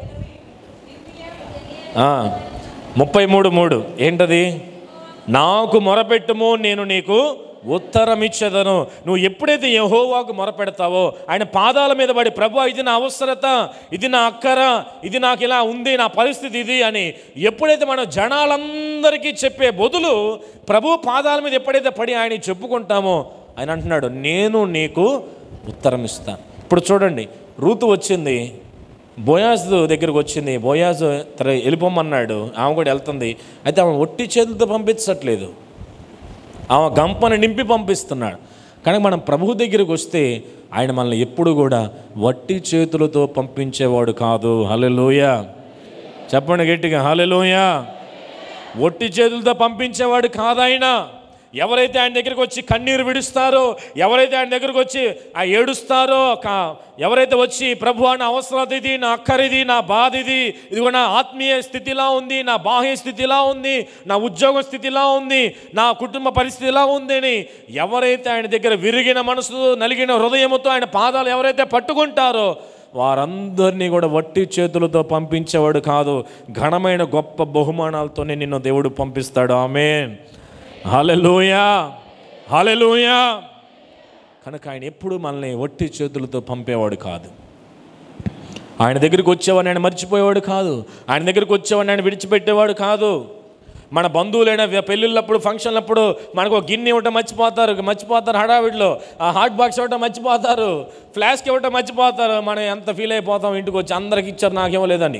ఆ, ముప్పై మూడు మూడు ఏంటది నాకు మొరపెట్టుము నేను నీకు ఉత్తరం ఇచ్చేదను నువ్వు ఎప్పుడైతే యహోవాకు మొరపెడతావో ఆయన పాదాల మీద పడి ప్రభు ఇది నా అవసరత ఇది నా అక్కర ఇది నాకు ఇలా ఉంది నా పరిస్థితి ఇది అని ఎప్పుడైతే మనం జనాలందరికీ చెప్పే బదులు ప్రభు పాదాల మీద ఎప్పుడైతే పడి ఆయన చెప్పుకుంటామో ఆయన అంటున్నాడు నేను నీకు ఉత్తరం ఇస్తాను ఇప్పుడు చూడండి రూతు వచ్చింది బోయాజ్ దగ్గరికి వచ్చింది బోయాజ్ తర వెళ్ళిపోమన్నాడు ఆమె కూడా వెళ్తుంది అయితే ఆమె ఒట్టి చేతులతో పంపించట్లేదు ఆమె గంపను నింపి పంపిస్తున్నాడు కానీ మనం ప్రభు దగ్గరికి వస్తే ఆయన మనల్ని ఎప్పుడు కూడా వట్టి చేతులతో పంపించేవాడు కాదు హలెలోయ చెప్పండి గట్టిగా హలెలోయ ఒట్టి చేతులతో పంపించేవాడు కాదాయన ఎవరైతే ఆయన దగ్గరికి వచ్చి కన్నీరు విడుస్తారో ఎవరైతే ఆయన దగ్గరికి వచ్చి ఆ ఏడుస్తారో కా ఎవరైతే వచ్చి ప్రభు నా అవసరం ఇది నా అక్కరిది నా బాధ ఇది ఇదిగో నా ఆత్మీయ స్థితిలా ఉంది నా బాహ్య స్థితిలా ఉంది నా ఉద్యోగ స్థితిలా ఉంది నా కుటుంబ పరిస్థితి ఇలా ఉంది అని ఎవరైతే ఆయన దగ్గర విరిగిన మనసు నలిగిన హృదయముతో ఆయన పాదాలు ఎవరైతే పట్టుకుంటారో వారందరినీ కూడా వట్టి చేతులతో పంపించేవాడు కాదు ఘనమైన గొప్ప బహుమానాలతోనే నిన్ను దేవుడు పంపిస్తాడు ఆమె హలెలూయా హలెలూయా కనుక ఆయన ఎప్పుడు మనల్ని వట్టి చేతులతో పంపేవాడు కాదు ఆయన దగ్గరికి వచ్చేవాడిని ఆయన మర్చిపోయేవాడు కాదు ఆయన దగ్గరికి వచ్చేవాడిని ఆయన విడిచిపెట్టేవాడు కాదు మన బంధువులైన పెళ్ళిళ్ళప్పుడు ఫంక్షన్లప్పుడు మనకు ఒక గిన్నె ఇవ్వటం మర్చిపోతారు మర్చిపోతారు హడావిడిలో ఆ హాట్ బాక్స్ ఇవ్వటం మర్చిపోతారు ఫ్లాస్క్ ఇవ్వటం మర్చిపోతారు మనం ఎంత ఫీల్ అయిపోతాం ఇంటికి వచ్చి అందరికి ఇచ్చారు నాకు ఇవ్వలేదని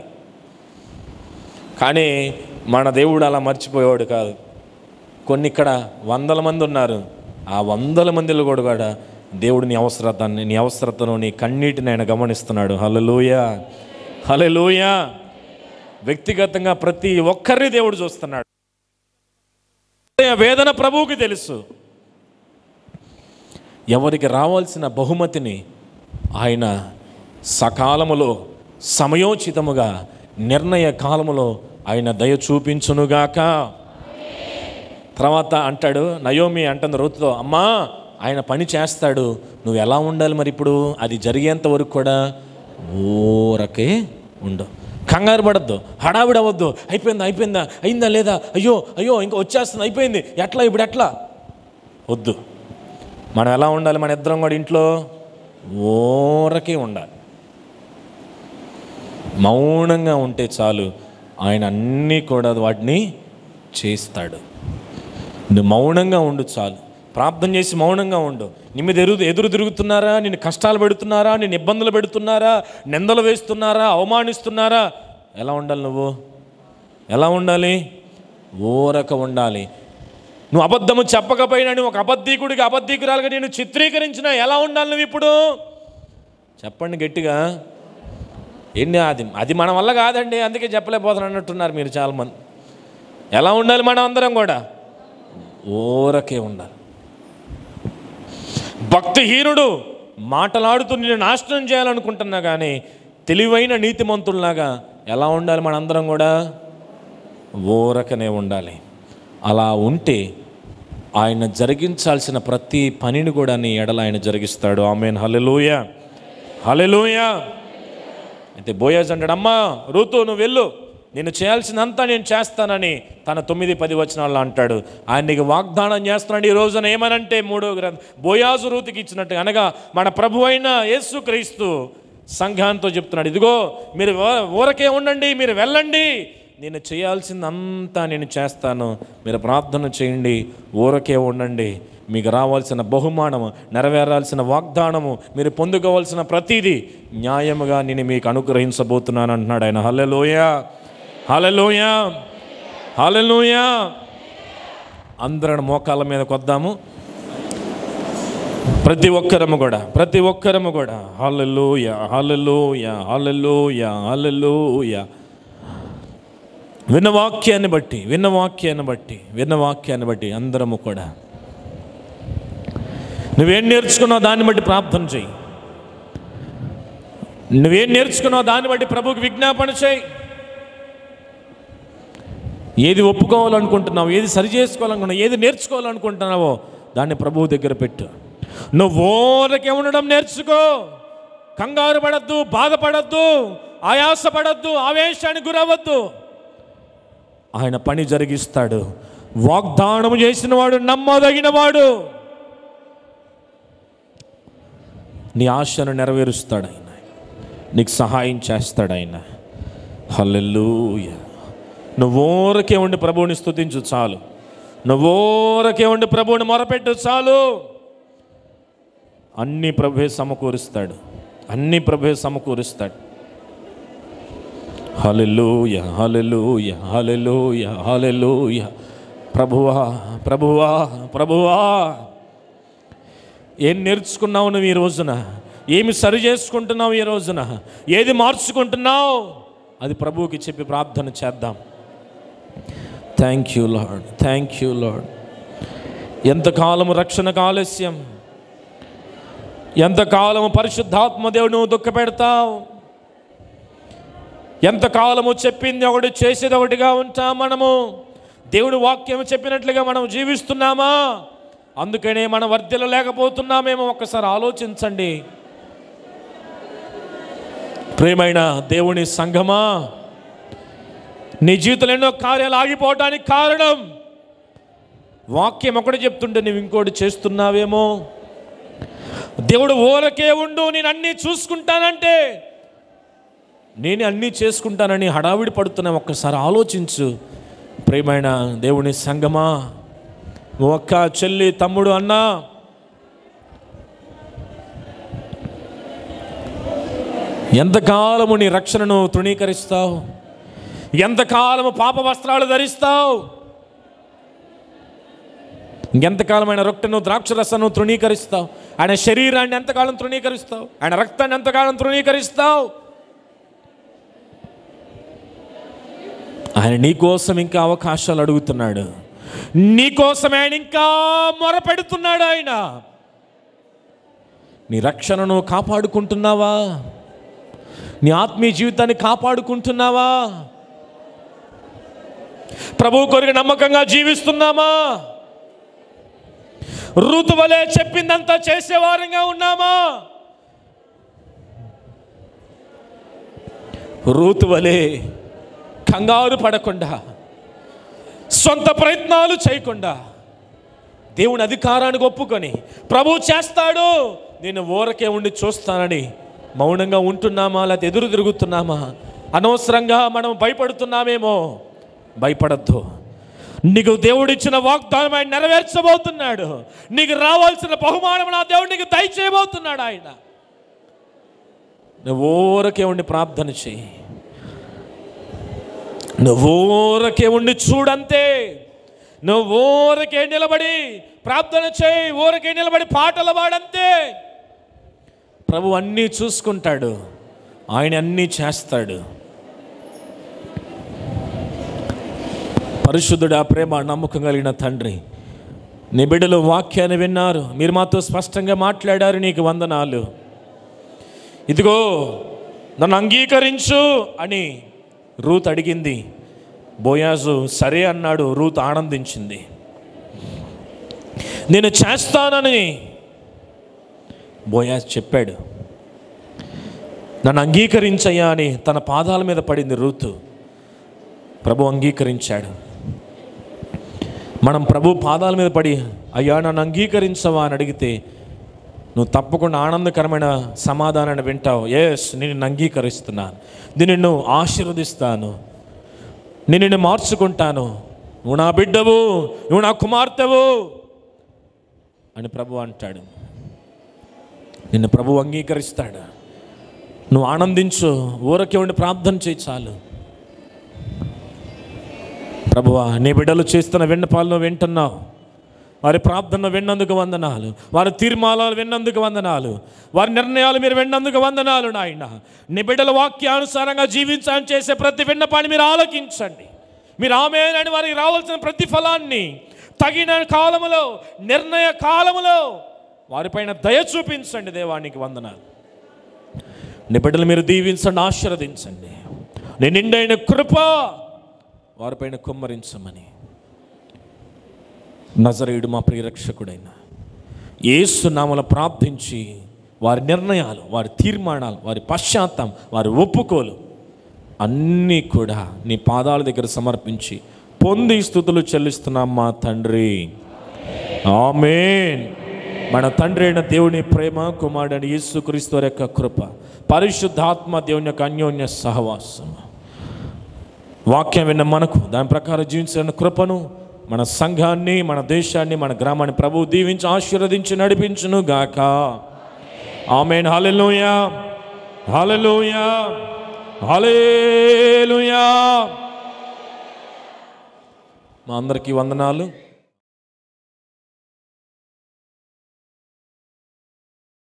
కానీ మన దేవుడు అలా మర్చిపోయేవాడు కాదు కొన్ని ఇక్కడ వందల మంది ఉన్నారు ఆ వందల మందిలో కూడా కూడా దేవుడు నీ అవసరతాన్ని నీ అవసరతను నీ కన్నీటిని ఆయన గమనిస్తున్నాడు హలలోయ హలలోయ వ్యక్తిగతంగా ప్రతి ఒక్కరిని దేవుడు చూస్తున్నాడు వేదన ప్రభువుకి తెలుసు ఎవరికి రావాల్సిన బహుమతిని ఆయన సకాలములో సమయోచితముగా నిర్ణయ కాలములో ఆయన దయ చూపించునుగాక తర్వాత అంటాడు నయోమి అంటుంది రుతుతో అమ్మా ఆయన పని చేస్తాడు నువ్వు ఎలా ఉండాలి మరి ఇప్పుడు అది జరిగేంత వరకు కూడా ఊరకే ఉండు కంగారు పడద్దు హడావిడి అవ్వద్దు అయిపోయిందా అయిపోయిందా అయిందా లేదా అయ్యో అయ్యో ఇంకా వచ్చేస్తుంది అయిపోయింది ఎట్లా ఇప్పుడు ఎట్లా వద్దు మనం ఎలా ఉండాలి మన ఇద్దరం కూడా ఇంట్లో ఊరకే ఉండాలి మౌనంగా ఉంటే చాలు ఆయన అన్నీ కూడా వాటిని చేస్తాడు నువ్వు మౌనంగా ఉండు చాలు ప్రార్థన చేసి మౌనంగా ఉండు నీ మీద ఎదురు ఎదురు తిరుగుతున్నారా నిన్ను కష్టాలు పెడుతున్నారా నిన్ను ఇబ్బందులు పెడుతున్నారా నిందలు వేస్తున్నారా అవమానిస్తున్నారా ఎలా ఉండాలి నువ్వు ఎలా ఉండాలి ఊరక ఉండాలి నువ్వు అబద్ధము చెప్పకపోయినా నువ్వు ఒక అబద్ధీకుడికి అబద్ధీకురాలుగా నేను చిత్రీకరించినా ఎలా ఉండాలి నువ్వు ఇప్పుడు చెప్పండి గట్టిగా ఏంటి అది అది మన వల్ల కాదండి అందుకే చెప్పలేకపోతాను అన్నట్టున్నారు మీరు చాలామంది ఎలా ఉండాలి మనం అందరం కూడా ఊరకే ఉండాలి భక్తిహీనుడు మాటలాడుతూ నేను నాశనం చేయాలనుకుంటున్నా కానీ తెలివైన నీతిమంతుల్లాగా ఎలా ఉండాలి మనందరం కూడా ఊరకనే ఉండాలి అలా ఉంటే ఆయన జరిగించాల్సిన ప్రతి పనిని కూడా నీ ఎడల ఆయన జరిగిస్తాడు ఆమెన్ హలెలూయ హలెలూయ అయితే బోయాజ్ అంటాడు అమ్మా ఋతు నువ్వు వెళ్ళు నేను చేయాల్సినంతా నేను చేస్తానని తన తొమ్మిది పది వచనాల్లో అంటాడు ఆయన నీకు వాగ్దానం చేస్తున్నాడు ఈ రోజున ఏమనంటే మూడో గ్రంథ బోయాజు రూతికి ఇచ్చినట్టు అనగా మన ప్రభు అయిన యేసు క్రీస్తు సంఘాంతో చెప్తున్నాడు ఇదిగో మీరు ఊ- ఊరకే ఉండండి మీరు వెళ్ళండి నేను చేయాల్సిందంతా నేను చేస్తాను మీరు ప్రార్థన చేయండి ఊరకే ఉండండి మీకు రావాల్సిన బహుమానము నెరవేరాల్సిన వాగ్దానము మీరు పొందుకోవాల్సిన ప్రతిదీ న్యాయముగా నేను మీకు అనుగ్రహించబోతున్నాను అంటున్నాడు ఆయన హల్లెలూయ హల్లెలూయ హల్లెలూయ అందరం మోకాళ్ళ మీద కొద్దాము ప్రతి ఒక్కరము కూడా ప్రతి ఒక్కరము కూడా హల్లెలూయ హల్లెలూయ హల్లెలూయ హల్లెలూయ విన్న వాక్యాన్ని బట్టి విన్న వాక్యాన్ని బట్టి విన్న వాక్యాన్ని బట్టి అందరము కూడా నువ్వేం నేర్చుకున్నావు దాన్ని బట్టి ప్రార్థన చేయి నువ్వేం నేర్చుకున్నావు దాన్ని బట్టి ప్రభువుకి విజ్ఞాపన చేయి ఏది ఒప్పుకోవాలనుకుంటున్నావు ఏది సరి చేసుకోవాలనుకుంటున్నావు ఏది నేర్చుకోవాలనుకుంటున్నావో దాన్ని ప్రభువు దగ్గర పెట్టు నువ్వు ఊరకే ఉండడం నేర్చుకో కంగారు పడద్దు బాధపడద్దు ఆయాసపడద్దు ఆవేశానికి గురవద్దు ఆయన పని జరిగిస్తాడు వాగ్దానం చేసిన వాడు నమ్మదగిన వాడు నీ ఆశను నెరవేరుస్తాడు ఆయన నీకు సహాయం చేస్తాడు ఆయన హల్లెలూయ నువ్వు ఊరకే ఉండి ప్రభువుని స్తుతించు చాలు నువ్వు ఊరకే ఉండి ప్రభువుని మొరపెట్టు చాలు అన్ని ప్రభువే సమకూరుస్తాడు అన్ని ప్రభువే సమకూరుస్తాడు హల్లెలూయ హల్లెలూయ హల్లెలూయ హల్లెలూయ ప్రభువా ప్రభువా ప్రభువా ఏం నేర్చుకున్నావు నువ్వు ఈ రోజున ఏమి సరి చేసుకుంటున్నావు ఈ రోజున ఏది మార్చుకుంటున్నావు అది ప్రభువుకి చెప్పి ప్రార్థన చేద్దాం thank you Lord thank you Lord ఎంతకాలము రక్షణకు ఆలస్యం ఎంతకాలము పరిశుద్ధాత్మ దేవుడు నువ్వు దుఃఖపెడతావు ఎంతకాలము చెప్పింది ఒకటి చేసేది ఒకటిగా ఉంటాం మనము దేవుడు వాక్యం చెప్పినట్లుగా మనం జీవిస్తున్నామా అందుకనే మనం వర్ధిలో లేకపోతున్నామేమో ఒక్కసారి ఆలోచించండి ప్రేమైన దేవుని సంఘమా నీ జీవితంలో ఎన్నో కార్యాలు ఆగిపోవడానికి కారణం వాక్యం ఒకటి చెప్తుంటే నువ్వు ఇంకోటి చేస్తున్నావేమో దేవుడు ఊరకే ఉండు నేను అన్నీ చూసుకుంటానంటే నేను అన్నీ చేసుకుంటానని హడావిడి పడుతున్నా ఒక్కసారి ఆలోచించు ప్రేమైన దేవుని సంగమా ఒక్క చెల్లి తమ్ముడు అన్నా ఎంతకాలము నీ రక్షణను తృణీకరిస్తావు ఎంతకాలము పాప వస్త్రాలు ధరిస్తావు ఎంతకాలమైన రొట్టెను ద్రాక్షరసను తృణీకరిస్తావు ఆయన శరీరాన్ని ఎంతకాలం తృణీకరిస్తావు ఆయన రక్తాన్ని ఎంతకాలం తృణీకరిస్తావు ఆయన నీ కోసం ఇంకా అవకాశాలు అడుగుతున్నాడు నీ కోసం ఆయన ఇంకా మొరపెడుతున్నాడు ఆయన నీ రక్షణను కాపాడుకుంటున్నావా నీ ఆత్మీయ జీవితాన్ని కాపాడుకుంటున్నావా ప్రభు కొరకు నమ్మకంగా జీవిస్తున్నామా ఋతువలే చెప్పిందంతా చేసేవారంగా ఉన్నామా ఋతువలే కంగారు పడకుండా సొంత ప్రయత్నాలు చేయకుండా దేవుని అధికారానికి ఒప్పుకొని ప్రభు చేస్తాడు నేను ఊరకే ఉండి చూస్తానని మౌనంగా ఉంటున్నామా లేకపోతే ఎదురు తిరుగుతున్నామా అనవసరంగా మనం భయపడుతున్నామేమో భయపడద్దు నీకు దేవుడిచ్చిన వాగ్దానం ఆయన నెరవేర్చబోతున్నాడు నీకు రావాల్సిన బహుమానం నా దేవుడు నీకు దయచేయబోతున్నాడు ఆయన నువ్వు ఊరకే ఉండి ప్రార్థన చెయ్యి నువ్వు ఊరకే ఉండి చూడంతే నువ్వు ఊరకే నిలబడి ప్రార్థన చేయి ఊరకే నిలబడి పాటలు పాడంతే ప్రభు అన్నీ చూసుకుంటాడు ఆయన అన్నీ చేస్తాడు పరిశుద్ధుడు ఆ ప్రేమ నమ్మకం కలిగిన తండ్రి నీ బిడ్డలు వాక్యాన్ని విన్నారు మీరు మాతో స్పష్టంగా మాట్లాడారు నీకు వందనాలు ఇదిగో నన్ను అంగీకరించు అని రూత్ అడిగింది బోయాజు సరే అన్నాడు రూత్ ఆనందించింది నేను చేస్తానని బోయాజ్ చెప్పాడు నన్ను అంగీకరించయ్యా అని తన పాదాల మీద పడింది రూతు ప్రభు అంగీకరించాడు మనం ప్రభు పాదాల మీద పడి అయ్యా నన్ను అంగీకరించవా అని అడిగితే నువ్వు తప్పకుండా ఆనందకరమైన సమాధానాన్ని వింటావు ఎస్ నేను నిన్ను అంగీకరిస్తున్నాను నేను నిన్ను ఆశీర్వదిస్తాను నేను నిన్ను మార్చుకుంటాను నువ్వు నా బిడ్డవు నువ్వు నా కుమార్తెవు అని ప్రభు అంటాడు నిన్ను ప్రభు అంగీకరిస్తాడు నువ్వు ఆనందించు ఊరకే ఉండి ప్రార్థన చేయి చాలు ప్రభువా నీ బిడ్డలు చేస్తున్న విన్నపాలను వింటున్నావు వారి ప్రార్థన విన్నందుకు వందనాలు వారి తీర్మానాలు విన్నందుకు వందనాలు వారి నిర్ణయాలు మీరు విన్నందుకు వందనాలు నాయన నీ బిడ్డల వాక్యానుసారంగా జీవించాలని చేసే ప్రతి విన్నపాన్ని మీరు ఆలకించండి మీరు ఆమెనని వారికి రావాల్సిన ప్రతిఫలాన్ని తగిన కాలములో నిర్ణయ కాలములో వారిపైన దయ చూపించండి దేవానికి వందనాలు నీ బిడ్డలు మీరు దీవించండి ఆశీర్వదించండి నీ నిండైన కృప వారిపైన కుమ్మరించమని నజరేయుడు మా ప్రియరక్షకుడైన యేసు నామల ప్రార్థించి వారి నిర్ణయాలు వారి తీర్మానాలు వారి పశ్చాత్తం వారి ఒప్పుకోలు అన్నీ కూడా నీ పాదాల దగ్గర సమర్పించి పొంది స్థుతులు చెల్లిస్తున్నాం మా తండ్రి ఆమేన్ మన తండ్రి అయిన దేవుని ప్రేమ కుమారుడైన యేసుక్రీస్తు వారి యొక్క కృప పరిశుద్ధాత్మ దేవుని యొక్క అన్యోన్య సహవాసం వాక్యం విన్న మనకు దాని ప్రకారం జీవించిన కృపను మన సంఘాన్ని మన దేశాన్ని మన గ్రామాన్ని ప్రభువు దీవించి ఆశీర్వదించి నడిపించును గాక ఆమెన్ హల్లెలూయా హల్లెలూయా హల్లెలూయా మా అందరికీ వందనాలు